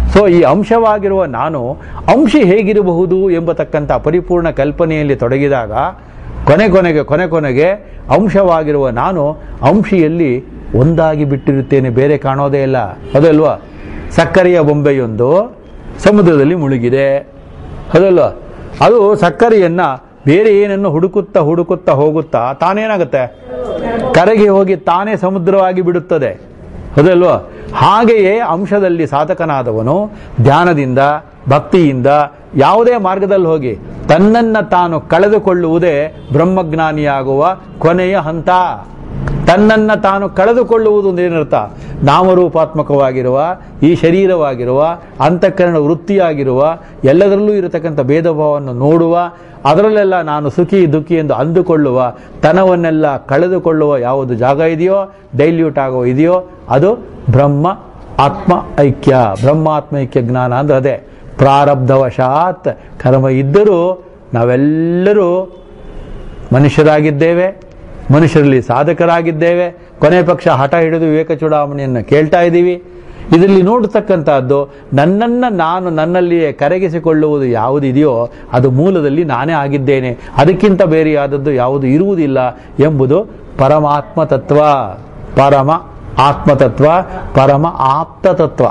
ಸೊ ಈ ಅಂಶವಾಗಿರುವ ನಾನು ಅಂಶಿ ಹೇಗಿರಬಹುದು ಎಂಬತಕ್ಕಂಥ ಪರಿಪೂರ್ಣ ಕಲ್ಪನೆಯಲ್ಲಿ ತೊಡಗಿದಾಗ ಕೊನೆ ಕೊನೆಗೆ ಕೊನೆ ಕೊನೆಗೆ ಅಂಶವಾಗಿರುವ ನಾನು ಅಂಶಿಯಲ್ಲಿ ಒಂದಾಗಿ ಬಿಟ್ಟಿರುತ್ತೇನೆ ಬೇರೆ ಕಾಣೋದೇ ಇಲ್ಲ ಅದಲ್ವಾ ಸಕ್ಕರೆಯ ಬೊಂಬೆಯೊಂದು ಸಮುದ್ರದಲ್ಲಿ ಮುಳುಗಿದೆ ಅದಲ್ವಾ ಅದು ಸಕ್ಕರೆಯನ್ನ ಬೇರೆ ಏನನ್ನು ಹುಡುಕುತ್ತಾ ಹುಡುಕುತ್ತಾ ಹೋಗುತ್ತಾ ತಾನೇನಾಗುತ್ತೆ ಕರೆಗೆ ಹೋಗಿ ತಾನೇ ಸಮುದ್ರವಾಗಿ ಬಿಡುತ್ತದೆ ಹೌದಲ್ವಾ ಹಾಗೆಯೇ ಅಂಶದಲ್ಲಿ ಸಾಧಕನಾದವನು ಧ್ಯಾನದಿಂದ ಭಕ್ತಿಯಿಂದ ಯಾವುದೇ ಮಾರ್ಗದಲ್ಲಿ ಹೋಗಿ ತನ್ನನ್ನ ತಾನು ಕಳೆದುಕೊಳ್ಳುವುದೇ ಬ್ರಹ್ಮಜ್ಞಾನಿಯಾಗುವ ಕೊನೆಯ ಹಂತ ತನ್ನನ್ನ ತಾನು ಕಳೆದುಕೊಳ್ಳುವುದು ಒಂದು ಏನರ್ಥ ನಾಮರೂಪಾತ್ಮಕವಾಗಿರುವ ಈ ಶರೀರವಾಗಿರುವ ಅಂತಃಕರಣ ವೃತ್ತಿಯಾಗಿರುವ ಎಲ್ಲದರಲ್ಲೂ ಇರತಕ್ಕಂಥ ಭೇದ ಭಾವವನ್ನು ನೋಡುವ ಅದರಲ್ಲೆಲ್ಲ ನಾನು ಸುಖಿ ದುಃಖಿ ಎಂದು ಅಂದುಕೊಳ್ಳುವ ತನವನ್ನೆಲ್ಲ ಕಳೆದುಕೊಳ್ಳುವ ಯಾವುದು ಜಾಗ ಇದೆಯೋ ಡೈಲ್ಯೂಟ್ ಆಗೋ ಇದೆಯೋ ಅದು ಬ್ರಹ್ಮ ಆತ್ಮ ಐಕ್ಯ ಬ್ರಹ್ಮಾತ್ಮ ಐಕ್ಯ ಜ್ಞಾನ ಅಂದ್ರೆ ಅದೇ ಪ್ರಾರಬ್ಧವಶಾತ್ ಕರ್ಮ ಇದ್ದರೂ ನಾವೆಲ್ಲರೂ ಮನುಷ್ಯರಾಗಿದ್ದೇವೆ ಮನುಷ್ಯರಲ್ಲಿ ಸಾಧಕರಾಗಿದ್ದೇವೆ ಕೊನೆ ಪಕ್ಷ ಹಠ ಹಿಡಿದು ವಿವೇಕ ಚೂಡಾಮಣಿಯನ್ನು ಕೇಳ್ತಾ ಇದ್ದೀವಿ ಇದರಲ್ಲಿ ನೋಡತಕ್ಕಂಥದ್ದು ನನ್ನನ್ನು ನಾನು ನನ್ನಲ್ಲಿಯೇ ಕರಗಿಸಿಕೊಳ್ಳುವುದು ಯಾವುದಿದೆಯೋ ಅದು ಮೂಲದಲ್ಲಿ ನಾನೇ ಆಗಿದ್ದೇನೆ ಅದಕ್ಕಿಂತ ಬೇರೆಯಾದದ್ದು ಯಾವುದು ಇರುವುದಿಲ್ಲ ಎಂಬುದು ಪರಮಾತ್ಮ ತತ್ವ ಪರಮ ಆತ್ಮತತ್ವ ಪರಮ ಆಪ್ತ ತತ್ವ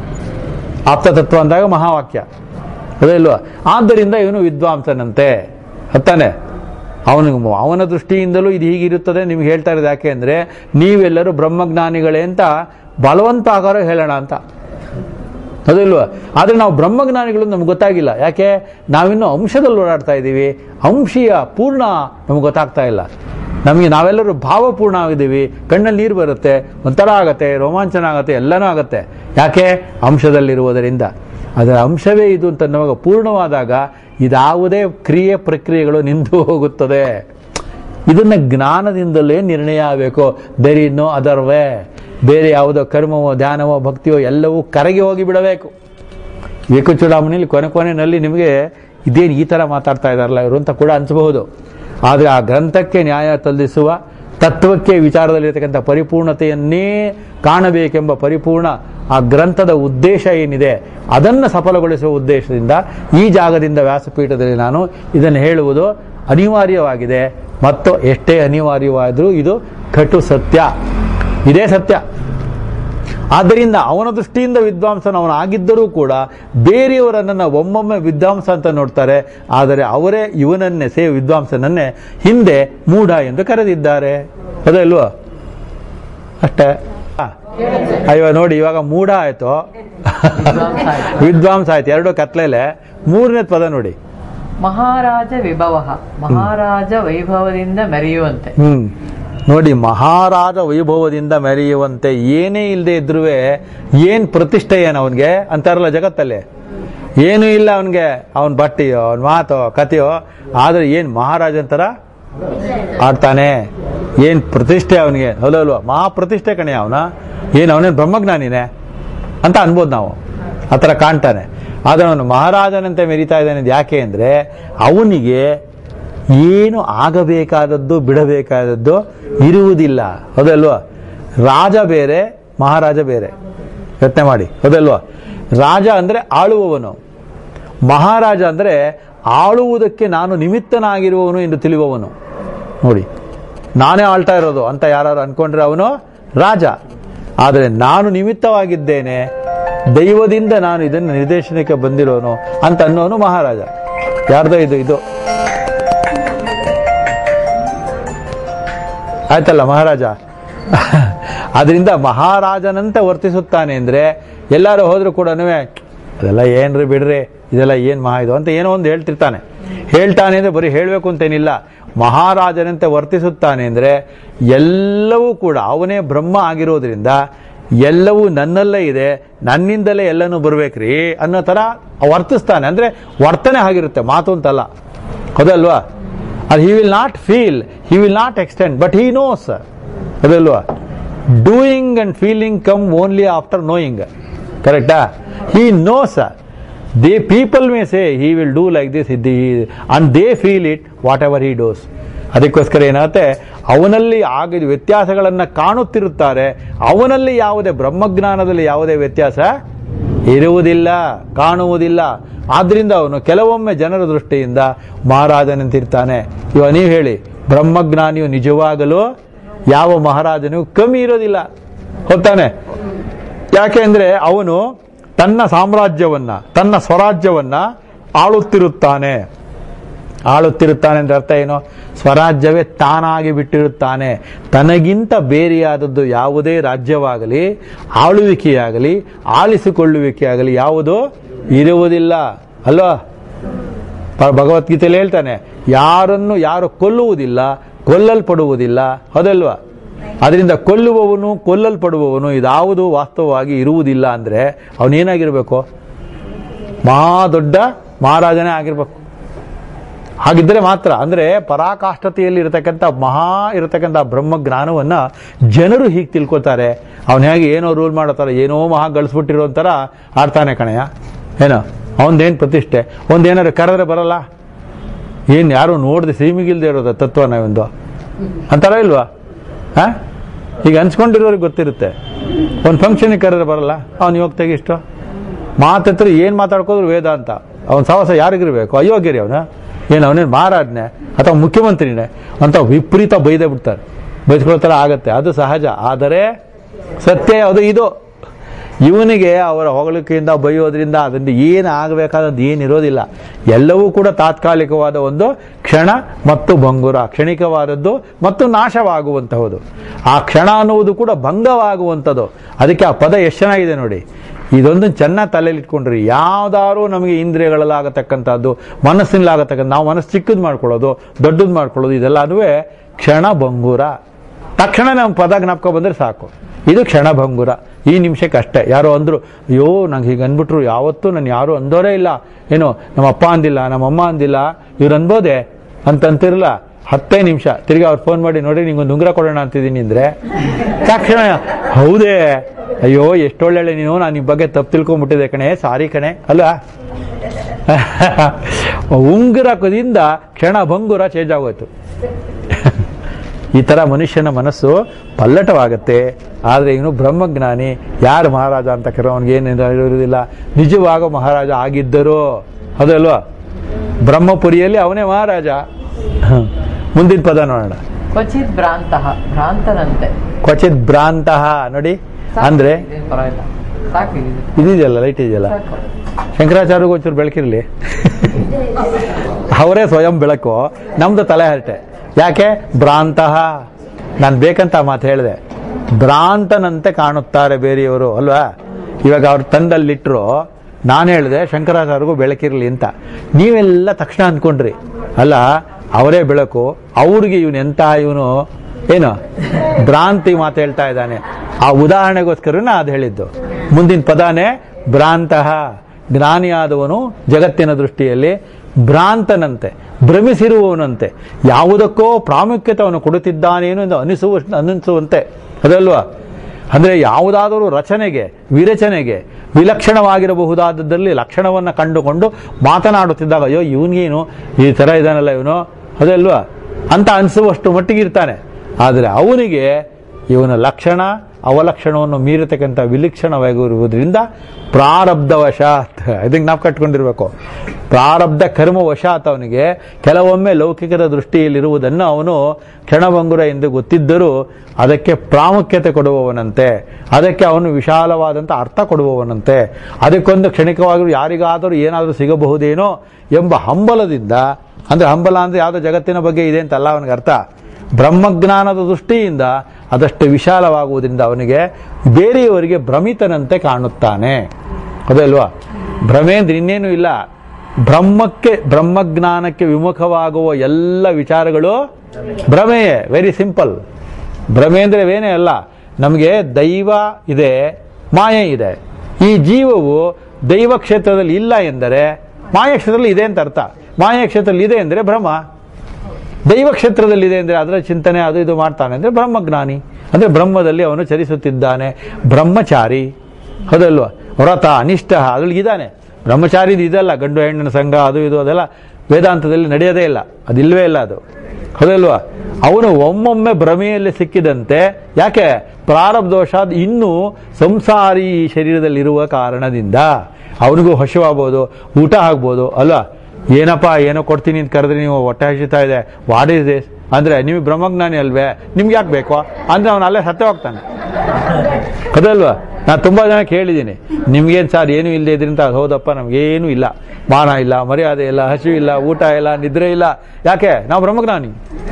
ಆಪ್ತತತ್ವ ಅಂದಾಗ ಮಹಾವಾಕ್ಯ ಅದೇ ಇಲ್ವಾ ಆದ್ದರಿಂದ ಇವನು ವಿದ್ವಾಂಸನಂತೆ ಅತ್ತಾನೆ ಅವನಿಗೆ ಅವನ ದೃಷ್ಟಿಯಿಂದಲೂ ಇದು ಹೀಗಿರುತ್ತದೆ ನಿಮ್ಗೆ ಹೇಳ್ತಾ ಇರೋದು ಯಾಕೆ ಅಂದರೆ ನೀವೆಲ್ಲರೂ ಬ್ರಹ್ಮಜ್ಞಾನಿಗಳೇ ಅಂತ ಬಲವಂತ ಆಗಾರ ಹೇಳೋಣ ಅಂತ ಅದಿಲ್ವಾ ಆದರೆ ನಾವು ಬ್ರಹ್ಮಜ್ಞಾನಿಗಳು ನಮ್ಗೆ ಗೊತ್ತಾಗಿಲ್ಲ ಯಾಕೆ ನಾವಿನ್ನೂ ಅಂಶದಲ್ಲಿ ಓಡಾಡ್ತಾ ಇದ್ದೀವಿ ಅಂಶೀಯ ಪೂರ್ಣ ನಮ್ಗೆ ಗೊತ್ತಾಗ್ತಾ ಇಲ್ಲ ನಮಗೆ ನಾವೆಲ್ಲರೂ ಭಾವಪೂರ್ಣ ಆಗಿದ್ದೀವಿ ಕಣ್ಣಲ್ಲಿ ನೀರು ಬರುತ್ತೆ ಒಂಥರ ಆಗತ್ತೆ ರೋಮಾಂಚನ ಆಗತ್ತೆ ಎಲ್ಲನೂ ಆಗತ್ತೆ ಯಾಕೆ ಅಂಶದಲ್ಲಿರುವುದರಿಂದ ಅದರ ಅಂಶವೇ ಇದು ಅಂತ ನಮಗೆ ಪೂರ್ಣವಾದಾಗ ಇದಾವುದೇ ಕ್ರಿಯೆ ಪ್ರಕ್ರಿಯೆಗಳು ನಿಂತು ಹೋಗುತ್ತದೆ ಇದನ್ನ ಜ್ಞಾನದಿಂದಲೇ ನಿರ್ಣಯ ಆಗಬೇಕು there is no other way ಬೇರೆ ಯಾವುದೋ ಕರ್ಮವೋ ಧ್ಯಾನವೋ ಭಕ್ತಿಯೋ ಎಲ್ಲವೂ ಕರಗಿ ಹೋಗಿ ಬಿಡಬೇಕು ಏಕ ಚೂಡಾಮಣಿಯಲ್ಲಿ ಕೊನೆ ಕೊನೆಯಲ್ಲಿ ನಿಮಗೆ ಇದೇನು ಈ ಥರ ಮಾತಾಡ್ತಾ ಇದ್ದಾರಲ್ಲ ಇವರು ಅಂತ ಕೂಡ ಅನಿಸಬಹುದು ಆದರೆ ಆ ಗ್ರಂಥಕ್ಕೆ ನ್ಯಾಯ ಸಲ್ಲಿಸುವ ತತ್ವಕ್ಕೆ ವಿಚಾರದಲ್ಲಿರ್ತಕ್ಕಂಥ ಪರಿಪೂರ್ಣತೆಯನ್ನೇ ಕಾಣಬೇಕೆಂಬ ಪರಿಪೂರ್ಣ ಆ ಗ್ರಂಥದ ಉದ್ದೇಶ ಏನಿದೆ ಅದನ್ನು ಸಫಲಗೊಳಿಸುವ ಉದ್ದೇಶದಿಂದ ಈ ಜಾಗದಿಂದ ವ್ಯಾಸಪೀಠದಲ್ಲಿ ನಾನು ಇದನ್ನು ಹೇಳುವುದು ಅನಿವಾರ್ಯವಾಗಿದೆ ಮತ್ತು ಎಷ್ಟೇ ಅನಿವಾರ್ಯವಾದರೂ ಇದು ಕಟು ಸತ್ಯ ಇದೇ ಸತ್ಯ ಆದ್ದರಿಂದ ಅವನ ದೃಷ್ಟಿಯಿಂದ ವಿದ್ವಾಂಸನ ಅವನು ಆಗಿದ್ದರೂ ಕೂಡ ಬೇರೆಯವರನ್ನ ಒಮ್ಮೊಮ್ಮೆ ವಿದ್ವಾಂಸ ಅಂತ ನೋಡ್ತಾರೆ ಆದರೆ ಅವರೇ ಇವನನ್ನೇ ಸೇ ವಿದ್ವಾಂಸನನ್ನೇ ಹಿಂದೆ ಮೂಢ ಎಂದು ಕರೆದಿದ್ದಾರೆ ಅದೇ ಅಲ್ವಾ ಅಷ್ಟೇ ಆ, ಅಯ್ಯೋ ನೋಡಿ ಇವಾಗ ಮೂಢ ಆಯ್ತು ವಿದ್ವಾಂಸ ಆಯ್ತು. ವಿದ್ವಾಂಸ ಆಯ್ತು ಎರಡು ಕತ್ಲೆಲೆ ಮೂರನೇ ಪದ ನೋಡಿ ಮಹಾರಾಜ ವಿಭವ ಮಹಾರಾಜ ವೈಭವದಿಂದ ಮೆರೆಯುವಂತೆ ಹ್ಮ್ ನೋಡಿ ಮಹಾರಾಜ ವೈಭವದಿಂದ ಮೆರೆಯುವಂತೆ ಏನೇ ಇಲ್ಲದೆ ಇದ್ರೂ ಏನ್ ಪ್ರತಿಷ್ಠೆ ಏನು ಅವನಿಗೆ ಅಂತಾರಲ್ಲ ಜಗತ್ತಲ್ಲಿ ಏನೂ ಇಲ್ಲ ಅವನಿಗೆ ಅವನ ಬಟ್ಟೆಯೋ ಅವನ ಮಾತೋ ಕಥೆಯೋ ಆದ್ರೆ ಏನ್ ಮಹಾರಾಜ ಅಂತಾರ ಆಡ್ತಾನೆ ಏನ್ ಪ್ರತಿಷ್ಠೆ ಅವನಿಗೆ ಹೌದಲ್ವಾ ಮಹಾ ಪ್ರತಿಷ್ಠೆ ಕಣೆ ಅವನ ಏನ್ ಅವನೇನು ಬ್ರಹ್ಮಜ್ಞಾನಿನೇ ಅಂತ ಅನ್ಬೋದು ನಾವು ಆ ಥರ ಕಾಣ್ತಾನೆ ಆದರೆ ಅವನು ಮಹಾರಾಜನಂತೆ ಮೆರಿತಾ ಇದ್ದಾನೆ ಇದು ಯಾಕೆ ಅಂದರೆ ಅವನಿಗೆ ಏನು ಆಗಬೇಕಾದದ್ದು ಬಿಡಬೇಕಾದದ್ದು ಇರುವುದಿಲ್ಲ ಹೌದಲ್ವಾ ರಾಜ ಬೇರೆ ಮಹಾರಾಜ ಬೇರೆ ಯೋಚನೆ ಮಾಡಿ ಹೌದಲ್ವಾ ರಾಜ ಅಂದರೆ ಆಳುವವನು ಮಹಾರಾಜ ಅಂದರೆ ಆಳುವುದಕ್ಕೆ ನಾನು ನಿಮಿತ್ತನಾಗಿರುವವನು ಎಂದು ತಿಳಿಯುವವನು ನೋಡಿ ನಾನೇ ಆಳ್ತಾ ಇರೋದು ಅಂತ ಯಾರು ಅನ್ಕೊಂಡ್ರೆ ಅವನು ರಾಜ ಆದರೆ ನಾನು ನಿಮಿತ್ತವಾಗಿದ್ದೇನೆ ದೈವದಿಂದ ನಾನು ಇದನ್ನು ನಿರ್ದೇಶನಕ್ಕೆ ಬಂದಿರೋನು ಅಂತ ಅನ್ನೋನು ಮಹಾರಾಜ ಯಾರ್ದೋ ಇದು ಇದು ಆಯ್ತಲ್ಲ ಮಹಾರಾಜ ಅದರಿಂದ ಮಹಾರಾಜನಂತೆ ವರ್ತಿಸುತ್ತಾನೆ ಅಂದ್ರೆ ಎಲ್ಲರೂ ಹೋದ್ರು ಕೂಡ ಅದೆಲ್ಲ ಏನ್ರಿ ಬಿಡ್ರಿ ಇದೆಲ್ಲ ಏನ್ ಮಹಾ ಇದು ಅಂತ ಏನೋ ಒಂದು ಹೇಳ್ತಿರ್ತಾನೆ ಹೇಳ್ತಾನೆ ಅಂದ್ರೆ ಬರೀ ಹೇಳಬೇಕು ಅಂತೇನಿಲ್ಲ ಮಹಾರಾಜನಂತೆ ವರ್ತಿಸುತ್ತಾನೆ ಅಂದ್ರೆ ಎಲ್ಲವೂ ಕೂಡ ಅವನೇ ಬ್ರಹ್ಮ ಆಗಿರೋದ್ರಿಂದ ಎಲ್ಲವೂ ನನ್ನಲ್ಲೇ ಇದೆ ನನ್ನಿಂದಲೇ ಎಲ್ಲನೂ ಬರ್ಬೇಕ್ರಿ ಅನ್ನೋ ತರ ವರ್ತಿಸ್ತಾನೆ ಅಂದ್ರೆ ವರ್ತನೆ ಆಗಿರುತ್ತೆ ಮಾತು ಅಂತಲ್ಲ ಹೌದಲ್ವಾ ಅದು he will not feel he will not extend but he knows ಅದಲ್ವಾ doing and feeling come only after knowing ಕರೆಕ್ಟಾ he knows they people may say he will do like this and they feel it whatever he does ಅದಕ್ಕೋಸ್ಕರ ಏನಾಗುತ್ತೆ ಅವನಲ್ಲಿ ಆಗಿದ ವ್ಯತ್ಯಾಸಗಳನ್ನು ಕಾಣುತ್ತಿರುತ್ತಾರೆ ಅವನಲ್ಲಿ ಯಾವುದೇ ಬ್ರಹ್ಮಜ್ಞಾನದಲ್ಲಿ ಯಾವುದೇ ವ್ಯತ್ಯಾಸ ಇರುವುದಿಲ್ಲ ಕಾಣುವುದಿಲ್ಲ ಆದ್ರಿಂದ ಅವನು ಕೆಲವೊಮ್ಮೆ ಜನರ ದೃಷ್ಟಿಯಿಂದ ಮಹಾರಾಜನಂತಿರ್ತಾನೆ ಇವ ನೀವು ಹೇಳಿ ಬ್ರಹ್ಮಜ್ಞಾನಿಯು ನಿಜವಾಗಲೂ ಯಾವ ಮಹಾರಾಜನಿಗೂ ಕಮ್ಮಿ ಇರೋದಿಲ್ಲ ಹೊತ್ತಾನೆ ಯಾಕೆ ಅಂದ್ರೆ ಅವನು ತನ್ನ ಸಾಮ್ರಾಜ್ಯವನ್ನ ತನ್ನ ಸ್ವರಾಜ್ಯವನ್ನ ಆಳುತ್ತಿರುತ್ತಾನೆ ಆಳುತ್ತಿರುತ್ತಾನೆ ಅಂದ್ರೆ ಅರ್ಥ ಏನು ಸ್ವರಾಜ್ಯವೇ ತಾನಾಗಿ ಬಿಟ್ಟಿರುತ್ತಾನೆ ತನಗಿಂತ ಬೇರೆಯಾದದ್ದು ಯಾವುದೇ ರಾಜ್ಯವಾಗಲಿ ಆಳುವಿಕೆಯಾಗಲಿ ಆಳಿಸಿಕೊಳ್ಳುವಿಕೆಯಾಗಲಿ ಯಾವುದು ಇರುವುದಿಲ್ಲ ಅಲ್ವಾ ಪ- ಭಗವದ್ಗೀತೆಯಲ್ಲಿ ಹೇಳ್ತಾನೆ ಯಾರನ್ನು ಯಾರು ಕೊಲ್ಲುವುದಿಲ್ಲ ಕೊಲ್ಲಲ್ಪಡುವುದಿಲ್ಲ ಹೌದಲ್ವಾ ಅದರಿಂದ ಕೊಲ್ಲುವವನು ಕೊಲ್ಲಲ್ಪಡುವವನು ಇದಾವುದು ವಾಸ್ತವವಾಗಿ ಇರುವುದಿಲ್ಲ ಅಂದ್ರೆ ಅವನೇನಾಗಿರ್ಬೇಕು ಮಹಾ ದೊಡ್ಡ ಮಹಾರಾಜನೇ ಆಗಿರ್ಬೇಕು ಹಾಗಿದ್ದರೆ ಮಾತ್ರ ಅಂದ್ರೆ ಪರಾಕಾಷ್ಠತೆಯಲ್ಲಿ ಇರತಕ್ಕಂಥ ಮಹಾ ಇರತಕ್ಕಂಥ ಬ್ರಹ್ಮ ಜ್ಞಾನವನ್ನ ಜನರು ಹೀಗೆ ತಿಳ್ಕೊತಾರೆ ಅವನ ಹೇಗೆ ಏನೋ ರೂಲ್ ಮಾಡತ್ತಾರ ಏನೋ ಮಹಾ ಗಳಿಸ್ಬಿಟ್ಟಿರೋ ಥರ ಆಡ್ತಾನೆ ಕಣಯ್ಯ ಏನೋ ಅವನದೇನು ಪ್ರತಿಷ್ಠೆ ಒಂದೇನಾರು ಕರೆದ್ರೆ ಬರಲ್ಲ ಏನು ಯಾರು ನೋಡದೆ ಸೀಮಿಗಿಲ್ದೇ ಇರೋದ ತತ್ವನ ಒಂದು ಅಂತಾರ ಇಲ್ವಾ ಹಾ ಈಗ ಅನ್ಸ್ಕೊಂಡಿರೋರಿಗೆ ಗೊತ್ತಿರುತ್ತೆ ಒಂದು ಫಂಕ್ಷನಿಗೆ ಕರೆದ್ರೆ ಬರಲ್ಲ ಅವ್ನು ಯೋಗ್ತೆಗೆ ಇಷ್ಟು ಮಾತತ್ರ ಏನು ಮಾತಾಡ್ಕೋದ್ರು ವೇದ ಅಂತ ಅವನ ಸವಾಸ ಯಾರಿಗಿರ್ಬೇಕು ಅಯೋಗ್ಯರಿ ಅವನ ಏನು ಅವನೇನು ಮಹಾರಾಜನೇ ಅಥವಾ ಮುಖ್ಯಮಂತ್ರಿನೇ ಅಂತ ವಿಪರೀತ ಬೈದೇ ಬಿಡ್ತಾರೆ ಬೈಸ್ಕೊಳ್ಳೋ ಥರ ಆಗತ್ತೆ ಅದು ಸಹಜ ಆದರೆ ಸತ್ಯ ಅದು ಇದು ಇವನಿಗೆ ಅವರ ಹೊಗಳಿಕೆಯಿಂದ ಬೈಯೋದ್ರಿಂದ ಅದರಿಂದ ಏನು ಆಗಬೇಕಾದದ್ದು ಏನಿರೋದಿಲ್ಲ ಎಲ್ಲವೂ ಕೂಡ ತಾತ್ಕಾಲಿಕವಾದ ಒಂದು ಕ್ಷಣ ಮತ್ತು ಭಂಗುರ ಕ್ಷಣಿಕವಾದದ್ದು ಮತ್ತು ನಾಶವಾಗುವಂತಹದ್ದು ಆ ಕ್ಷಣ ಅನ್ನುವುದು ಕೂಡ ಭಂಗವಾಗುವಂಥದ್ದು ಅದಕ್ಕೆ ಆ ಪದ ಎಷ್ಟು ಚೆನ್ನಾಗಿದೆ ನೋಡಿ ಇದೊಂದು ಚೆನ್ನಾಗಿ ತಲೆಯಲ್ಲಿ ಇಟ್ಕೊಂಡ್ರಿ ಯಾವ್ದಾದ್ರು ನಮಗೆ ಇಂದ್ರಿಯಗಳಲ್ಲಾಗತಕ್ಕಂಥದ್ದು ಮನಸ್ಸಿನಲ್ಲಾಗತಕ್ಕಂಥ ನಾವು ಮನಸ್ಸು ಚಿಕ್ಕದು ಮಾಡ್ಕೊಳ್ಳೋದು ದೊಡ್ಡದು ಮಾಡ್ಕೊಳ್ಳೋದು ಇದೆಲ್ಲನೂ ಕ್ಷಣ ಭಂಗುರ ತಕ್ಷಣ ನಮ್ಮ ಪದ ಜ್ಞಾಪಕ ಬಂದ್ರೆ ಸಾಕು ಇದು ಕ್ಷಣ ಭಂಗುರ ಈ ನಿಮಿಷಕ್ಕೆ ಅಷ್ಟೇ ಯಾರೋ ಅಂದ್ರು ಅಯ್ಯೋ ನಂಗೆ ಹೀಗೆ ಅಂದ್ಬಿಟ್ರು ಯಾವತ್ತೂ ನಾನು ಯಾರು ಅಂದೋರೇ ಇಲ್ಲ ಏನು ನಮ್ಮ ಅಪ್ಪ ಅಂದಿಲ್ಲ ನಮ್ಮ ಅಮ್ಮ ಅಂದಿಲ್ಲ ಇವ್ರು ಅನ್ಬೋದೆ ಅಂತ ಅಂತಿರಲ್ಲ ಹತ್ತೇ ನಿಮಿಷ ತಿರ್ಗಿ ಅವ್ರು ಫೋನ್ ಮಾಡಿ ನೋಡಿ ನಿಂಗೊಂದು ಉಂಗುರ ಕೊಡೋಣ ಅಂತಿದ್ದೀನಿ ಅಂದ್ರೆ ತಕ್ಷಣ ಹೌದೇ ಅಯ್ಯೋ ಎಷ್ಟೊಳ್ಳೆ ನೀನು ನಾನು ನಿಮ್ಮ ಬಗ್ಗೆ ತಪ್ಪು ತಿಳ್ಕೊಂಡ್ಬಿಟ್ಟಿದೆ ಕಣೆ ಸಾರಿ ಕಣೆ ಅಲ್ಲ ಉಂಗುರಕದಿಂದ ಕ್ಷಣ ಭಂಗುರ ಚೇಂಜ್ ಆಗೋಯ್ತು ಈ ತರ ಮನುಷ್ಯನ ಮನಸ್ಸು ಪಲ್ಲಟವಾಗತ್ತೆ ಆದ್ರೆ ಇವನು ಬ್ರಹ್ಮಜ್ಞಾನಿ ಯಾರು ಮಹಾರಾಜ ಅಂತ ಕರೋ ಅವನಿಗೆ ಏನು ಇರುವುದಿಲ್ಲ ನಿಜವಾಗೋ ಮಹಾರಾಜ ಆಗಿದ್ದರು ಅದಲ್ವಾ ಬ್ರಹ್ಮಪುರಿಯಲ್ಲಿ ಅವನೇ ಮಹಾರಾಜ ಹ್ಮ್. ಮುಂದಿನ ಪದ ನೋಡೋಣ ಕ್ವಚಿತ್ ಭ್ರಾಂತಃ ಭ್ರಾಂತನಂತೆ ಕ್ವಚಿತ್ ಭ್ರಾಂತಃ ನೋಡಿ ಸಾಕು, ಅಂದ್ರೆ ಇದೇನ್ ಪರವಾಗಿಲ್ಲ ಸಾಕು ಇದು. ಇದಿದೆಯಲ್ಲ ಲೈಟ್ ಇದೆಯಲ್ಲ ಸಾಕು ಶಂಕರಾಚಾರ್ಯಗೂ ಒಂಚೂರು ಬೆಳಕಿರ್ಲಿ ಅವರೇ ಸ್ವಯಂ ಬೆಳಕು ನಮ್ದು ತಲೆ ಹರಟೆ ಯಾಕೆ ಭ್ರಾಂತಃ ನಾನು ಬೇಕಂತ ಆ ಮಾತು ಹೇಳಿದೆ ಭ್ರಾಂತನಂತೆ ಕಾಣುತ್ತಾರೆ ಬೇರೆಯವರು ಅಲ್ವಾ ಇವಾಗ ಅವ್ರ ತಂದಲ್ಲಿಟ್ರು ನಾನು ಹೇಳಿದೆ ಶಂಕರಾಚಾರ್ಯಗೂ ಬೆಳಕಿರ್ಲಿ ಅಂತ ನೀವೆಲ್ಲ ತಕ್ಷಣ ಅಂದ್ಕೊಂಡ್ರಿ ಅಲ್ಲ ಅವರೇ ಬೆಳಕು ಅವ್ರಿಗೆ ಇವನು ಎಂತ ಇವನು ಏನು ಭ್ರಾಂತಿ ಮಾತು ಹೇಳ್ತಾ ಇದ್ದಾನೆ ಆ ಉದಾಹರಣೆಗೋಸ್ಕರನೇ ಅದು ಹೇಳಿದ್ದು ಮುಂದಿನ ಪದಾನೇ ಭ್ರಾಂತಃ ಜ್ಞಾನಿಯಾದವನು ಜಗತ್ತಿನ ದೃಷ್ಟಿಯಲ್ಲಿ ಭ್ರಾಂತನಂತೆ ಭ್ರಮಿಸಿರುವವನಂತೆ ಯಾವುದಕ್ಕೋ ಪ್ರಾಮುಖ್ಯತೆಯನ್ನು ಕೊಡುತ್ತಿದ್ದಾನೇನು ಎಂದು ಅನಿಸುವ ಅನಿಸುವಂತೆ ಅದಲ್ವಾ ಅಂದ್ರೆ ಯಾವುದಾದರೂ ರಚನೆಗೆ ವಿರಚನೆಗೆ ವಿಲಕ್ಷಣವಾಗಿರಬಹುದಾದದ್ದಲ್ಲಿ ಲಕ್ಷಣವನ್ನು ಕಂಡುಕೊಂಡು ಮಾತನಾಡುತ್ತಿದ್ದಾಗ ಅಯ್ಯೋ ಇವನಿಗೇನು ಈ ತರ ಇದಾನಲ್ಲ ಇವನು ಅದಲ್ವಾ ಅಂತ ಅನಿಸುವಷ್ಟು ಮಟ್ಟಿಗೆ ಇರ್ತಾನೆ ಆದರೆ ಅವನಿಗೆ ಇವನ ಲಕ್ಷಣ ಅವಲಕ್ಷಣವನ್ನು ಮೀರತಕ್ಕಂಥ ವಿಲಕ್ಷಣವಾಗಿರುವುದರಿಂದ ಪ್ರಾರಬ್ಧವಶಾತ್ ಇದಕ್ಕೆ ನಾವು ಕಟ್ಕೊಂಡಿರ್ಬೇಕು ಪ್ರಾರಬ್ಧ ಕರ್ಮ ವಶಾತ್ ಅವನಿಗೆ ಕೆಲವೊಮ್ಮೆ ಲೌಕಿಕದ ದೃಷ್ಟಿಯಲ್ಲಿರುವುದನ್ನು ಅವನು ಕ್ಷಣಭಂಗುರ ಎಂದು ಗೊತ್ತಿದ್ದರೂ ಅದಕ್ಕೆ ಪ್ರಾಮುಖ್ಯತೆ ಕೊಡುವವನಂತೆ ಅದಕ್ಕೆ ಅವನು ವಿಶಾಲವಾದಂಥ ಅರ್ಥ ಕೊಡುವವನಂತೆ ಅದಕ್ಕೊಂದು ಕ್ಷಣಿಕವಾಗಿಯೂ ಯಾರಿಗಾದರೂ ಏನಾದರೂ ಸಿಗಬಹುದೇನೋ ಎಂಬ ಹಂಬಲದಿಂದ ಅಂದ್ರೆ ಹಂಬಲ ಅಂದ್ರೆ ಯಾವುದೋ ಜಗತ್ತಿನ ಬಗ್ಗೆ ಇದೆ ಅಂತಲ್ಲ ಅವನಿಗೆ ಅರ್ಥ ಬ್ರಹ್ಮಜ್ಞಾನದ ದೃಷ್ಟಿಯಿಂದ ಅದಷ್ಟು ವಿಶಾಲವಾಗುವುದರಿಂದ ಅವನಿಗೆ ಬೇರೆಯವರಿಗೆ ಭ್ರಮಿತನಂತೆ ಕಾಣುತ್ತಾನೆ ಅದಲ್ವಾ ಭ್ರಮೆ ಅಂದ್ರೆ ಇನ್ನೇನು ಇಲ್ಲ ಬ್ರಹ್ಮಕ್ಕೆ ಬ್ರಹ್ಮಜ್ಞಾನಕ್ಕೆ ವಿಮುಖವಾಗುವ ಎಲ್ಲ ವಿಚಾರಗಳು ಭ್ರಮೆಯೇ ವೆರಿ ಸಿಂಪಲ್ ಭ್ರಮೆ ಅಂದ್ರೆ ಏನೇ ಅಲ್ಲ ನಮಗೆ ದೈವ ಇದೆ ಮಾಯೆ ಇದೆ ಈ ಜೀವವು ದೈವ ಕ್ಷೇತ್ರದಲ್ಲಿ ಇಲ್ಲ ಎಂದರೆ ಮಾಯ ಕ್ಷೇತ್ರದಲ್ಲಿ ಇದೆ ಅಂತ ಅರ್ಥ ಮಾಯ ಕ್ಷೇತ್ರದಲ್ಲಿ ಇದೆ ಅಂದರೆ ಭ್ರಮ ದೈವ ಕ್ಷೇತ್ರದಲ್ಲಿ ಇದೆ ಅಂದರೆ ಅದರ ಚಿಂತನೆ ಅದು ಇದು ಮಾಡ್ತಾನೆ ಅಂದರೆ ಬ್ರಹ್ಮಜ್ಞಾನಿ ಅಂದರೆ ಬ್ರಹ್ಮದಲ್ಲಿ ಅವನು ಚರಿಸುತ್ತಿದ್ದಾನೆ ಬ್ರಹ್ಮಚಾರಿ ಹೌದಲ್ವಾ ವ್ರತ ಅನಿಷ್ಟ ಅದ್ರಲ್ಲಿ ಇದ್ದಾನೆ ಬ್ರಹ್ಮಚಾರಿದು ಇದಲ್ಲ ಗಂಡು ಹೆಣ್ಣಿನ ಸಂಘ ಅದು ಇದು ಅದೆಲ್ಲ ವೇದಾಂತದಲ್ಲಿ ನಡೆಯೋದೇ ಇಲ್ಲ ಅದಿಲ್ವೇ ಇಲ್ಲ ಅದು ಹೌದಲ್ವಾ ಅವನು ಒಮ್ಮೊಮ್ಮೆ ಭ್ರಮೆಯಲ್ಲಿ ಸಿಕ್ಕಿದಂತೆ ಯಾಕೆ ಪ್ರಾರಬ್ಧವಶಾತ್ ಇನ್ನೂ ಸಂಸಾರಿ ಶರೀರದಲ್ಲಿರುವ ಕಾರಣದಿಂದ ಅವನಿಗೂ ಹಸಿವಾಗ್ಬೋದು ಊಟ ಆಗ್ಬೋದು ಅಲ್ಲ ಏನಪ್ಪ ಏನೋ ಕೊಡ್ತೀನಿ ಅಂತ ಕರೆದ್ರೆ ನೀವು ಹೊಟ್ಟೆ ಹಸಿತಾ ಇದೆ ವಾಟ್ ಇಸ್ ದಿಸ್ ಅಂದ್ರೆ ನೀವು ಬ್ರಹ್ಮಜ್ಞಾನಿ ಅಲ್ವೇ ನಿಮ್ಗೆ ಯಾಕೆ ಬೇಕು ಅಂದ್ರೆ ಅವನು ಅಲ್ಲೇ ಸತ್ತೇ ಹೋಗ್ತಾನೆ ಅದಲ್ವಾ ನಾನು ತುಂಬಾ ಜನ ಕೇಳಿದ್ದೀನಿ ನಿಮ್ಗೇನು ಸರ್ ಏನು ಇಲ್ಲದೆ ಇದ್ರಿಂದ ಹೌದಪ್ಪ ನಮ್ಗೇನು ಇಲ್ಲ ಮಾನ ಇಲ್ಲ ಮರ್ಯಾದೆ ಇಲ್ಲ ಹಸಿವು ಇಲ್ಲ ಊಟ ಇಲ್ಲ ನಿದ್ರೆ ಇಲ್ಲ ಯಾಕೆ ನಾವು ಬ್ರಹ್ಮಜ್ಞಾನಿ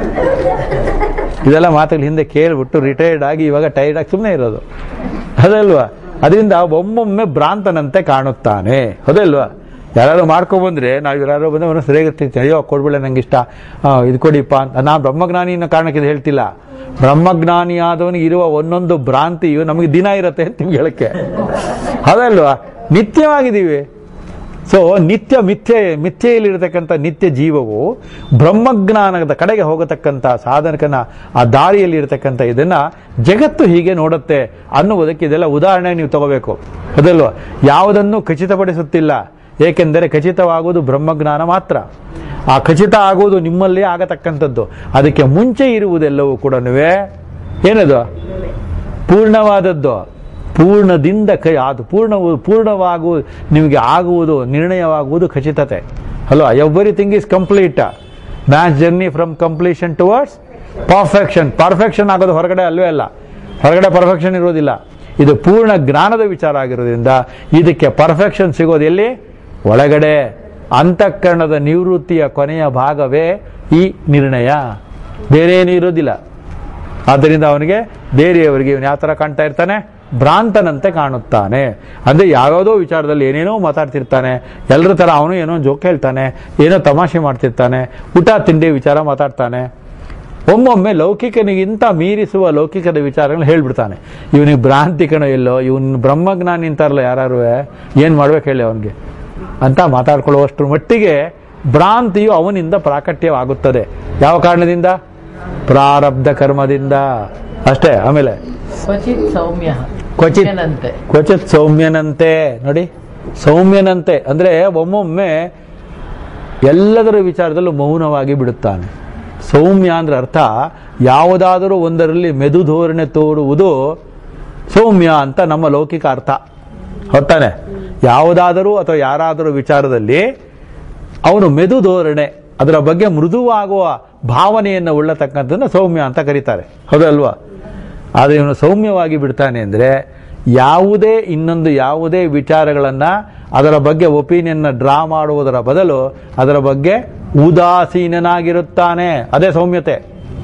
ಇದೆಲ್ಲ ಮಾತುಗಳು ಹಿಂದೆ ಕೇಳ್ಬಿಟ್ಟು ರಿಟೈರ್ಡ್ ಆಗಿ ಇವಾಗ ಟೈರ್ಡ್ ಆಗಿ ಸುಮ್ಮನೆ ಇರೋದು ಅದಲ್ವಾ ಅದರಿಂದ ಒಮ್ಮೊಮ್ಮೆ ಭ್ರಾಂತನಂತೆ ಕಾಣುತ್ತಾನೆ ಅದಲ್ವಾ ಯಾರು ಮಾಡ್ಕೊಬಂದ್ರೆ ನಾವು ಯಾರು ಬಂದ್ರೆ ಅವನು ಸರಿಯಾಗಿರ್ತೀನಿ ಅಯ್ಯೋ ಕೊಡ್ಬಿಡ ನಂಗೆ ಇಷ್ಟ ಆ, ಇದು ಕೊಡಿಪ್ಪ ಅಂತ ನಾನು ಬ್ರಹ್ಮಜ್ಞಾನಿ ಅನ್ನೋ ಕಾರಣಕ್ಕೆ ಇದು ಹೇಳ್ತಿಲ್ಲ ಬ್ರಹ್ಮಜ್ಞಾನಿ ಆದವನಿಗೆ ಇರುವ ಒಂದೊಂದು ಭ್ರಾಂತಿಯು ನಮಗೆ ದಿನ ಇರುತ್ತೆ ಅಂತ ನಿಮ್ಗೆ ಹೇಳಕ್ಕೆ ಅದಲ್ವಾ ನಿತ್ಯವಾಗಿದ್ದೀವಿ ಸೊ ನಿತ್ಯ ಮಿಥ್ಯೆ ಮಿಥ್ಯೆಯಲ್ಲಿರತಕ್ಕಂಥ ನಿತ್ಯ ಜೀವವು ಬ್ರಹ್ಮಜ್ಞಾನದ ಕಡೆಗೆ ಹೋಗತಕ್ಕಂಥ ಸಾಧಕನ ಆ ದಾರಿಯಲ್ಲಿ ಇರತಕ್ಕಂಥ ಇದನ್ನ ಜಗತ್ತು ಹೀಗೆ ನೋಡುತ್ತೆ ಅನ್ನುವುದಕ್ಕೆ ಇದೆಲ್ಲ ಉದಾಹರಣೆ ನೀವು ತಗೋಬೇಕು ಅದಲ್ವಾ ಯಾವುದನ್ನು ಖಚಿತಪಡಿಸುತ್ತಿಲ್ಲ ಏಕೆಂದರೆ ಖಚಿತವಾಗುವುದು ಬ್ರಹ್ಮಜ್ಞಾನ ಮಾತ್ರ ಆ ಖಚಿತ ಆಗುವುದು ನಿಮ್ಮಲ್ಲೇ ಆಗತಕ್ಕಂಥದ್ದು ಅದಕ್ಕೆ ಮುಂಚೆ ಇರುವುದೆಲ್ಲವೂ ಕೂಡ ಏನದು ಪೂರ್ಣವಾದದ್ದು ಪೂರ್ಣದಿಂದ ಕೈ ಅದು ಪೂರ್ಣ ಪೂರ್ಣವಾಗುವ ನಿಮಗೆ ಆಗುವುದು ನಿರ್ಣಯವಾಗುವುದು ಖಚಿತತೆ hello everything is complete match journey from completion towards perfection perfection ಆಗೋದು ಹೊರಗಡೆ ಅಲ್ವೇ ಅಲ್ಲ ಹೊರಗಡೆ ಪರ್ಫೆಕ್ಷನ್ ಇರೋದಿಲ್ಲ ಇದು ಪೂರ್ಣ ಜ್ಞಾನದ ವಿಚಾರ ಆಗಿರೋದ್ರಿಂದ ಇದಕ್ಕೆ ಪರ್ಫೆಕ್ಷನ್ ಸಿಗೋದು ಎಲ್ಲಿ ಒಳಗಡೆ ಅಂತಃಕರಣದ ನಿವೃತ್ತಿಯ ಕೊನೆಯ ಭಾಗವೇ ಈ ನಿರ್ಣಯ ಬೇರೆ ಏನೂ ಇರೋದಿಲ್ಲ ಆದ್ದರಿಂದ ಅವನಿಗೆ ಬೇರೆಯವರಿಗೆ ಇವನು ಯಾವ ಥರ ಕಾಣ್ತಾ ಇರ್ತಾನೆ ಭ್ರಾಂತನಂತೆ ಕಾಣುತ್ತಾನೆ ಅಂದ್ರೆ ಯಾವ್ಯಾವುದೋ ವಿಚಾರದಲ್ಲಿ ಏನೇನೋ ಮಾತಾಡ್ತಿರ್ತಾನೆ ಎಲ್ಲರ ಥರ ಅವನು ಏನೋ ಜೋಕ್ ಹೇಳ್ತಾನೆ ಏನೋ ತಮಾಷೆ ಮಾಡ್ತಿರ್ತಾನೆ ಊಟ ತಿಂಡಿ ವಿಚಾರ ಮಾತಾಡ್ತಾನೆ ಒಮ್ಮೊಮ್ಮೆ ಲೌಕಿಕನಿಗಿಂತ ಮೀರಿಸುವ ಲೌಕಿಕದ ವಿಚಾರಗಳನ್ನ ಹೇಳ್ಬಿಡ್ತಾನೆ ಇವನಿಗೆ ಭ್ರಾಂತಿ ಕಣ ಎಲ್ಲೋ ಇವನ್ ಬ್ರಹ್ಮಜ್ಞಾನಿ ಅಂತಾರಲ್ಲ ಯಾರು ಏನು ಮಾಡ್ಬೇಕು ಹೇಳಿ ಅವನಿಗೆ ಅಂತ ಮಾತಾಡ್ಕೊಳ್ಳುವಷ್ಟರ ಮಟ್ಟಿಗೆ ಭ್ರಾಂತಿಯು ಅವನಿಂದ ಪ್ರಾಕಟ್ಯವಾಗುತ್ತದೆ ಯಾವ ಕಾರಣದಿಂದ ಪ್ರಾರಬ್ಧ ಕರ್ಮದಿಂದ ಅಷ್ಟೇ ಆಮೇಲೆ ಕ್ವಚಿತ್ ಸೌಮ್ಯ ಕ್ವಚಿತ್. ಸೌಮ್ಯನಂತೆ. ಕ್ವಚಿತ್ ಸೌಮ್ಯನಂತೆ ನೋಡಿ ಸೌಮ್ಯನಂತೆ ಅಂದ್ರೆ ಒಮ್ಮೊಮ್ಮೆ ಎಲ್ಲದರ ವಿಚಾರದಲ್ಲೂ ಮೌನವಾಗಿ ಬಿಡುತ್ತಾನೆ ಸೌಮ್ಯ ಅಂದ್ರೆ ಅರ್ಥ ಯಾವುದಾದರೂ ಒಂದರಲ್ಲಿ ಮೆದು ಧೋರಣೆ ತೋರುವುದು ಸೌಮ್ಯ ಅಂತ ನಮ್ಮ ಲೌಕಿಕ ಅರ್ಥ ಹೊತ್ತಾನೆ ಯಾವುದಾದರೂ ಅಥವಾ ಯಾರಾದರೂ ವಿಚಾರದಲ್ಲಿ ಅವನು ಮೆದು ಧೋರಣೆ ಅದರ ಬಗ್ಗೆ ಮೃದುವಾಗುವ ಭಾವನೆಯನ್ನು ಉಳ್ಳತಕ್ಕಂಥದ್ದನ್ನ ಸೌಮ್ಯ ಅಂತ ಕರೀತಾರೆ ಹೌದಲ್ವಾ ಆದರೆ ಇವನು ಸೌಮ್ಯವಾಗಿ ಬಿಡ್ತಾನೆ ಅಂದರೆ ಯಾವುದೇ ಇನ್ನೊಂದು ಯಾವುದೇ ವಿಚಾರಗಳನ್ನು ಅದರ ಬಗ್ಗೆ ಒಪಿನಿಯನ್ನ ಡ್ರಾ ಮಾಡುವುದರ ಬದಲು ಅದರ ಬಗ್ಗೆ ಉದಾಸೀನನಾಗಿರುತ್ತಾನೆ ಅದೇ ಸೌಮ್ಯತೆ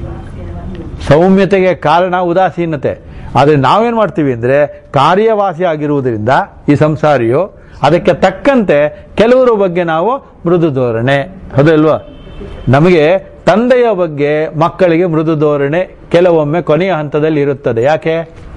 ಸೌಮ್ಯತೆಗೆ ಕಾರಣ ಉದಾಸೀನತೆ ಆದರೆ ನಾವೇನ್ ಮಾಡ್ತೀವಿ ಅಂದ್ರೆ ಕಾರ್ಯವಾಸಿ ಆಗಿರುವುದರಿಂದ ಈ ಸಂಸಾರಿಯು ಅದಕ್ಕೆ ತಕ್ಕಂತೆ ಕೆಲವರ ಬಗ್ಗೆ ನಾವು ಮೃದು ಧೋರಣೆ ಹೌದಲ್ವಾ ನಮಗೆ ತಂದೆಯ ಬಗ್ಗೆ ಮಕ್ಕಳಿಗೆ ಮೃದು ಧೋರಣೆ ಕೆಲವೊಮ್ಮೆ ಕೊನೆಯ ಹಂತದಲ್ಲಿ ಇರುತ್ತದೆ ಯಾಕೆ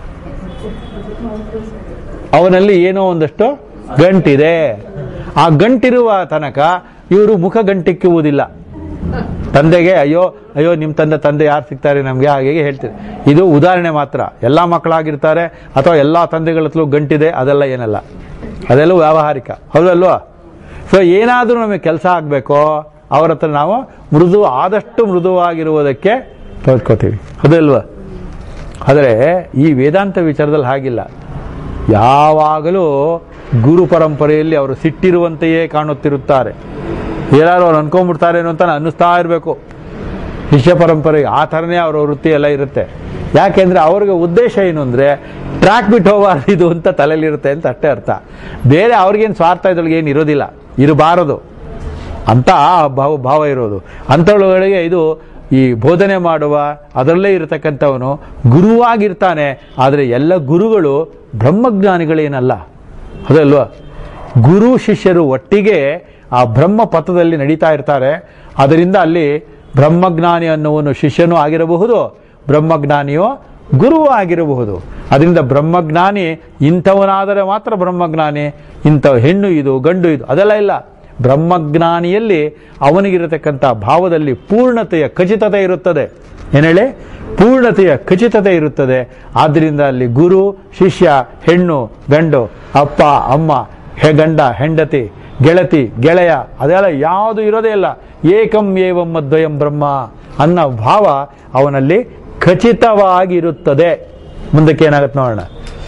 ಅವನಲ್ಲಿ ಏನೋ ಒಂದಷ್ಟು ಗಂಟಿದೆ ಆ ಗಂಟಿರುವ ತನಕ ಇವರು ಮುಖ ಗಂಟಿಕ್ಕುವುದಿಲ್ಲ ತಂದೆಗೆ ಅಯ್ಯೋ ಅಯ್ಯೋ ನಿಮ್ಮ ತಂದೆ ತಂದೆ ಯಾರು ಸಿಗ್ತಾರೆ ನಮಗೆ ಹಾಗೆ ಹೀಗೆ ಹೇಳ್ತೀರಿ ಇದು ಉದಾಹರಣೆ ಮಾತ್ರ ಎಲ್ಲ ಮಕ್ಕಳಾಗಿರ್ತಾರೆ ಅಥವಾ ಎಲ್ಲ ತಂದೆಗಳ ಹತ್ರ ಗಂಟಿದೆ ಅದೆಲ್ಲ ಏನಲ್ಲ ಅದೆಲ್ಲ ವ್ಯಾವಹಾರಿಕ ಹೌದಲ್ವಾ ಸೊ ಏನಾದರೂ ನಮಗೆ ಕೆಲಸ ಆಗಬೇಕೋ ಅವರ ಹತ್ರ ನಾವು ಮೃದು ಆದಷ್ಟು ಮೃದುವಾಗಿರುವುದಕ್ಕೆ ತೋರ್ಕೋತೀವಿ ಹೌದಲ್ವಾ ಆದರೆ ಈ ವೇದಾಂತ ವಿಚಾರದಲ್ಲಿ ಹಾಗಿಲ್ಲ ಯಾವಾಗಲೂ ಗುರು ಪರಂಪರೆಯಲ್ಲಿ ಅವರು ಸಿಟ್ಟಿರುವಂತೆಯೇ ಕಾಣುತ್ತಿರುತ್ತಾರೆ ಏನಾದ್ರು ಅವ್ರು ಅನ್ಕೊಂಡ್ಬಿಡ್ತಾರೇನೋ ಅಂತ ಅನ್ನಿಸ್ತಾ ಇರಬೇಕು ಶಿಷ್ಯ ಪರಂಪರೆಗೆ ಆ ಥರನೇ ಅವರ ವೃತ್ತಿ ಎಲ್ಲ ಇರುತ್ತೆ ಯಾಕೆಂದ್ರೆ ಅವ್ರಿಗೆ ಉದ್ದೇಶ ಏನು ಅಂದ್ರೆ ಟ್ರ್ಯಾಕ್ ಬಿಟ್ಟು ಹೋಗಬಾರ್ದು ಇದು ಅಂತ ತಲೆಯಲ್ಲಿರುತ್ತೆ ಅಂತ ಅಷ್ಟೇ ಅರ್ಥ ಬೇರೆ ಅವ್ರಿಗೇನು ಸ್ವಾರ್ಥ ಇದ್ರೊಳಗೆ ಏನು ಇರೋದಿಲ್ಲ ಇರಬಾರದು ಅಂತ ಭಾವ ಭಾವ ಇರೋದು ಅಂಥವುಗಳಿಗೆ ಇದು ಈ ಬೋಧನೆ ಮಾಡುವ ಅದರಲ್ಲೇ ಇರತಕ್ಕಂಥವನು ಗುರುವಾಗಿರ್ತಾನೆ ಆದರೆ ಎಲ್ಲ ಗುರುಗಳು ಬ್ರಹ್ಮಜ್ಞಾನಿಗಳೇನಲ್ಲ ಅದಲ್ವಾ ಗುರು ಶಿಷ್ಯರು ಒಟ್ಟಿಗೆ ಆ ಬ್ರಹ್ಮ ಪಥದಲ್ಲಿ ನಡೀತಾ ಇರ್ತಾರೆ ಅದರಿಂದ ಅಲ್ಲಿ ಬ್ರಹ್ಮಜ್ಞಾನಿ ಅನ್ನುವನು ಶಿಷ್ಯನೂ ಆಗಿರಬಹುದು ಬ್ರಹ್ಮಜ್ಞಾನಿಯೋ ಗುರುವೂ ಆಗಿರಬಹುದು ಅದರಿಂದ ಬ್ರಹ್ಮಜ್ಞಾನಿ ಇಂಥವನಾದರೆ ಮಾತ್ರ ಬ್ರಹ್ಮಜ್ಞಾನಿ ಇಂಥ ಹೆಣ್ಣು ಇದು ಗಂಡು ಇದು ಅದೆಲ್ಲ ಇಲ್ಲ ಬ್ರಹ್ಮಜ್ಞಾನಿಯಲ್ಲಿ ಅವನಿಗಿರತಕ್ಕಂಥ ಭಾವದಲ್ಲಿ ಪೂರ್ಣತೆಯ ಖಚಿತತೆ ಇರುತ್ತದೆ ಏನೇಳಿ ಪೂರ್ಣತೆಯ ಖಚಿತತೆ ಇರುತ್ತದೆ ಆದ್ದರಿಂದ ಅಲ್ಲಿ ಗುರು ಶಿಷ್ಯ ಹೆಣ್ಣು ಗಂಡು ಅಪ್ಪ ಅಮ್ಮ ಹೆ ಗಂಡ ಹೆಂಡತಿ ಗೆಳತಿ ಗೆಳೆಯ ಅದೆಲ್ಲ ಯಾವುದು ಇರೋದೇ ಇಲ್ಲ ಏಕಂ ಏವಂ ಅದ್ವಯಂ ಬ್ರಹ್ಮ ಅನ್ನೋ ಭಾವ ಅವನಲ್ಲಿ ಖಚಿತವಾಗಿರುತ್ತದೆ ಮುಂದಕ್ಕೆ ಏನಾಗುತ್ತೆ ನೋಡೋಣ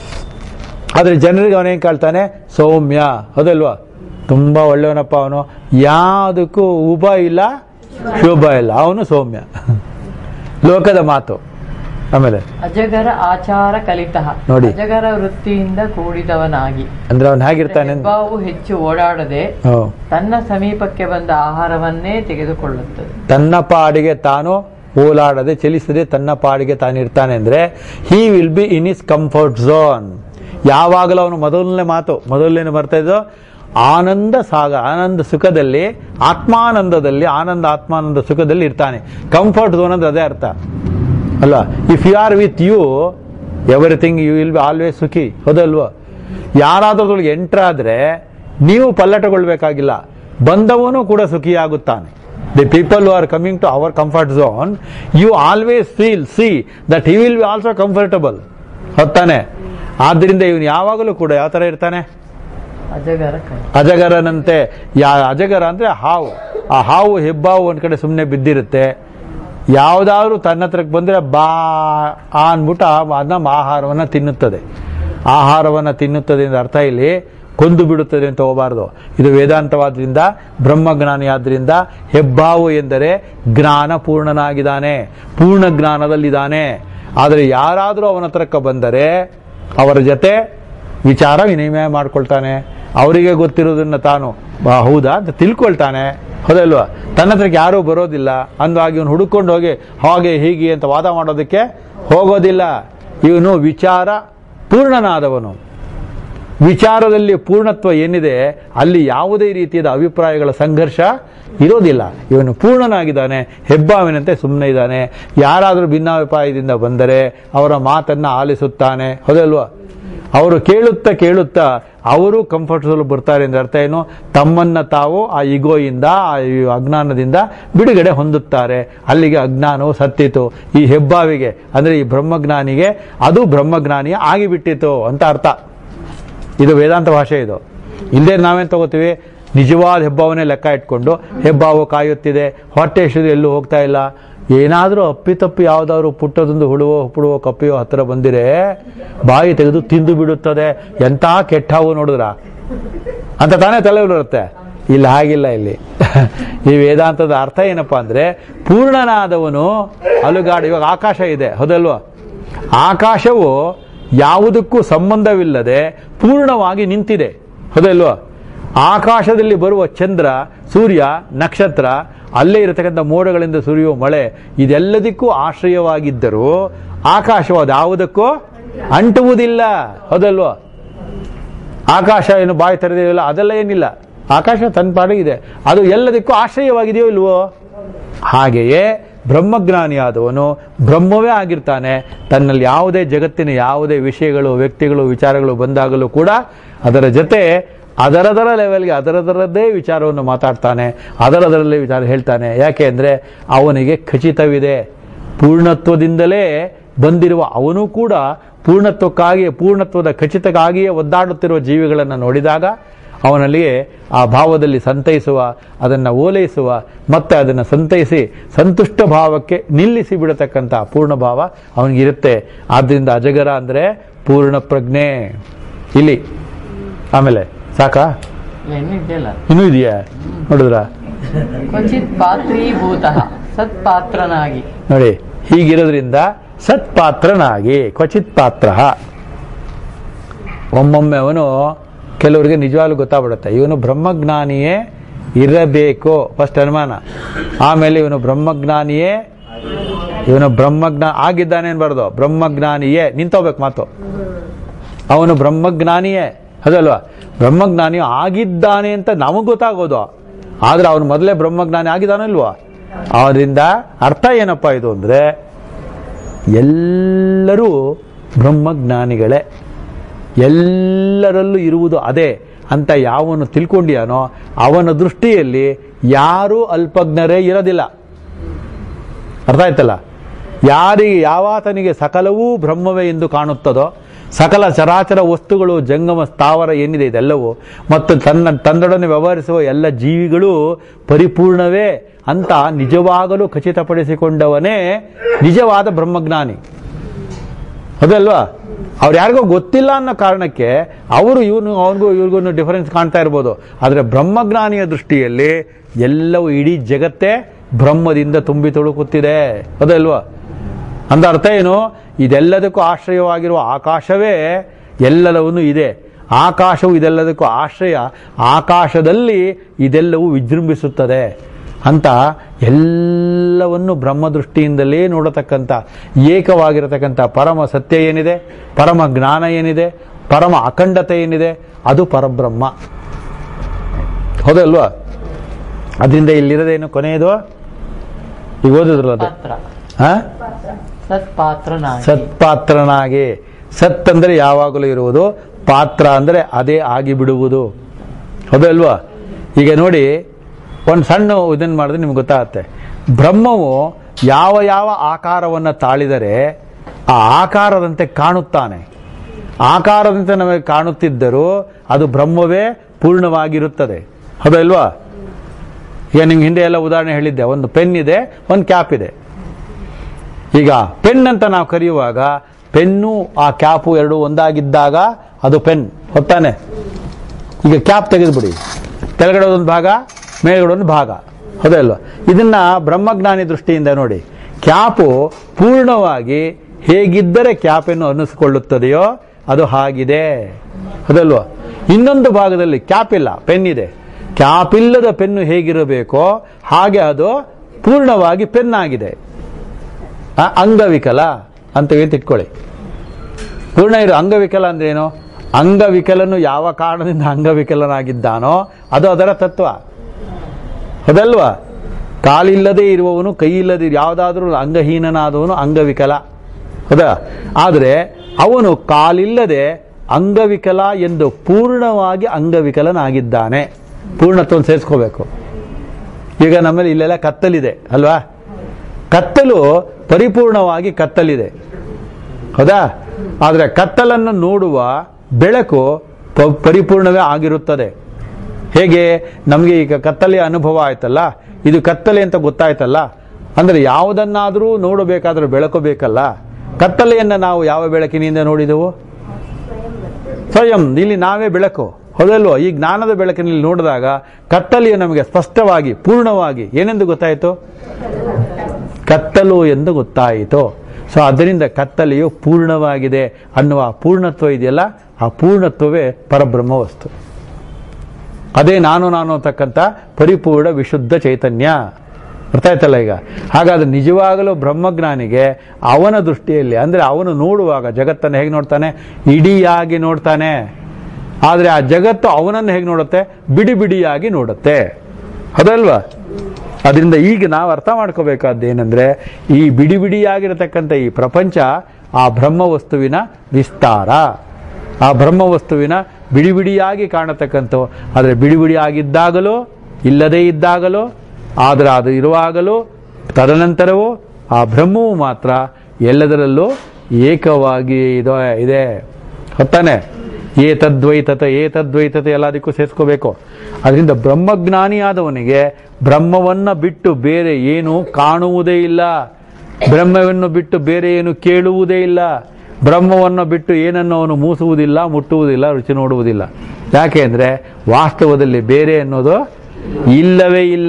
ಆದರೆ ಜನರಿಗೆ ಅವನೇನು ಕಾಳ್ತಾನೆ ಸೌಮ್ಯ ಹೌದಲ್ವಾ ತುಂಬ ಒಳ್ಳೆಯವನಪ್ಪ ಅವನು ಯಾವುದಕ್ಕೂ ಉಭ ಇಲ್ಲ ಶುಭ ಇಲ್ಲ ಅವನು ಸೌಮ್ಯ ಲೋಕದ ಮಾತು ಆಮೇಲೆ ಅಜಗರ ಆಚಾರ ಕಲಿತಃ ನೋಡಿ. ಅಜಗರ ವೃತ್ತಿಯಿಂದ ಕೂಡಿದವನಾಗಿ ಅಂದ್ರೆ ಅವನು ಹೇಗಿರ್ತಾನೆ ಅಂತ- ಹೆಬ್ಬಾವು ಹೆಚ್ಚು ಓಡಾಡದೆ ಹ್ಮ್. ತನ್ನ ಸಮೀಪಕ್ಕೆ ಬಂದ ಆಹಾರವನ್ನೇ ತೆಗೆದುಕೊಳ್ಳುತ್ತದೆ ತನ್ನ ಪಾಡಿಗೆ ತಾನು ಓಲಾಡದೆ ಚಲಿಸದೆ ತನ್ನ ಪಾಡಿಗೆ ತಾನಿರ್ತಾನೆ ಅಂದ್ರೆ he will be in is comfort zone ಯಾವಾಗಲೂ ಅವನು ಮೊದಲನೇ ಮಾತು ಮೊದಲನೇ ಬರ್ತಾ ಇದ್ದು ಆನಂದ ಸಾಗ ಆನಂದ ಸುಖದಲ್ಲಿ ಆತ್ಮಾನಂದದಲ್ಲಿ ಆನಂದ ಆತ್ಮಾನಂದ ಸುಖದಲ್ಲಿ ಇರ್ತಾನೆ ಕಂಫರ್ಟ್ ಝೋನ್ ಅಂದ್ರೆ ಅದೇ ಅರ್ಥ ಅಲ್ಲ if you are with you everything you will be always ಸುಖಿ ಹೌದಲ್ವಾ ಯಾರಾದ್ರೊಳಗೆ ಎಂಟರ್ ಆದ್ರೆ ನೀವು ಪಲ್ಲಟಗೊಳ್ಬೇಕಾಗಿಲ್ಲ ಬಂದವನು ಕೂಡ ಸುಖಿಯಾಗುತ್ತಾನೆ the people are coming to our comfort zone you always feel see that he will be also comfortable ಹೊತ್ತಾನೆ ಆದ್ದರಿಂದ ಇವನು ಯಾವಾಗಲೂ ಕೂಡ ಯಾವ ಥರ ಇರ್ತಾನೆ ಅಜಗರ ಕಲಿ ಅಜಗರನಂತೆ ಯಾ ಅಜಗರ ಅಂದ್ರೆ ಹಾವು ಆ ಹಾವು ಹೆಬ್ಬಾವು ಒಂದ್ ಕಡೆ ಸುಮ್ಮನೆ ಬಿದ್ದಿರುತ್ತೆ ಯಾವುದಾದ್ರೂ ತನ್ನ ಹತ್ರಕ್ಕೆ ಬಂದ್ರೆ ಬಾ ಆ ಅಂದ್ಬಿಟ್ಟು ಆ ಅದನ್ನ ಆಹಾರವನ್ನ ತಿನ್ನುತ್ತದೆ ಆಹಾರವನ್ನ ತಿನ್ನುತ್ತದೆ ಅಂತ ಅರ್ಥ ಇಲ್ಲಿ ಕೊಂದು ಬಿಡುತ್ತದೆ ಅಂತ ಹೋಗಬಾರ್ದು ಇದು ವೇದಾಂತವಾದ್ರಿಂದ ಬ್ರಹ್ಮಜ್ಞಾನಿ ಆದ್ರಿಂದ ಹೆಬ್ಬಾವು ಎಂದರೆ ಜ್ಞಾನ ಪೂರ್ಣನಾಗಿದ್ದಾನೆ ಪೂರ್ಣ ಜ್ಞಾನದಲ್ಲಿದ್ದಾನೆ ಆದರೆ ಯಾರಾದರೂ ಅವನ ಹತ್ರಕ್ಕೆ ಬಂದರೆ ಅವರ ಜೊತೆ ವಿಚಾರ ವಿನಿಮಯ ಮಾಡ್ಕೊಳ್ತಾನೆ ಅವರಿಗೆ ಗೊತ್ತಿರೋದನ್ನ ತಾನು "ಆ, ಹೌದಾ ಅಂತ ತಿಳ್ಕೊಳ್ತಾನೆ ಹೌದಲ್ವಾ ತನ್ನ ಹತ್ರಕ್ಕೆ ಯಾರೂ ಬರೋದಿಲ್ಲ ಅಂದಾಗಿ ಇವನು ಹುಡುಕೊಂಡು ಹೋಗಿ ಹಾಗೆ ಹೀಗೆ ಅಂತ ವಾದ ಮಾಡೋದಕ್ಕೆ ಹೋಗೋದಿಲ್ಲ ಇವನು ವಿಚಾರ ಪೂರ್ಣನಾದವನು ವಿಚಾರದಲ್ಲಿ ಪೂರ್ಣತ್ವ ಏನಿದೆ ಅಲ್ಲಿ ಯಾವುದೇ ರೀತಿಯಾದ ಅಭಿಪ್ರಾಯಗಳ ಸಂಘರ್ಷ ಇರೋದಿಲ್ಲ ಇವನು ಪೂರ್ಣನಾಗಿದ್ದಾನೆ ಹೆಬ್ಬಾವಿನಂತೆ ಸುಮ್ಮನೆ ಇದ್ದಾನೆ ಯಾರಾದರೂ ಭಿನ್ನಾಭಿಪ್ರಾಯದಿಂದ ಬಂದರೆ ಅವರ ಮಾತನ್ನ ಆಲಿಸುತ್ತಾನೆ ಹೌದಲ್ವಾ ಅವರು ಕೇಳುತ್ತಾ ಕೇಳುತ್ತಾ ಅವರು ಕಂಫರ್ಟ್ ಝೋನ್ ಬರ್ತಾರೆ ಅಂದ್ರೆ ಅರ್ಥ ಏನು ತಮ್ಮನ್ನ ತಾವು ಆ ಇಗೋಯಿಂದ ಆ ಈ ಅಜ್ಞಾನದಿಂದ ಬಿಡುಗಡೆ ಹೊಂದುತ್ತಾರೆ ಅಲ್ಲಿಗೆ ಅಜ್ಞಾನವು ಸತ್ತಿತು ಈ ಹೆಬ್ಬಾವಿಗೆ ಅಂದ್ರೆ ಈ ಬ್ರಹ್ಮಜ್ಞಾನಿಗೆ ಅದು ಬ್ರಹ್ಮಜ್ಞಾನಿಯ ಆಗಿಬಿಟ್ಟಿತು ಅಂತ ಅರ್ಥ ಇದು ವೇದಾಂತ ಭಾಷೆ ಇದು ಇಲ್ಲದೆ ನಾವೇನು ತಗೋತೀವಿ ನಿಜವಾದ ಹೆಬ್ಬಾವನ್ನೇ ಲೆಕ್ಕ ಇಟ್ಕೊಂಡು ಹೆಬ್ಬಾವು ಕಾಯುತ್ತಿದೆ ಹೊಟ್ಟೆ ಎಷ್ಟಿದೆ ಎಲ್ಲೂ ಹೋಗ್ತಾ ಇಲ್ಲ ಏನಾದರೂ ಅಪ್ಪಿತಪ್ಪಿ ಯಾವುದಾದ್ರು ಪುಟ್ಟದೊಂದು ಹುಳುವೋ ಹುಡುವೋ ಕಪ್ಪಿಯೋ ಹತ್ತಿರ ಬಂದಿರೆ ಬಾಯಿ ತೆಗೆದು ತಿಂದು ಬಿಡುತ್ತದೆ ಎಂಥ ಕೆಟ್ಟ ಹಾವು ನೋಡಿದ್ರ ಅಂತ ತಾನೇ ತಲೆ ಬರುತ್ತೆ ಇಲ್ಲಿ ಹಾಗಿಲ್ಲ ಇಲ್ಲಿ ಈ ವೇದಾಂತದ ಅರ್ಥ ಏನಪ್ಪಾ ಅಂದ್ರೆ ಪೂರ್ಣನಾದವನು ಅಲುಗಾಡು ಇವಾಗ ಆಕಾಶ ಇದೆ ಹೌದಲ್ವಾ ಆಕಾಶವು ಯಾವುದಕ್ಕೂ ಸಂಬಂಧವಿಲ್ಲದೆ ಪೂರ್ಣವಾಗಿ ನಿಂತಿದೆ ಹೌದಲ್ವಾ ಆಕಾಶದಲ್ಲಿ ಬರುವ ಚಂದ್ರ ಸೂರ್ಯ ನಕ್ಷತ್ರ ಅಲ್ಲೇ ಇರತಕ್ಕಂಥ ಮೋಡಗಳಿಂದ ಸುರಿಯುವ ಮಳೆ ಇದೆಲ್ಲದಕ್ಕೂ ಆಶ್ರಯವಾಗಿದ್ದರೂ ಆಕಾಶವಾದ ಯಾವುದಕ್ಕೂ ಅಂಟುವುದಿಲ್ಲ ಹೌದಲ್ವಾ ಆಕಾಶ ಏನು ಬಾಯಿ ತೆರೆದಿಲ್ಲ ಅದೆಲ್ಲ ಏನಿಲ್ಲ ಆಕಾಶ ತನ್ನ ಪಾಡಿಗಿದೆ ಅದು ಎಲ್ಲದಕ್ಕೂ ಆಶ್ರಯವಾಗಿದೆಯೋ ಇಲ್ವೋ ಹಾಗೆಯೇ ಬ್ರಹ್ಮಜ್ಞಾನಿಯಾದವನು ಬ್ರಹ್ಮವೇ ಆಗಿರ್ತಾನೆ ತನ್ನಲ್ಲಿ ಯಾವುದೇ ಜಗತ್ತಿನ ಯಾವುದೇ ವಿಷಯಗಳು ವ್ಯಕ್ತಿಗಳು ವಿಚಾರಗಳು ಬಂದಾಗಲೂ ಕೂಡ ಅದರ ಜೊತೆ ಅದರದರ ಲೆವೆಲ್ಗೆ ಅದರದರದ್ದೇ ವಿಚಾರವನ್ನು ಮಾತಾಡ್ತಾನೆ ಅದರದರಲ್ಲೇ ವಿಚಾರ ಹೇಳ್ತಾನೆ ಯಾಕೆ ಅಂದರೆ ಅವನಿಗೆ ಖಚಿತವಿದೆ ಪೂರ್ಣತ್ವದಿಂದಲೇ ಬಂದಿರುವ ಅವನು ಕೂಡ ಪೂರ್ಣತ್ವಕ್ಕಾಗಿ ಪೂರ್ಣತ್ವದ ಖಚಿತಕ್ಕಾಗಿಯೇ ಒದ್ದಾಡುತ್ತಿರುವ ಜೀವಿಗಳನ್ನು ನೋಡಿದಾಗ ಅವನಲ್ಲಿಯೇ ಆ ಭಾವದಲ್ಲಿ ಸಂತೈಸುವ ಅದನ್ನು ಓಲೈಸುವ ಮತ್ತೆ ಅದನ್ನು ಸಂತೈಸಿ ಸಂತುಷ್ಟ ಭಾವಕ್ಕೆ ನಿಲ್ಲಿಸಿ ಬಿಡತಕ್ಕಂಥ ಪೂರ್ಣ ಭಾವ ಅವನಿಗಿರುತ್ತೆ ಆದ್ದರಿಂದ ಅಜಗರ ಅಂದರೆ ಪೂರ್ಣ ಪ್ರಜ್ಞೆ ಇಲ್ಲಿ ಆಮೇಲೆ ಸಾಕಾ ಏನು ಇದೆಯಲ್ಲ ಇನ್ನೂ ಇದೆಯಾ ನೋಡಿದ್ರ ಕ್ವಚಿತ್ ಪಾತ್ರೀಭೂತ ಸತ್ಪಾತ್ರನಾಗಿ ನೋಡಿ ಹೀಗಿರೋದ್ರಿಂದ ಸತ್ಪಾತ್ರನಾಗಿ ಕ್ವಚಿತ್ ಪಾತ್ರ ಒಮ್ಮೊಮ್ಮೆ ಅವನು ಕೆಲವರಿಗೆ ನಿಜವಾಗ್ಲೂ ಗೊತ್ತಾಗ್ಬಿಡುತ್ತೆ ಇವನು ಬ್ರಹ್ಮಜ್ಞಾನಿಯೇ ಇರಬೇಕು ಫಸ್ಟ್ ಅನುಮಾನ ಆಮೇಲೆ ಇವನು ಬ್ರಹ್ಮಜ್ಞಾನಿಯೇ ಇವನು ಬ್ರಹ್ಮಜ್ಞಾ ಆಗಿದ್ದಾನೆ ಅನ್ಬಾರ್ದು ಬ್ರಹ್ಮಜ್ಞಾನಿಯೇ ನಿಂತೋಗ್ಬೇಕು ಮಾತು ಅವನು ಬ್ರಹ್ಮಜ್ಞಾನಿಯೇ ಅದಲ್ವಾ ಬ್ರಹ್ಮಜ್ಞಾನಿ ಆಗಿದ್ದಾನೆ ಅಂತ ನಮಗೆ ಗೊತ್ತಾಗೋದು ಆದ್ರೆ ಅವನು ಮೊದಲೇ ಬ್ರಹ್ಮಜ್ಞಾನಿ ಆಗಿದ್ದಾನೋ ಇಲ್ವಾ ಅದರಿಂದ ಅರ್ಥ ಏನಪ್ಪಾ ಇದು ಅಂದ್ರೆ ಎಲ್ಲರೂ ಬ್ರಹ್ಮಜ್ಞಾನಿಗಳೇ ಎಲ್ಲರಲ್ಲೂ ಇರುವುದು ಅದೇ ಅಂತ ಯಾವನು ತಿಳ್ಕೊಂಡಿಯಾನೋ ಅವನ ದೃಷ್ಟಿಯಲ್ಲಿ ಯಾರೂ ಅಲ್ಪಜ್ಞರೇ ಇರೋದಿಲ್ಲ ಅರ್ಥ ಆಯ್ತಲ್ಲ ಯಾರಿಗೆ ಯಾವಾತನಿಗೆ ಸಕಲವೂ ಬ್ರಹ್ಮವೇ ಎಂದು ಕಾಣುತ್ತದೋ ಸಕಲ ಚರಾಚರ ವಸ್ತುಗಳು ಜಂಗಮ ಸ್ಥಾವರ ಏನಿದೆ ಇದೆಲ್ಲವೂ ಮತ್ತು ತನ್ನ ತನ್ನೊಡನೆ ವ್ಯವಹರಿಸುವ ಎಲ್ಲ ಜೀವಿಗಳು ಪರಿಪೂರ್ಣವೇ ಅಂತ ನಿಜವಾಗಲೂ ಖಚಿತಪಡಿಸಿಕೊಂಡವನೇ ನಿಜವಾದ ಬ್ರಹ್ಮಜ್ಞಾನಿ ಅದಲ್ವಾ ಅವ್ರು ಯಾರಿಗೋ ಗೊತ್ತಿಲ್ಲ ಅನ್ನೋ ಕಾರಣಕ್ಕೆ ಅವರು ಇವನು ಅವನಿಗೂ ಇವ್ರಿಗೂ ಡಿಫರೆನ್ಸ್ ಕಾಣ್ತಾ ಇರ್ಬೋದು ಆದರೆ ಬ್ರಹ್ಮಜ್ಞಾನಿಯ ದೃಷ್ಟಿಯಲ್ಲಿ ಎಲ್ಲವೂ ಇಡೀ ಜಗತ್ತೇ ಬ್ರಹ್ಮದಿಂದ ತುಂಬಿ ತುಳುಕುತ್ತಿದೆ ಅದಲ್ವಾ ಅಂದ ಅರ್ಥ ಏನು ಇದೆಲ್ಲದಕ್ಕೂ ಆಶ್ರಯವಾಗಿರುವ ಆಕಾಶವೇ ಎಲ್ಲವನ್ನೂ ಇದೆ ಆಕಾಶವು ಇದೆಲ್ಲದಕ್ಕೂ ಆಶ್ರಯ ಆಕಾಶದಲ್ಲಿ ಇದೆಲ್ಲವೂ ವಿಜೃಂಭಿಸುತ್ತದೆ ಅಂತ ಎಲ್ಲವನ್ನು ಬ್ರಹ್ಮದೃಷ್ಟಿಯಿಂದಲೇ ನೋಡತಕ್ಕಂಥ ಏಕವಾಗಿರತಕ್ಕಂಥ ಪರಮ ಸತ್ಯ ಏನಿದೆ ಪರಮ ಜ್ಞಾನ ಏನಿದೆ ಪರಮ ಅಖಂಡತೆ ಏನಿದೆ ಅದು ಪರಬ್ರಹ್ಮ ಹೌದಲ್ವಾ ಅದರಿಂದ ಇಲ್ಲಿರೋದೇನು ಕೊನೆಯದು ಈಗ ಓದಿದ್ರಲ್ಲ ಅದು ಪಾತ್ರ ಹಾ ಸತ್ಪಾತ್ರನಾಗಿ ಸತ್ಪಾತ್ರನಾಗಿ ಸತ್ ಅಂದ್ರೆ ಯಾವಾಗಲೂ ಇರುವುದು ಪಾತ್ರ ಅಂದ್ರೆ ಅದೇ ಆಗಿ ಬಿಡುವುದು ಹೌದಲ್ವಾ ಈಗ ನೋಡಿ ಒಂದು ಸಣ್ಣ ಇದನ್ನು ಮಾಡಿದ್ರೆ ನಿಮ್ಗೆ ಗೊತ್ತಾಗತ್ತೆ ಬ್ರಹ್ಮವು ಯಾವ ಯಾವ ಆಕಾರವನ್ನು ತಾಳಿದರೆ ಆ ಆಕಾರದಂತೆ ಕಾಣುತ್ತಾನೆ ಆಕಾರದಂತೆ ನಮಗೆ ಕಾಣುತ್ತಿದ್ದರೂ ಅದು ಬ್ರಹ್ಮವೇ ಪೂರ್ಣವಾಗಿರುತ್ತದೆ ಹೌದಲ್ವಾ ಈಗ ನಿಮ್ಗೆ ಹಿಂದೆ ಎಲ್ಲ ಉದಾಹರಣೆ ಹೇಳಿದ್ದೆ ಒಂದು ಪೆನ್ ಇದೆ ಒಂದು ಕ್ಯಾಪ್ ಇದೆ ಈಗ ಪೆನ್ ಅಂತ ನಾವು ಕರೆಯುವಾಗ ಪೆನ್ನು ಆ ಕ್ಯಾಪು ಎರಡು ಒಂದಾಗಿದ್ದಾಗ ಅದು ಪೆನ್ ಹೊತ್ತಾನೆ ಈಗ ಕ್ಯಾಪ್ ತೆಗೆದುಬಿಡಿ ಕೆಳಗಡೆ ಒಂದು ಭಾಗ ಮೇಲ್ಗಡೆ ಒಂದು ಭಾಗ ಹೌದಲ್ವ ಇದನ್ನ ಬ್ರಹ್ಮಜ್ಞಾನಿ ದೃಷ್ಟಿಯಿಂದ ನೋಡಿ ಕ್ಯಾಪು ಪೂರ್ಣವಾಗಿ ಹೇಗಿದ್ದರೆ ಕ್ಯಾಪನ್ನು ಅನ್ನಿಸಿಕೊಳ್ಳುತ್ತದೆಯೋ ಅದು ಹಾಗಿದೆ ಹೌದಲ್ವ ಇನ್ನೊಂದು ಭಾಗದಲ್ಲಿ ಕ್ಯಾಪ್ ಇಲ್ಲ ಪೆನ್ ಇದೆ ಕ್ಯಾಪ್ ಇಲ್ಲದ ಪೆನ್ನು ಹೇಗಿರಬೇಕೋ ಹಾಗೆ ಅದು ಪೂರ್ಣವಾಗಿ ಪೆನ್ ಆಗಿದೆ ಆ, ಅಂಗವಿಕಲ ಅಂತ ಏನು ಇಟ್ಕೊಳ್ಳಿ ಪೂರ್ಣ ಇರು ಅಂಗವಿಕಲ ಅಂದ್ರೆ ಏನು ಅಂಗವಿಕಲನು ಯಾವ ಕಾರಣದಿಂದ ಅಂಗವಿಕಲನಾಗಿದ್ದಾನೋ ಅದು ಅದರ ತತ್ವ ಹೌದಲ್ವಾ ಕಾಲಿಲ್ಲದೆ ಇರುವವನು ಕೈ ಇಲ್ಲದೆ ಯಾವುದಾದ್ರೂ ಅಂಗಹೀನನಾದವನು ಅಂಗವಿಕಲ ಹೌದಾ ಆದರೆ ಅವನು ಕಾಲಿಲ್ಲದೆ ಅಂಗವಿಕಲ ಎಂದು ಪೂರ್ಣವಾಗಿ ಅಂಗವಿಕಲನಾಗಿದ್ದಾನೆ ಪೂರ್ಣತ್ವವನ್ನು ಸೇರಿಸ್ಕೋಬೇಕು ಈಗ ನಮ್ಮಲ್ಲಿ ಇಲ್ಲೆಲ್ಲ ಕತ್ತಲಿದೆ ಅಲ್ವಾ ಕತ್ತಲು ಪರಿಪೂರ್ಣವಾಗಿ ಕತ್ತಲಿದೆ ಹೌದಾ ಆದರೆ ಕತ್ತಲನ್ನು ನೋಡುವ ಬೆಳಕು ಪ- ಪರಿಪೂರ್ಣವೇ ಆಗಿರುತ್ತದೆ ಹೇಗೆ ನಮಗೆ ಈಗ ಕತ್ತಲೆಯ ಅನುಭವ ಆಯ್ತಲ್ಲ ಇದು ಕತ್ತಲೆ ಅಂತ ಗೊತ್ತಾಯ್ತಲ್ಲ ಅಂದರೆ ಯಾವುದನ್ನಾದರೂ ನೋಡಬೇಕಾದ್ರೆ ಬೆಳಕು ಬೇಕಲ್ಲ ಕತ್ತಲೆಯನ್ನು ನಾವು ಯಾವ ಬೆಳಕಿನಿಂದ ನೋಡಿದೆವು ಸ್ವಯಂ ಇಲ್ಲಿ ನಾವೇ ಬೆಳಕು ಹೌದಲ್ವೋ ಈ ಜ್ಞಾನದ ಬೆಳಕಿನಲ್ಲಿ ನೋಡಿದಾಗ ಕತ್ತಲೆಯು ನಮಗೆ ಸ್ಪಷ್ಟವಾಗಿ ಪೂರ್ಣವಾಗಿ ಏನೆಂದು ಗೊತ್ತಾಯಿತು ಕತ್ತಲು ಎಂದು ಗೊತ್ತಾಯಿತು ಸೊ ಅದರಿಂದ ಕತ್ತಲೆಯು ಪೂರ್ಣವಾಗಿದೆ ಅನ್ನುವ ಪೂರ್ಣತ್ವ ಇದೆಯಲ್ಲ ಆ ಪೂರ್ಣತ್ವವೇ ಪರಬ್ರಹ್ಮ ವಸ್ತು ಅದೇ ನಾನು ನಾನು ಅಂತಕ್ಕಂಥ ಪರಿಪೂರ್ಣ ವಿಶುದ್ಧ ಚೈತನ್ಯ ಅರ್ಥ ಆಯ್ತಲ್ಲ ಈಗ ಹಾಗಾದ್ರೆ ನಿಜವಾಗಲೂ ಬ್ರಹ್ಮಜ್ಞಾನಿಗೆ ಅವನ ದೃಷ್ಟಿಯಲ್ಲಿ ಅಂದ್ರೆ ಅವನು ನೋಡುವಾಗ ಜಗತ್ತನ್ನು ಹೇಗೆ ನೋಡ್ತಾನೆ ಇಡಿಯಾಗಿ ನೋಡ್ತಾನೆ ಆದರೆ ಆ ಜಗತ್ತು ಅವನನ್ನು ಹೇಗೆ ನೋಡುತ್ತೆ ಬಿಡಿ ಬಿಡಿಯಾಗಿ ನೋಡುತ್ತೆ ಅದಲ್ವಾ ಅದರಿಂದ ಈಗ ನಾವು ಅರ್ಥ ಮಾಡ್ಕೋಬೇಕಾದ್ದು ಏನಂದ್ರೆ ಈ ಬಿಡಿ ಬಿಡಿಯಾಗಿರತಕ್ಕಂಥ ಈ ಪ್ರಪಂಚ ಆ ಬ್ರಹ್ಮ ವಸ್ತುವಿನ ವಿಸ್ತಾರ ಆ ಬ್ರಹ್ಮ ವಸ್ತುವಿನ ಬಿಡಿ ಬಿಡಿಯಾಗಿ ಕಾಣತಕ್ಕಂಥವು ಆದರೆ ಬಿಡಿ ಬಿಡಿಯಾಗಿದ್ದಾಗಲೂ ಇಲ್ಲದೇ ಇದ್ದಾಗಲೂ ಆದರೆ ಅದು ಇರುವಾಗಲೂ ತದನಂತರವೂ ಆ ಬ್ರಹ್ಮವು ಮಾತ್ರ ಎಲ್ಲದರಲ್ಲೂ ಏಕವಾಗಿ ಇದೋ ಇದೆ ಹೊತ್ತಾನೆ ಏತದ್ವೈತತೆ ಏತದ್ವೈತತೆ ಎಲ್ಲದಕ್ಕೂ ಸೇರಿಸ್ಕೋಬೇಕು ಅದರಿಂದ ಬ್ರಹ್ಮಜ್ಞಾನಿಯಾದವನಿಗೆ ಬ್ರಹ್ಮವನ್ನ ಬಿಟ್ಟು ಬೇರೆ ಏನು ಕಾಣುವುದೇ ಇಲ್ಲ ಬ್ರಹ್ಮವನ್ನು ಬಿಟ್ಟು ಬೇರೆ ಏನು ಕೇಳುವುದೇ ಇಲ್ಲ ಬ್ರಹ್ಮವನ್ನು ಬಿಟ್ಟು ಏನನ್ನು ಅವನು ಮೂಸುವುದಿಲ್ಲ ಮುಟ್ಟುವುದಿಲ್ಲ ರುಚಿ ನೋಡುವುದಿಲ್ಲ ಯಾಕೆ ಅಂದರೆ ವಾಸ್ತವದಲ್ಲಿ ಬೇರೆ ಅನ್ನೋದು ಇಲ್ಲವೇ ಇಲ್ಲ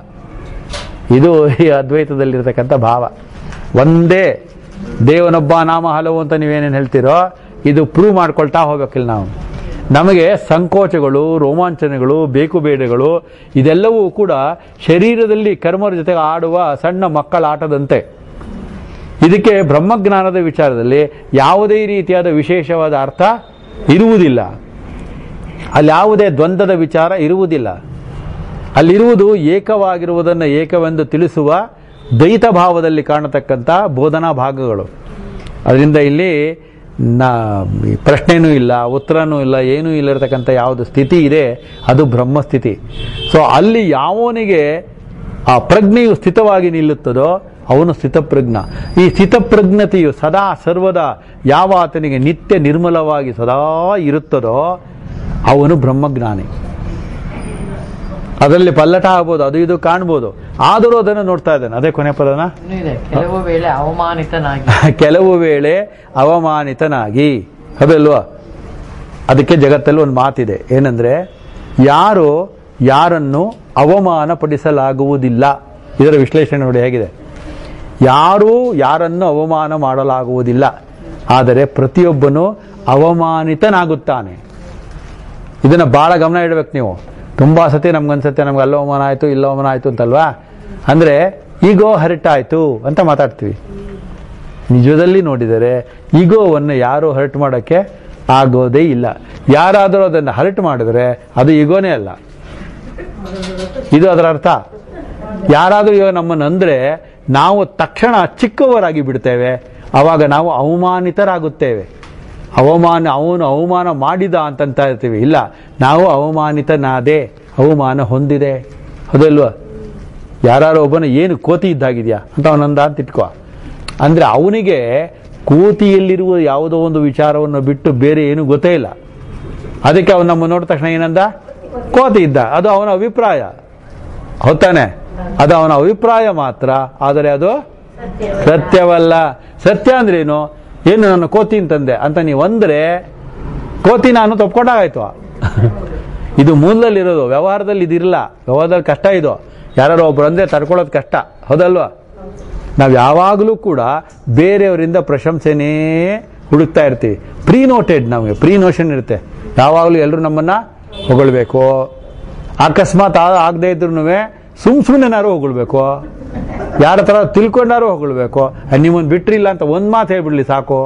ಇದು ಈ ಅದ್ವೈತದಲ್ಲಿರ್ತಕ್ಕಂಥ ಭಾವ ಒಂದೇ ದೇವನೊಬ್ಬ ನಾಮ ಹಲವು ಅಂತ ನೀವೇನೇನು ಹೇಳ್ತೀರೋ ಇದು ಪ್ರೂವ್ ಮಾಡ್ಕೊಳ್ತಾ ಹೋಗ್ಬೇಕಿಲ್ಲ ನಾವು ನಮಗೆ ಸಂಕೋಚಗಳು ರೋಮಾಂಚನಗಳು ಬೇಕು ಬೇಡಗಳು ಇದೆಲ್ಲವೂ ಕೂಡ ಶರೀರದಲ್ಲಿ ಕರ್ಮರ ಜೊತೆಗೆ ಆಡುವ ಸಣ್ಣ ಮಕ್ಕಳ ಆಟದಂತೆ ಇದಕ್ಕೆ ಬ್ರಹ್ಮಜ್ಞಾನದ ವಿಚಾರದಲ್ಲಿ ಯಾವುದೇ ರೀತಿಯಾದ ವಿಶೇಷವಾದ ಅರ್ಥ ಇರುವುದಿಲ್ಲ ಅಲ್ಲಿ ಯಾವುದೇ ದ್ವಂದ್ವದ ವಿಚಾರ ಇರುವುದಿಲ್ಲ ಅಲ್ಲಿರುವುದು ಏಕವಾಗಿರುವುದನ್ನು ಏಕವೆಂದು ತಿಳಿಸುವ ದ್ವೈತ ಭಾವದಲ್ಲಿ ಕಾಣತಕ್ಕಂಥ ಬೋಧನಾ ಭಾಗಗಳು ಅದರಿಂದ ಇಲ್ಲಿ ನಾ ಪ್ರಶ್ನೆನೂ ಇಲ್ಲ ಉತ್ತರನೂ ಇಲ್ಲ ಏನೂ ಇಲ್ಲಿರತಕ್ಕಂಥ ಯಾವುದು ಸ್ಥಿತಿ ಇದೆ ಅದು ಬ್ರಹ್ಮಸ್ಥಿತಿ ಸೊ ಅಲ್ಲಿ ಯಾವನಿಗೆ ಆ ಪ್ರಜ್ಞೆಯು ಸ್ಥಿತವಾಗಿ ನಿಲ್ಲುತ್ತದೋ ಅವನು ಸ್ಥಿತಪ್ರಜ್ಞ ಈ ಸ್ಥಿತಪ್ರಜ್ಞತೆಯು ಸದಾ ಸರ್ವದಾ ಯಾವ ಆತನಿಗೆ ನಿತ್ಯ ನಿರ್ಮಲವಾಗಿ ಸದಾ ಇರುತ್ತದೋ ಅವನು ಬ್ರಹ್ಮಜ್ಞಾನಿ ಅದರಲ್ಲಿ ಪಲ್ಲಟ ಆಗ್ಬೋದು ಅದು ಇದು ಕಾಣ್ಬೋದು ಆದರೂ ಅದನ್ನು ನೋಡ್ತಾ ಇದ್ದಾನೆ ಅದೇ ಕೊನೆ ಪದನ ಇನ್ನೂ ಇದೆ ಕೆಲವು ವೇಳೆ ಅವಮಾನಿತನಾಗಿ ಕೆಲವು ವೇಳೆ ಅವಮಾನಿತನಾಗಿ ಅದಲ್ವಾ ಅದಕ್ಕೆ ಜಗತ್ತಲ್ಲಿ ಒಂದು ಮಾತಿದೆ ಏನಂದ್ರೆ ಯಾರು ಯಾರನ್ನು ಅವಮಾನ ಪಡಿಸಲಾಗುವುದಿಲ್ಲ ಇದರ ವಿಶ್ಲೇಷಣೆ ನೋಡಿ ಹೇಗಿದೆ ಯಾರೂ ಯಾರನ್ನು ಅವಮಾನ ಮಾಡಲಾಗುವುದಿಲ್ಲ ಆದರೆ ಪ್ರತಿಯೊಬ್ಬನು ಅವಮಾನಿತನಾಗುತ್ತಾನೆ ಇದನ್ನ ಬಹಳ ಗಮನ ಇಡಬೇಕು ನೀವು ತುಂಬಾ ಸತಿ ನಮ್ಗನ್ಸುತ್ತೆ ನಮ್ಗೆ ಅಲ್ಲಿ ಅವಮಾನ ಆಯ್ತು ಇಲ್ಲ ಅವಮಾನ ಆಯ್ತು ಅಂತಲ್ವಾ ಅಂದ್ರೆ ಈಗೋ ಹರ್ಟ್ ಆಯ್ತು ಅಂತ ಮಾತಾಡ್ತೀವಿ ನಿಜದಲ್ಲಿ ನೋಡಿದರೆ ಈಗೋವನ್ನು ಯಾರು ಹರ್ಟ್ ಮಾಡೋಕ್ಕೆ ಆಗೋದೇ ಇಲ್ಲ ಯಾರಾದರೂ ಅದನ್ನು ಹರ್ಟ್ ಮಾಡಿದ್ರೆ ಅದು ಈಗೋನೇ ಅಲ್ಲ ಇದು ಅದರ ಅರ್ಥ ಯಾರಾದರೂ ಇವಾಗ ನಮ್ಮನ್ನು ಅಂದ್ರೆ ನಾವು ತಕ್ಷಣ ಚಿಕ್ಕವರಾಗಿ ಬಿಡ್ತೇವೆ ಅವಾಗ ನಾವು ಅವಮಾನಿತರಾಗುತ್ತೇವೆ ಅವಮಾನ ಅವನು ಅವಮಾನ ಮಾಡಿದ ಅಂತಂತ ಇರ್ತೀವಿ ಇಲ್ಲ ನಾವು ಅವಮಾನಿತನಾದೆ ಅವಮಾನ ಹೊಂದಿದೆ ಅದಲ್ವಾ ಯಾರು ಒಬ್ಬನ ಏನು ಕೋತಿ ಇದ್ದಾಗಿದೆಯಾ ಅಂತ ಅವನಂದ ಅಂತ ಇಟ್ಕೋ ಅಂದ್ರೆ ಅವನಿಗೆ ಕೋತಿಯಲ್ಲಿರುವ ಯಾವುದೋ ಒಂದು ವಿಚಾರವನ್ನು ಬಿಟ್ಟು ಬೇರೆ ಏನು ಗೊತ್ತೇ ಇಲ್ಲ ಅದಕ್ಕೆ ಅವನು ನಮ್ಮ ನೋಡಿದ ತಕ್ಷಣ ಏನಂದ ಕೋತಿ ಇದ್ದ ಅದು ಅವನ ಅಭಿಪ್ರಾಯ ಹೊತ್ತಾನೆ ಅದು ಅವನ ಅಭಿಪ್ರಾಯ ಮಾತ್ರ ಆದರೆ ಅದು ಸತ್ಯವಲ್ಲ ಸತ್ಯ ಅಂದ್ರೇನು ಏನು ನನ್ನ ಕೋತಿ ಅಂತಂದೆ ಅಂತ ನೀವು ಅಂದ್ರೆ ಕೋತಿ ನಾನು ತಪ್ಕೊಂಡಾಗಾಯ್ತು ಇದು ಮೂಲದಲ್ಲಿರೋದು ವ್ಯವಹಾರದಲ್ಲಿ ಇದಿರಲ್ಲ ವ್ಯವಹಾರದಲ್ಲಿ ಕಷ್ಟ ಇದು ಯಾರು ಒಬ್ರು ಅಂದ್ರೆ ತಡ್ಕೊಳ್ಳೋದು ಕಷ್ಟ ಹೌದಲ್ವಾ ನಾವು ಯಾವಾಗಲೂ ಕೂಡ ಬೇರೆಯವರಿಂದ ಪ್ರಶಂಸೆನೇ ಹುಡುಕ್ತಾ ಇರ್ತೀವಿ ಪ್ರೀ ನೋಟೆಡ್ ನಮಗೆ ಪ್ರೀ ನೋಷನ್ ಇರುತ್ತೆ ಯಾವಾಗಲೂ ಎಲ್ಲರೂ ನಮ್ಮನ್ನ ಹೊಗಳ್ಬೇಕು ಅಕಸ್ಮಾತ್ ಆ- ಆಗದೆ ಇದ್ರು ಸುಮ್ ಸುಮ್ಮನೆನಾರು ಹೊಗಳ್ಬೇಕು ಯಾರ ತರ ತಿಳ್ಕೊಂಡಾರು ಹೊಗಳ್ಬೇಕು ನಿಮ್ಮನ್ನು ಬಿಟ್ರಿಲ್ಲ ಅಂತ ಒಂದ್ ಮಾತು ಹೇಳ್ಬಿಡ್ಲಿ ಸಾಕು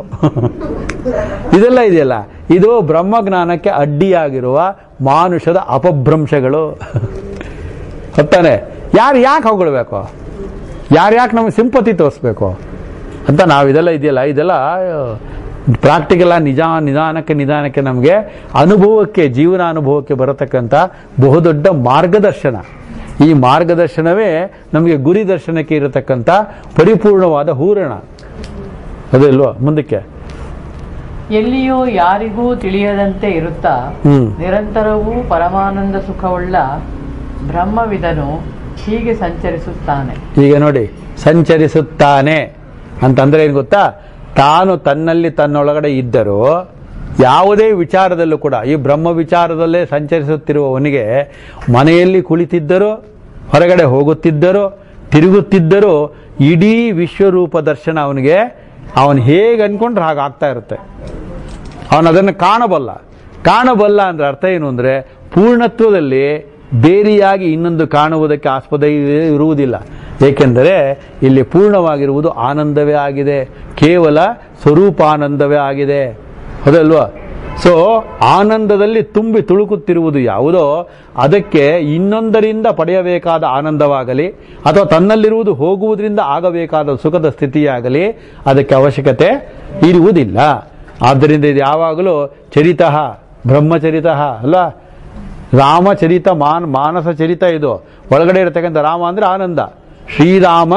ಇದೆಲ್ಲ ಇದೆಯಲ್ಲ ಇದು ಬ್ರಹ್ಮಜ್ಞಾನಕ್ಕೆ ಅಡ್ಡಿಯಾಗಿರುವ ಮಾನುಷದ ಅಪಭ್ರಂಶಗಳು ಹೊತ್ತಾನೆ ಯಾರು ಯಾಕೆ ಹೊಗಳ್ಬೇಕು ಯಾರು ಯಾಕೆ ನಮಗೆ ಸಿಂಪತಿ ತೋರಿಸ್ಬೇಕು ಅಂತ ನಾವು ಇದೆಲ್ಲ ಇದೆಯಲ್ಲ ಇದೆಲ್ಲ ಪ್ರಾಕ್ಟಿಕಲ್ ನಿಜ ನಿಧಾನಕ್ಕೆ ನಿಧಾನಕ್ಕೆ ನಮಗೆ ಅನುಭವಕ್ಕೆ ಜೀವನ ಅನುಭವಕ್ಕೆ ಬರತಕ್ಕಂಥ ಬಹುದೊಡ್ಡ ಮಾರ್ಗದರ್ಶನ ಈ ಮಾರ್ಗದರ್ಶನವೇ ನಮಗೆ ಗುರಿ ದರ್ಶನಕ್ಕೆ ಇರತಕ್ಕಂಥ ಪರಿಪೂರ್ಣವಾದ ಹೂರಣ ಅದಿಲ್ವಾ ಮುಂದಕ್ಕೆ ಎಲ್ಲಿಯೋ ಯಾರಿಗೂ ತಿಳಿಯದಂತೆ ಇರುತ್ತಾ ಹ್ಮ್ ನಿರಂತರವೂ ಪರಮಾನಂದ ಸುಖವುಳ್ಳ ಬ್ರಹ್ಮವಿದನು ಹೀಗೆ ಸಂಚರಿಸುತ್ತಾನೆ ಈಗ ನೋಡಿ ಸಂಚರಿಸುತ್ತಾನೆ ಅಂತಂದ್ರೆ ಏನು ಗೊತ್ತಾ ತಾನು ತನ್ನಲ್ಲಿ ತನ್ನೊಳಗಡೆ ಇದ್ದರೂ ಯಾವುದೇ ವಿಚಾರದಲ್ಲೂ ಕೂಡ ಈ ಬ್ರಹ್ಮ ವಿಚಾರದಲ್ಲೇ ಸಂಚರಿಸುತ್ತಿರುವವನಿಗೆ ಮನೆಯಲ್ಲಿ ಕುಳಿತಿದ್ದರೂ ಹೊರಗಡೆ ಹೋಗುತ್ತಿದ್ದರೂ ತಿರುಗುತ್ತಿದ್ದರೂ ಇಡೀ ವಿಶ್ವರೂಪ ದರ್ಶನ ಅವನಿಗೆ ಅವನು ಹೇಗೆ ಅನ್ಕೊಂಡ್ರೆ ಹಾಗೆ ಆಗ್ತಾ ಇರುತ್ತೆ ಅವನು ಅದನ್ನು ಕಾಣಬಲ್ಲ ಕಾಣಬಲ್ಲ ಅಂದ್ರೆ ಅರ್ಥ ಏನು ಅಂದ್ರೆ ಪೂರ್ಣತ್ವದಲ್ಲಿ ಬೇರೆಯಾಗಿ ಇನ್ನೊಂದು ಕಾಣುವುದಕ್ಕೆ ಆಸ್ಪದ ಇ- ಇರುವುದಿಲ್ಲ ಏಕೆಂದರೆ ಇಲ್ಲಿ ಪೂರ್ಣವಾಗಿರುವುದು ಆನಂದವೇ ಆಗಿದೆ ಕೇವಲ ಸ್ವರೂಪಾನಂದವೇ ಆಗಿದೆ ಹೌದಲ್ವಾ ಸೊ ಆನಂದದಲ್ಲಿ ತುಂಬಿ ತುಳುಕುತ್ತಿರುವುದು ಯಾವುದೋ ಅದಕ್ಕೆ ಇನ್ನೊಂದರಿಂದ ಪಡೆಯಬೇಕಾದ ಆನಂದವಾಗಲಿ ಅಥವಾ ತನ್ನಲ್ಲಿರುವುದು ಹೋಗುವುದರಿಂದ ಆಗಬೇಕಾದ ಸುಖದ ಸ್ಥಿತಿಯಾಗಲಿ ಅದಕ್ಕೆ ಅವಶ್ಯಕತೆ ಇರುವುದಿಲ್ಲ ಆದ್ದರಿಂದ ಇದು ಯಾವಾಗಲೂ ಚರಿತ ಬ್ರಹ್ಮಚರಿತ ಅಲ್ವಾ ರಾಮಚರಿತ ಮಾನ್ ಮಾನಸ ಚರಿತ ಇದು ಒಳಗಡೆ ಇರತಕ್ಕಂಥ ರಾಮ ಅಂದ್ರೆ ಆನಂದ ಶ್ರೀರಾಮ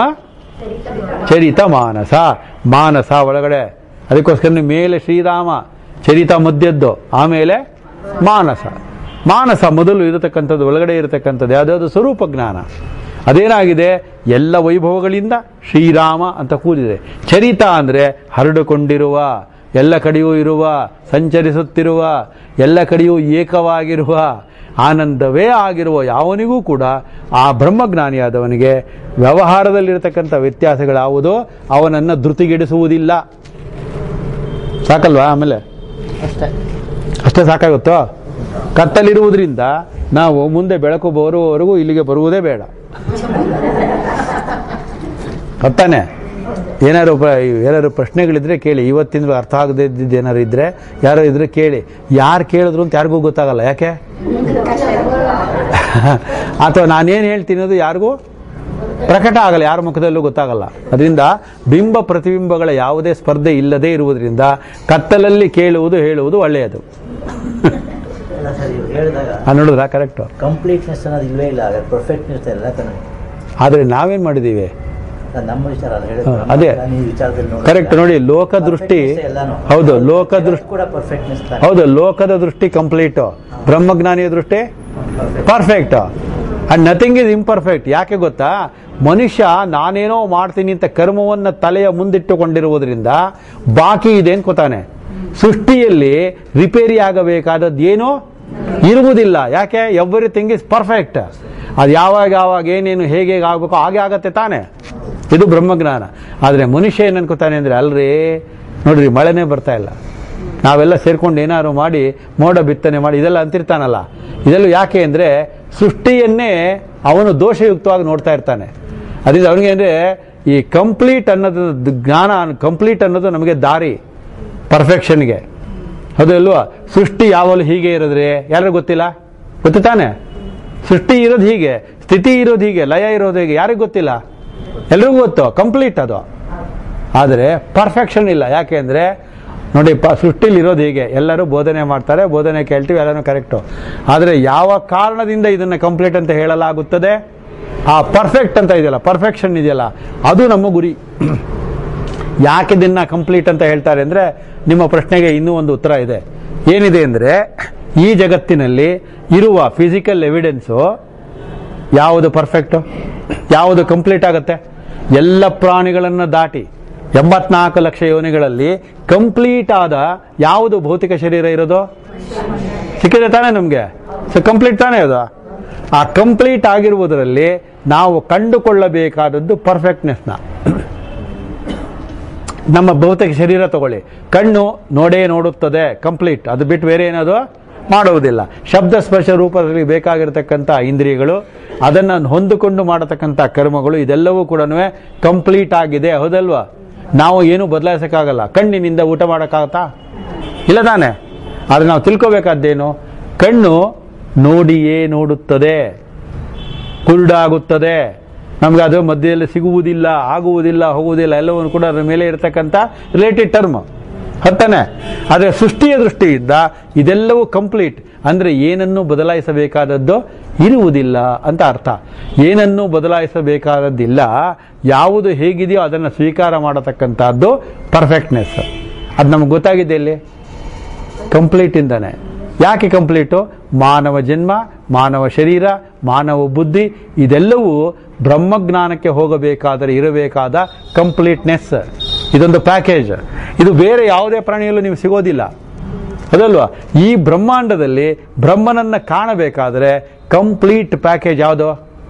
ಚರಿತ ಮಾನಸ ಮಾನಸ ಒಳಗಡೆ ಅದಕ್ಕೋಸ್ಕರ ನೀವು ಮೇಲೆ ಶ್ರೀರಾಮ ಚರಿತ ಮಧ್ಯದ್ದು ಆಮೇಲೆ ಮಾನಸ ಮಾನಸ ಮೊದಲು ಇರತಕ್ಕಂಥದ್ದು ಒಳಗಡೆ ಇರತಕ್ಕಂಥದ್ದು ಯಾವುದಾದ್ರು ಸ್ವರೂಪ ಜ್ಞಾನ ಅದೇನಾಗಿದೆ ಎಲ್ಲ ವೈಭವಗಳಿಂದ ಶ್ರೀರಾಮ ಅಂತ ಕೂದಿದೆ ಚರಿತ ಅಂದ್ರೆ ಹರಡಿಕೊಂಡಿರುವ ಎಲ್ಲ ಕಡೆಯೂ ಇರುವ ಸಂಚರಿಸುತ್ತಿರುವ ಎಲ್ಲ ಕಡೆಯೂ ಏಕವಾಗಿರುವ ಆನಂದವೇ ಆಗಿರುವ ಯಾವನಿಗೂ ಕೂಡ ಆ ಬ್ರಹ್ಮಜ್ಞಾನಿಯಾದವನಿಗೆ ವ್ಯವಹಾರದಲ್ಲಿರತಕ್ಕಂಥ ವ್ಯತ್ಯಾಸಗಳ್ಯಾವುದೋ ಅವನನ್ನು ಧೃತಿಗೆಡಿಸುವುದಿಲ್ಲ ಸಾಕಲ್ವಾ ಆಮೇಲೆ ಅಷ್ಟೇ ಅಷ್ಟೇ ಸಾಕಾಗುತ್ತೋ ಕತ್ತಲಿರುವುದರಿಂದ ನಾವು ಮುಂದೆ ಬೆಳಕು ಬರುವವರೆಗೂ ಇಲ್ಲಿಗೆ ಬರುವುದೇ ಬೇಡ ಗೊತ್ತಾನೆ ಏನಾದ್ರು ಪ್ರ- ಏನಾದ್ರು ಪ್ರಶ್ನೆಗಳಿದ್ರೆ ಕೇಳಿ ಇವತ್ತಿನ ಅರ್ಥ ಆಗದೆ ಇದ್ದಿದ್ದು ಏನಾರು ಇದ್ರೆ ಯಾರೋ ಇದ್ರೆ ಕೇಳಿ ಯಾರು ಕೇಳಿದ್ರು ಅಂತ ಯಾರಿಗೂ ಗೊತ್ತಾಗಲ್ಲ ಯಾಕೆ ಅಥವಾ ನಾನೇನು ಹೇಳ್ತೀನಿ ಅದು ಯಾರಿಗೂ ಪ್ರಕಟ ಆಗಲ್ಲ ಯಾರ ಮುಖದಲ್ಲೂ ಗೊತ್ತಾಗಲ್ಲ ಅದರಿಂದ ಬಿಂಬ ಪ್ರತಿಬಿಂಬಗಳ ಯಾವುದೇ ಸ್ಪರ್ಧೆ ಇಲ್ಲದೆ ಇರುವುದರಿಂದ ಕತ್ತಲಲ್ಲಿ ಕೇಳುವುದು ಹೇಳುವುದು ಒಳ್ಳೆಯದು ಅಲ್ಲ ಸರ್ ಇವ್ರು ಹೇಳಿದಾಗ ಆ, ನೋಡಿದ್ರಾ ಕರೆಕ್ಟು ಕಂಪ್ಲೀಟ್ನೆಸ್ ಅನ್ನೋದು ಇಲ್ವೇ ಇಲ್ಲ ಹಾಗಾದ್ರೆ ಪರ್ಫೆಕ್ಟ್ನೆಸ್ ಎಲ್ಲ ತಾನೆ ಆದರೆ ನಾವೇನ್ ಮಾಡಿದ್ದೀವಿ ಅದು ನಮ್ಮ ವಿಚಾರ ಅಲ್ಲ ಹಾ, ಅದೇ. ಹೇಳಿದ್ರೆ ಈ ವಿಚಾರದಲ್ಲಿ ನೋಡಿ ಕರೆಕ್ಟ್ ನೋಡಿ ಲೋಕದೃಷ್ಟಿ ಹೌದು ಲೋಕದೃಷ್ಟಿ ಕೂಡ ಪರ್ಫೆಕ್ಟ್ನೆಸ್ ತಾನೆ ಹೌದು ಲೋಕದ ದೃಷ್ಟಿ ಕಂಪ್ಲೀಟ್ ಬ್ರಹ್ಮಜ್ಞಾನಿಯ ದೃಷ್ಟಿ perfect and nothing is imperfect ಯಾಕೆ ಗೊತ್ತಾ ಮನುಷ್ಯ ನಾನೇನೋ ಮಾಡ್ತೀನಿ ಅಂತ ಕರ್ಮವನ್ನ ತಲೆಯ ಮುಂದಿಟ್ಟುಕೊಂಡಿರುವುದರಿಂದ ಬಾಕಿ ಇದೆ ಅನ್ಕೋತಾನೆ ಸೃಷ್ಟಿಯಲ್ಲಿ ರಿಪೇರಿ ಆಗಬೇಕಾದದ್ದು ಏನೋ ಇರುವುದಿಲ್ಲ ಯಾಕೆ ಎವ್ರಿಥಿಂಗ್ ಇಸ್ ಪರ್ಫೆಕ್ಟ್ ಅದು ಯಾವಾಗ ಯಾವಾಗ ಏನೇನು ಹೇಗೆ ಹೇಗೆ ಆಗಬೇಕು ಹಾಗೆ ಆಗತ್ತೆ ತಾನೆ ಇದು ಬ್ರಹ್ಮಜ್ಞಾನ ಆದರೆ ಮನುಷ್ಯ ಏನು ಅನ್ಕೋತಾನೆ ಅಂದರೆ ಅಲ್ರಿ ನೋಡ್ರಿ ಮಳೆನೇ ಬರ್ತಾ ಇಲ್ಲ ನಾವೆಲ್ಲ ಸೇರ್ಕೊಂಡು ಏನಾದ್ರು ಮಾಡಿ ಮೋಡ ಬಿತ್ತನೆ ಮಾಡಿ ಇದೆಲ್ಲ ಅಂತಿರ್ತಾನಲ್ಲ ಇದೆಲ್ಲ ಯಾಕೆ ಅಂದರೆ ಸೃಷ್ಟಿಯನ್ನೇ ಅವನು ದೋಷಯುಕ್ತವಾಗಿ ನೋಡ್ತಾ ಇರ್ತಾನೆ ಅದರಿಂದ ಅವನಿಗೆ ಅಂದರೆ ಈ ಕಂಪ್ಲೀಟ್ ಅನ್ನೋದು ಜ್ಞಾನ ಕಂಪ್ಲೀಟ್ ಅನ್ನೋದು ನಮಗೆ ದಾರಿ ಪರ್ಫೆಕ್ಷನ್ಗೆ ಹೌದು ಅಲ್ವಾ ಸೃಷ್ಟಿ ಯಾವಾಗಲೂ ಹೀಗೆ ಇರೋದ್ರೆ ಯಾರಿಗೂ ಗೊತ್ತಿಲ್ಲ ಗೊತ್ತು ತಾನೆ ಸೃಷ್ಟಿ ಇರೋದು ಹೀಗೆ ಸ್ಥಿತಿ ಇರೋದು ಹೀಗೆ ಲಯ ಇರೋದು ಹೀಗೆ ಯಾರಿಗೂ ಗೊತ್ತಿಲ್ಲ ಎಲ್ರಿಗೂ ಗೊತ್ತು ಕಂಪ್ಲೀಟ್ ಅದು ಆದರೆ ಪರ್ಫೆಕ್ಷನ್ ಇಲ್ಲ ಯಾಕೆ ಅಂದರೆ ನೋಡಿ ಪ ಸೃಷ್ಟಿಲಿ ಇರೋದು ಹೀಗೆ ಎಲ್ಲರೂ ಬೋಧನೆ ಮಾಡ್ತಾರೆ ಬೋಧನೆ ಕೇಳ್ತೀವಿ ಎಲ್ಲನೂ ಕರೆಕ್ಟು ಆದರೆ ಯಾವ ಕಾರಣದಿಂದ ಇದನ್ನು ಕಂಪ್ಲೀಟ್ ಅಂತ ಹೇಳಲಾಗುತ್ತದೆ ಆ ಪರ್ಫೆಕ್ಟ್ ಅಂತ ಇದೆಯಲ್ಲ ಪರ್ಫೆಕ್ಷನ್ ಇದೆಯಲ್ಲ ಅದು ನಮ್ಮ ಗುರಿ ಯಾಕೆ ಇದನ್ನ ಕಂಪ್ಲೀಟ್ ಅಂತ ಹೇಳ್ತಾರೆ ಅಂದರೆ ನಿಮ್ಮ ಪ್ರಶ್ನೆಗೆ ಇನ್ನೂ ಒಂದು ಉತ್ತರ ಇದೆ ಏನಿದೆ ಅಂದರೆ ಈ ಜಗತ್ತಿನಲ್ಲಿ ಇರುವ ಫಿಸಿಕಲ್ ಎವಿಡೆನ್ಸು ಯಾವುದು ಪರ್ಫೆಕ್ಟು ಯಾವುದು ಕಂಪ್ಲೀಟ್ ಆಗುತ್ತೆ ಎಲ್ಲ ಪ್ರಾಣಿಗಳನ್ನು ದಾಟಿ ಎಂಬತ್ನಾಲ್ಕು ಲಕ್ಷ ಯೋನಿಗಳಲ್ಲಿ ಕಂಪ್ಲೀಟ್ ಆದ ಯಾವುದು ಭೌತಿಕ ಶರೀರ ಇರೋದು ಸಿಕ್ಕಿದೆ ತಾನೇ ನಮಗೆ ಸೊ ಕಂಪ್ಲೀಟ್ ತಾನೇ ಅದು ಆ ಕಂಪ್ಲೀಟ್ ಆಗಿರುವುದರಲ್ಲಿ ನಾವು ಕಂಡುಕೊಳ್ಳಬೇಕಾದದ್ದು ಪರ್ಫೆಕ್ಟ್ನೆಸ್ನ ನಮ್ಮ ಭೌತಿಕ ಶರೀರ ತಗೊಳ್ಳಿ ಕಣ್ಣು ನೋಡೇ ನೋಡುತ್ತದೆ ಕಂಪ್ಲೀಟ್ ಅದು ಬಿಟ್ಟು ಬೇರೆ ಏನದು ಮಾಡುವುದಿಲ್ಲ ಶಬ್ದ ಸ್ಪರ್ಶ ರೂಪದಲ್ಲಿ ಬೇಕಾಗಿರತಕ್ಕಂಥ ಇಂದ್ರಿಯಗಳು ಅದನ್ನು ಹೊಂದಿಕೊಂಡು ಮಾಡತಕ್ಕಂಥ ಕರ್ಮಗಳು ಇದೆಲ್ಲವೂ ಕೂಡ ಕಂಪ್ಲೀಟ್ ಆಗಿದೆ ಹೌದಲ್ವಾ ನಾವು ಏನು ಬದಲಾಯಿಸಕ್ಕಾಗಲ್ಲ ಕಣ್ಣಿನಿಂದ ಊಟ ಮಾಡೋಕ್ಕಾಗತ್ತಾ ಇಲ್ಲ ತಾನೆ ಆದರೆ ನಾವು ತಿಳ್ಕೋಬೇಕಾದ್ದೇನು ಕಣ್ಣು ನೋಡಿಯೇ ನೋಡುತ್ತದೆ ಕುರುಡಾಗುತ್ತದೆ ನಮ್ಗೆ ಅದು ಮಧ್ಯದಲ್ಲಿ ಸಿಗುವುದಿಲ್ಲ ಆಗುವುದಿಲ್ಲ ಹೋಗುವುದಿಲ್ಲ ಎಲ್ಲವನ್ನು ಕೂಡ ಅದರ ಮೇಲೆ ಇರತಕ್ಕಂಥ ರಿಲೇಟೆಡ್ ಟರ್ಮ್ ಹತ್ತಾನೆ ಆದರೆ ಸೃಷ್ಟಿಯ ದೃಷ್ಟಿಯಿಂದ ಇದೆಲ್ಲವೂ ಕಂಪ್ಲೀಟ್ ಅಂದರೆ ಏನನ್ನು ಬದಲಾಯಿಸಬೇಕಾದದ್ದು ಇರುವುದಿಲ್ಲ ಅಂತ ಅರ್ಥ ಏನನ್ನು ಬದಲಾಯಿಸಬೇಕಾದದ್ದಿಲ್ಲ ಯಾವುದು ಹೇಗಿದೆಯೋ ಅದನ್ನು ಸ್ವೀಕಾರ ಮಾಡತಕ್ಕಂಥದ್ದು ಪರ್ಫೆಕ್ಟ್ನೆಸ್ ಅದು ನಮ್ಗೆ ಗೊತ್ತಾಗಿದೆ ಇಲ್ಲಿ ಕಂಪ್ಲೀಟ್ ಇಂದಾನೆ ಯಾಕೆ ಕಂಪ್ಲೀಟು ಮಾನವ ಜನ್ಮ ಮಾನವ ಶರೀರ ಮಾನವ ಬುದ್ಧಿ ಇದೆಲ್ಲವೂ ಬ್ರಹ್ಮಜ್ಞಾನಕ್ಕೆ ಹೋಗಬೇಕಾದರೆ ಇರಬೇಕಾದ ಕಂಪ್ಲೀಟ್ನೆಸ್ ಇದೊಂದು ಪ್ಯಾಕೇಜ್ ಇದು ಬೇರೆ ಯಾವುದೇ ಪ್ರಾಣಿಯಲ್ಲೂ ನೀವು ಸಿಗೋದಿಲ್ಲ ಅದಲ್ವಾ ಈ ಬ್ರಹ್ಮಾಂಡದಲ್ಲಿ ಬ್ರಹ್ಮನನ್ನ ಕಾಣಬೇಕಾದರೆ ಕಂಪ್ಲೀಟ್ ಪ್ಯಾಕೇಜ್ ಯಾವುದು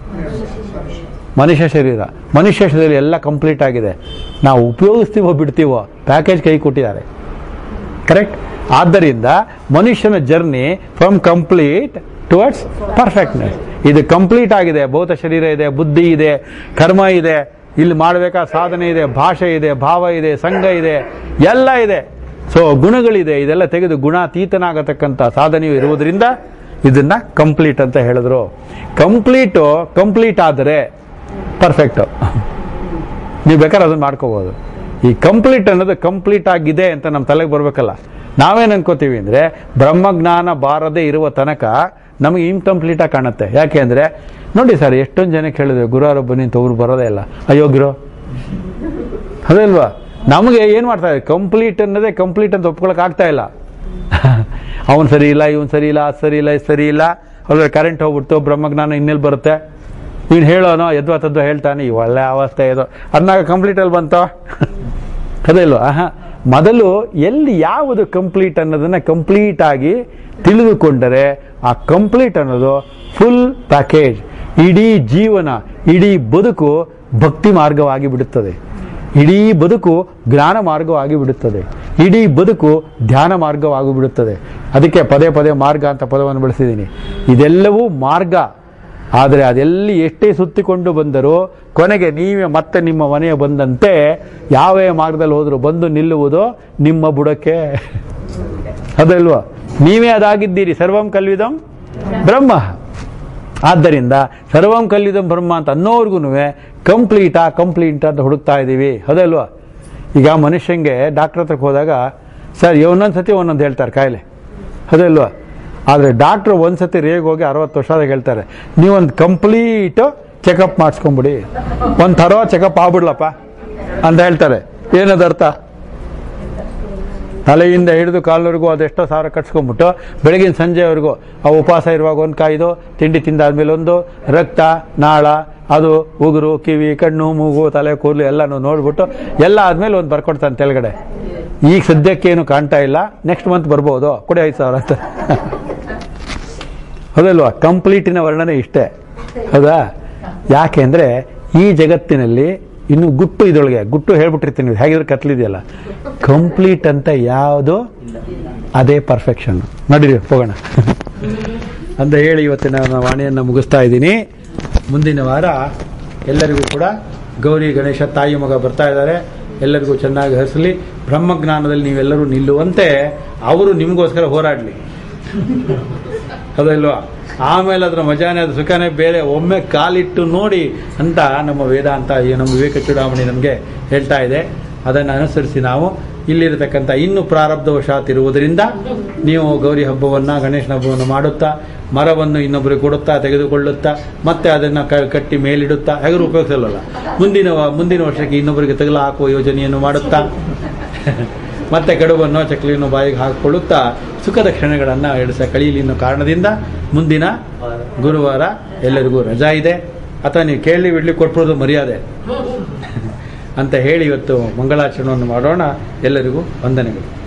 ಮನುಷ್ಯ ಶರೀರ ಮನುಷ್ಯ ಶರೀರ ಎಲ್ಲ ಕಂಪ್ಲೀಟ್ ಆಗಿದೆ ನಾವು ಉಪಯೋಗಿಸ್ತೀವೋ ಬಿಡ್ತೀವೋ ಪ್ಯಾಕೇಜ್ ಕೈ ಕೊಟ್ಟಿದ್ದಾರೆ ಕರೆಕ್ಟ್ ಆದ್ದರಿಂದ ಮನುಷ್ಯನ journey from complete towards perfectness ಇದು ಕಂಪ್ಲೀಟ್ ಆಗಿದೆ ಭೌತ ಶರೀರ ಇದೆ ಬುದ್ಧಿ ಇದೆ ಕರ್ಮ ಇದೆ ಇಲ್ಲಿ ಮಾಡಬೇಕಾದ ಸಾಧನೆ ಇದೆ ಭಾಷೆ ಇದೆ ಭಾವ ಇದೆ ಸಂಘ ಇದೆ ಎಲ್ಲ ಇದೆ ಸೊ ಗುಣಗಳಿದೆ ಇದೆಲ್ಲ ತೆಗೆದು ಗುಣಾತೀತನಾಗತಕ್ಕಂಥ ಸಾಧನೆಯು ಇರುವುದರಿಂದ ಇದನ್ನ ಕಂಪ್ಲೀಟ್ ಅಂತ ಹೇಳಿದ್ರು ಕಂಪ್ಲೀಟು ಕಂಪ್ಲೀಟ್ ಆದರೆ ಪರ್ಫೆಕ್ಟು ನೀವು ಬೇಕಾದ್ರೆ ಅದನ್ನ ಮಾಡ್ಕೋಬಹುದು ಈ ಕಂಪ್ಲೀಟ್ ಅನ್ನೋದು ಕಂಪ್ಲೀಟ್ ಆಗಿದೆ ಅಂತ ನಮ್ಮ ತಲೆಗೆ ಬರಬೇಕಲ್ಲ ನಾವೇನು ಅನ್ಕೋತೀವಿ ಅಂದರೆ ಬ್ರಹ್ಮಜ್ಞಾನ ಬಾರದೇ ಇರುವ ತನಕ ನಮಗೆ ಇನ್ಕಂಪ್ಲೀಟ್ ಆಗಿ ಕಾಣುತ್ತೆ ಯಾಕೆ ಅಂದರೆ ನೋಡಿ ಸರ್ ಎಷ್ಟೊಂದು ಜನಕ್ಕೆ ಹೇಳಿದ್ವಿ ಗುರುವಾರೊಬ್ಬ ನಿಂತು ಒಬ್ರು ಬರೋದೇ ಇಲ್ಲ ಅಯೋಗ್ಯರು ಅದಲ್ವಾ ನಮಗೆ ಏನು ಮಾಡ್ತಾ ಇದೆ ಕಂಪ್ಲೀಟ್ ಅನ್ನೋದೇ ಕಂಪ್ಲೀಟ್ ಅಂತ ಒಪ್ಕೊಳಕ್ ಆಗ್ತಾ ಇಲ್ಲ ಅವನು ಸರಿ ಇಲ್ಲ ಇವನು ಸರಿ ಇಲ್ಲ ಅದು ಸರಿ ಇಲ್ಲ ಇದು ಸರಿ ಇಲ್ಲ ಅದ್ರ ಕರೆಂಟ್ ಹೋಗ್ಬಿಡ್ತು ಬ್ರಹ್ಮಜ್ಞಾನ ಇನ್ನೆಲ್ಲಿ ಬರುತ್ತೆ ಇವನು ಹೇಳೋನೋ ಎದ್ವಾ ತದ್ವಾ ಹೇಳ್ತಾನೆ ಈ ಒಳ್ಳೆ ಅವಸ್ಥೆ ಇದು ಅದನ್ನಾಗ ಕಂಪ್ಲೀಟಲ್ಲಿ ಬಂತೋ ಅದೇ ಇಲ್ವಾ ಆಹಾ. ಮೊದಲು ಎಲ್ಲಿ ಯಾವುದು ಕಂಪ್ಲೀಟ್ ಅನ್ನೋದನ್ನ ಕಂಪ್ಲೀಟ್ ಆಗಿ ತಿಳಿದುಕೊಂಡರೆ ಆ ಕಂಪ್ಲೀಟ್ ಅನ್ನೋದು ಫುಲ್ ಪ್ಯಾಕೇಜ್ ಇಡೀ ಜೀವನ ಇಡೀ ಬದುಕು ಭಕ್ತಿ ಮಾರ್ಗವಾಗಿ ಬಿಡುತ್ತದೆ ಇಡೀ ಬದುಕು ಜ್ಞಾನ ಮಾರ್ಗವಾಗಿ ಬಿಡುತ್ತದೆ ಇಡೀ ಬದುಕು ಧ್ಯಾನ ಮಾರ್ಗವಾಗಿ ಬಿಡುತ್ತದೆ ಅದಕ್ಕೆ ಪದೇ ಪದೇ ಮಾರ್ಗ ಅಂತ ಪದವನ್ನು ಬಳಸಿದ್ದೀನಿ ಇದೆಲ್ಲವೂ ಮಾರ್ಗ ಆದರೆ ಅದೆಲ್ಲಿ ಎಷ್ಟೇ ಸುತ್ತಿಕೊಂಡು ಬಂದರೂ ಕೊನೆಗೆ ನೀವೇ ಮತ್ತೆ ನಿಮ್ಮ ಮನೆಯ ಬಂದಂತೆ ಯಾವ ಮಾರ್ಗದಲ್ಲಿ ಹೋದರೂ ಬಂದು ನಿಲ್ಲುವುದು ನಿಮ್ಮ ಬುಡಕ್ಕೆ ಅದಲ್ವಾ ನೀವೇ ಅದಾಗಿದ್ದೀರಿ ಸರ್ವಂ ಕಲ್ವಿದಂ ಬ್ರಹ್ಮ ಆದ್ದರಿಂದ ಸರ್ವಂ ಕಲ್ವಿದಂ ಬ್ರಹ್ಮ ಅಂತ ಅನ್ನೋರ್ಗು ಕಂಪ್ಲೀಟಾ ಕಂಪ್ಲೀಟ್ ಅಂತ ಹುಡುಕ್ತಾ ಇದ್ದೀವಿ ಅದಲ್ವಾ ಈಗ ಮನುಷ್ಯಂಗೆ ಡಾಕ್ಟರ್ ಹತ್ರಕ್ಕೆ ಹೋದಾಗ ಸರ್ ಒಂದೊಂದು ಸತಿ ಒಂದೊಂದು ಹೇಳ್ತಾರೆ ಕಾಯಿಲೆ ಅದಲ್ವಾ ಆದರೆ ಡಾಕ್ಟ್ರು ಒಂದ್ಸತಿ ರೇಗ್ ಹೋಗಿ ಅರವತ್ತು ವರ್ಷದಾಗ ಹೇಳ್ತಾರೆ ನೀವೊಂದು ಕಂಪ್ಲೀಟ್ ಚೆಕಪ್ ಮಾಡಿಸ್ಕೊಂಬಿಡಿ ಒಂದು ಥರ ಚೆಕಪ್ ಆಗ್ಬಿಡ್ಲಪ್ಪ ಅಂತ ಹೇಳ್ತಾರೆ ಏನದ ಅರ್ಥ ತಲೆಯಿಂದ ಹಿಡಿದು ಕಾಲವರೆಗೂ ಅದೆಷ್ಟೋ ಸಾವಿರ ಕಟ್ಸ್ಕೊಂಡ್ಬಿಟ್ಟು ಬೆಳಗಿನ ಸಂಜೆವರೆಗೂ ಆ ಉಪವಾಸ ಇರುವಾಗ ಒಂದು ಕಾಯ್ದು ತಿಂಡಿ ತಿಂದಾದ್ಮೇಲೆ ಒಂದು ರಕ್ತ ನಾಳ ಅದು ಉಗುರು ಕಿವಿ ಕಣ್ಣು ಮೂಗು ತಲೆ ಕೂದಲು ಎಲ್ಲನೂ ನೋಡ್ಬಿಟ್ಟು ಎಲ್ಲ ಆದ್ಮೇಲೆ ಒಂದು ಬರ್ಕೊಡ್ತಾನೆ ತೆಳಗಡೆ ಈಗ ಸದ್ಯಕ್ಕೇನು ಕಾಣ್ತಾ ಇಲ್ಲ ನೆಕ್ಸ್ಟ್ ಮಂತ್ ಬರ್ಬೋದು ಕೊಡಿ ಐದು ಸಾವಿರ ಅಂತ ಹೌದಲ್ವಾ ಕಂಪ್ಲೀಟಿನ ವರ್ಣನೆ ಇಷ್ಟೇ ಹೌದಾ ಯಾಕೆ ಅಂದರೆ ಈ ಜಗತ್ತಿನಲ್ಲಿ ಇನ್ನು ಗುಟ್ಟು ಇದೊಳಗೆ ಗುಟ್ಟು ಹೇಳ್ಬಿಟ್ಟಿರ್ತೀನಿ ಹೇಗಿದ್ರೆ ಕತ್ಲಿದೆಯಲ್ಲ ಕಂಪ್ಲೀಟ್ ಅಂತ ಯಾವುದು ಅದೇ ಪರ್ಫೆಕ್ಷನ್ ನಡೀರಿ ಹೋಗೋಣ ಅಂತ ಹೇಳಿ ಇವತ್ತಿನ ನನ್ನ ವಾಣಿಯನ್ನು ಮುಗಿಸ್ತಾ ಇದ್ದೀನಿ ಮುಂದಿನ ವಾರ ಎಲ್ಲರಿಗೂ ಕೂಡ ಗೌರಿ ಗಣೇಶ ತಾಯಿ ಮಗ ಬರ್ತಾ ಇದ್ದಾರೆ ಎಲ್ಲರಿಗೂ ಚೆನ್ನಾಗಿ ಹರಿಸಲಿ ಬ್ರಹ್ಮಜ್ಞಾನದಲ್ಲಿ ನೀವೆಲ್ಲರೂ ನಿಲ್ಲುವಂತೆ ಅವರು ನಿಮಗೋಸ್ಕರ ಹೋರಾಡಲಿ ಅದಲ್ವಾ ಆಮೇಲೆ ಅದರ ಮಜಾನೆ ಅದ್ರ ಸುಖನೇ ಬೇರೆ ಒಮ್ಮೆ ಕಾಲಿಟ್ಟು ನೋಡಿ ಅಂತ ನಮ್ಮ ವೇದಾಂತ ಈ ನಮ್ಮ ವಿವೇಕ ಚೂಡಾಮಣಿ ನಮಗೆ ಹೇಳ್ತಾ ಇದೆ ಅದನ್ನು ಅನುಸರಿಸಿ ನಾವು ಇಲ್ಲಿರತಕ್ಕಂಥ ಇನ್ನು ಪ್ರಾರಬ್ಧವಶಾತ್ ಇರುವುದರಿಂದ ನೀವು ಗೌರಿ ಹಬ್ಬವನ್ನು ಗಣೇಶನ ಹಬ್ಬವನ್ನು ಮಾಡುತ್ತಾ ಮರವನ್ನು ಇನ್ನೊಬ್ಬರಿಗೆ ಕೊಡುತ್ತಾ ತೆಗೆದುಕೊಳ್ಳುತ್ತಾ ಮತ್ತೆ ಅದನ್ನು ಕ ಕಟ್ಟಿ ಮೇಲಿಡುತ್ತಾ ಹೇಗಾದ್ರೂ ಉಪಯೋಗಿಸಲ್ಲ ಮುಂದಿನ ವ- ಮುಂದಿನ ವರ್ಷಕ್ಕೆ ಇನ್ನೊಬ್ಬರಿಗೆ ತಗಲ ಹಾಕುವ ಯೋಜನೆಯನ್ನು ಮಾಡುತ್ತಾ ಮತ್ತೆ ಕಡುಬನ್ನು ಚಕ್ಲಿಯನ್ನು ಬಾಯಿಗೆ ಹಾಕಿಕೊಳ್ಳುತ್ತಾ ಸುಖದ ಕ್ಷಣಗಳನ್ನು ಎಡಿಸ ಕಳೆಯಲಿ ಅನ್ನೋ ಕಾರಣದಿಂದ ಮುಂದಿನ ಗುರುವಾರ ಎಲ್ಲರಿಗೂ ರಜಾ ಇದೆ ಅಥವಾ ನೀವು ಕೇಳಲಿ ಬಿಡ್ಲಿ ಕೊಟ್ಬಿಡೋದು ಮರ್ಯಾದೆ ಅಂತ ಹೇಳಿ ಇವತ್ತು ಮಂಗಳಾಚರಣೆಯನ್ನು ಮಾಡೋಣ ಎಲ್ಲರಿಗೂ ವಂದನೆಗಳು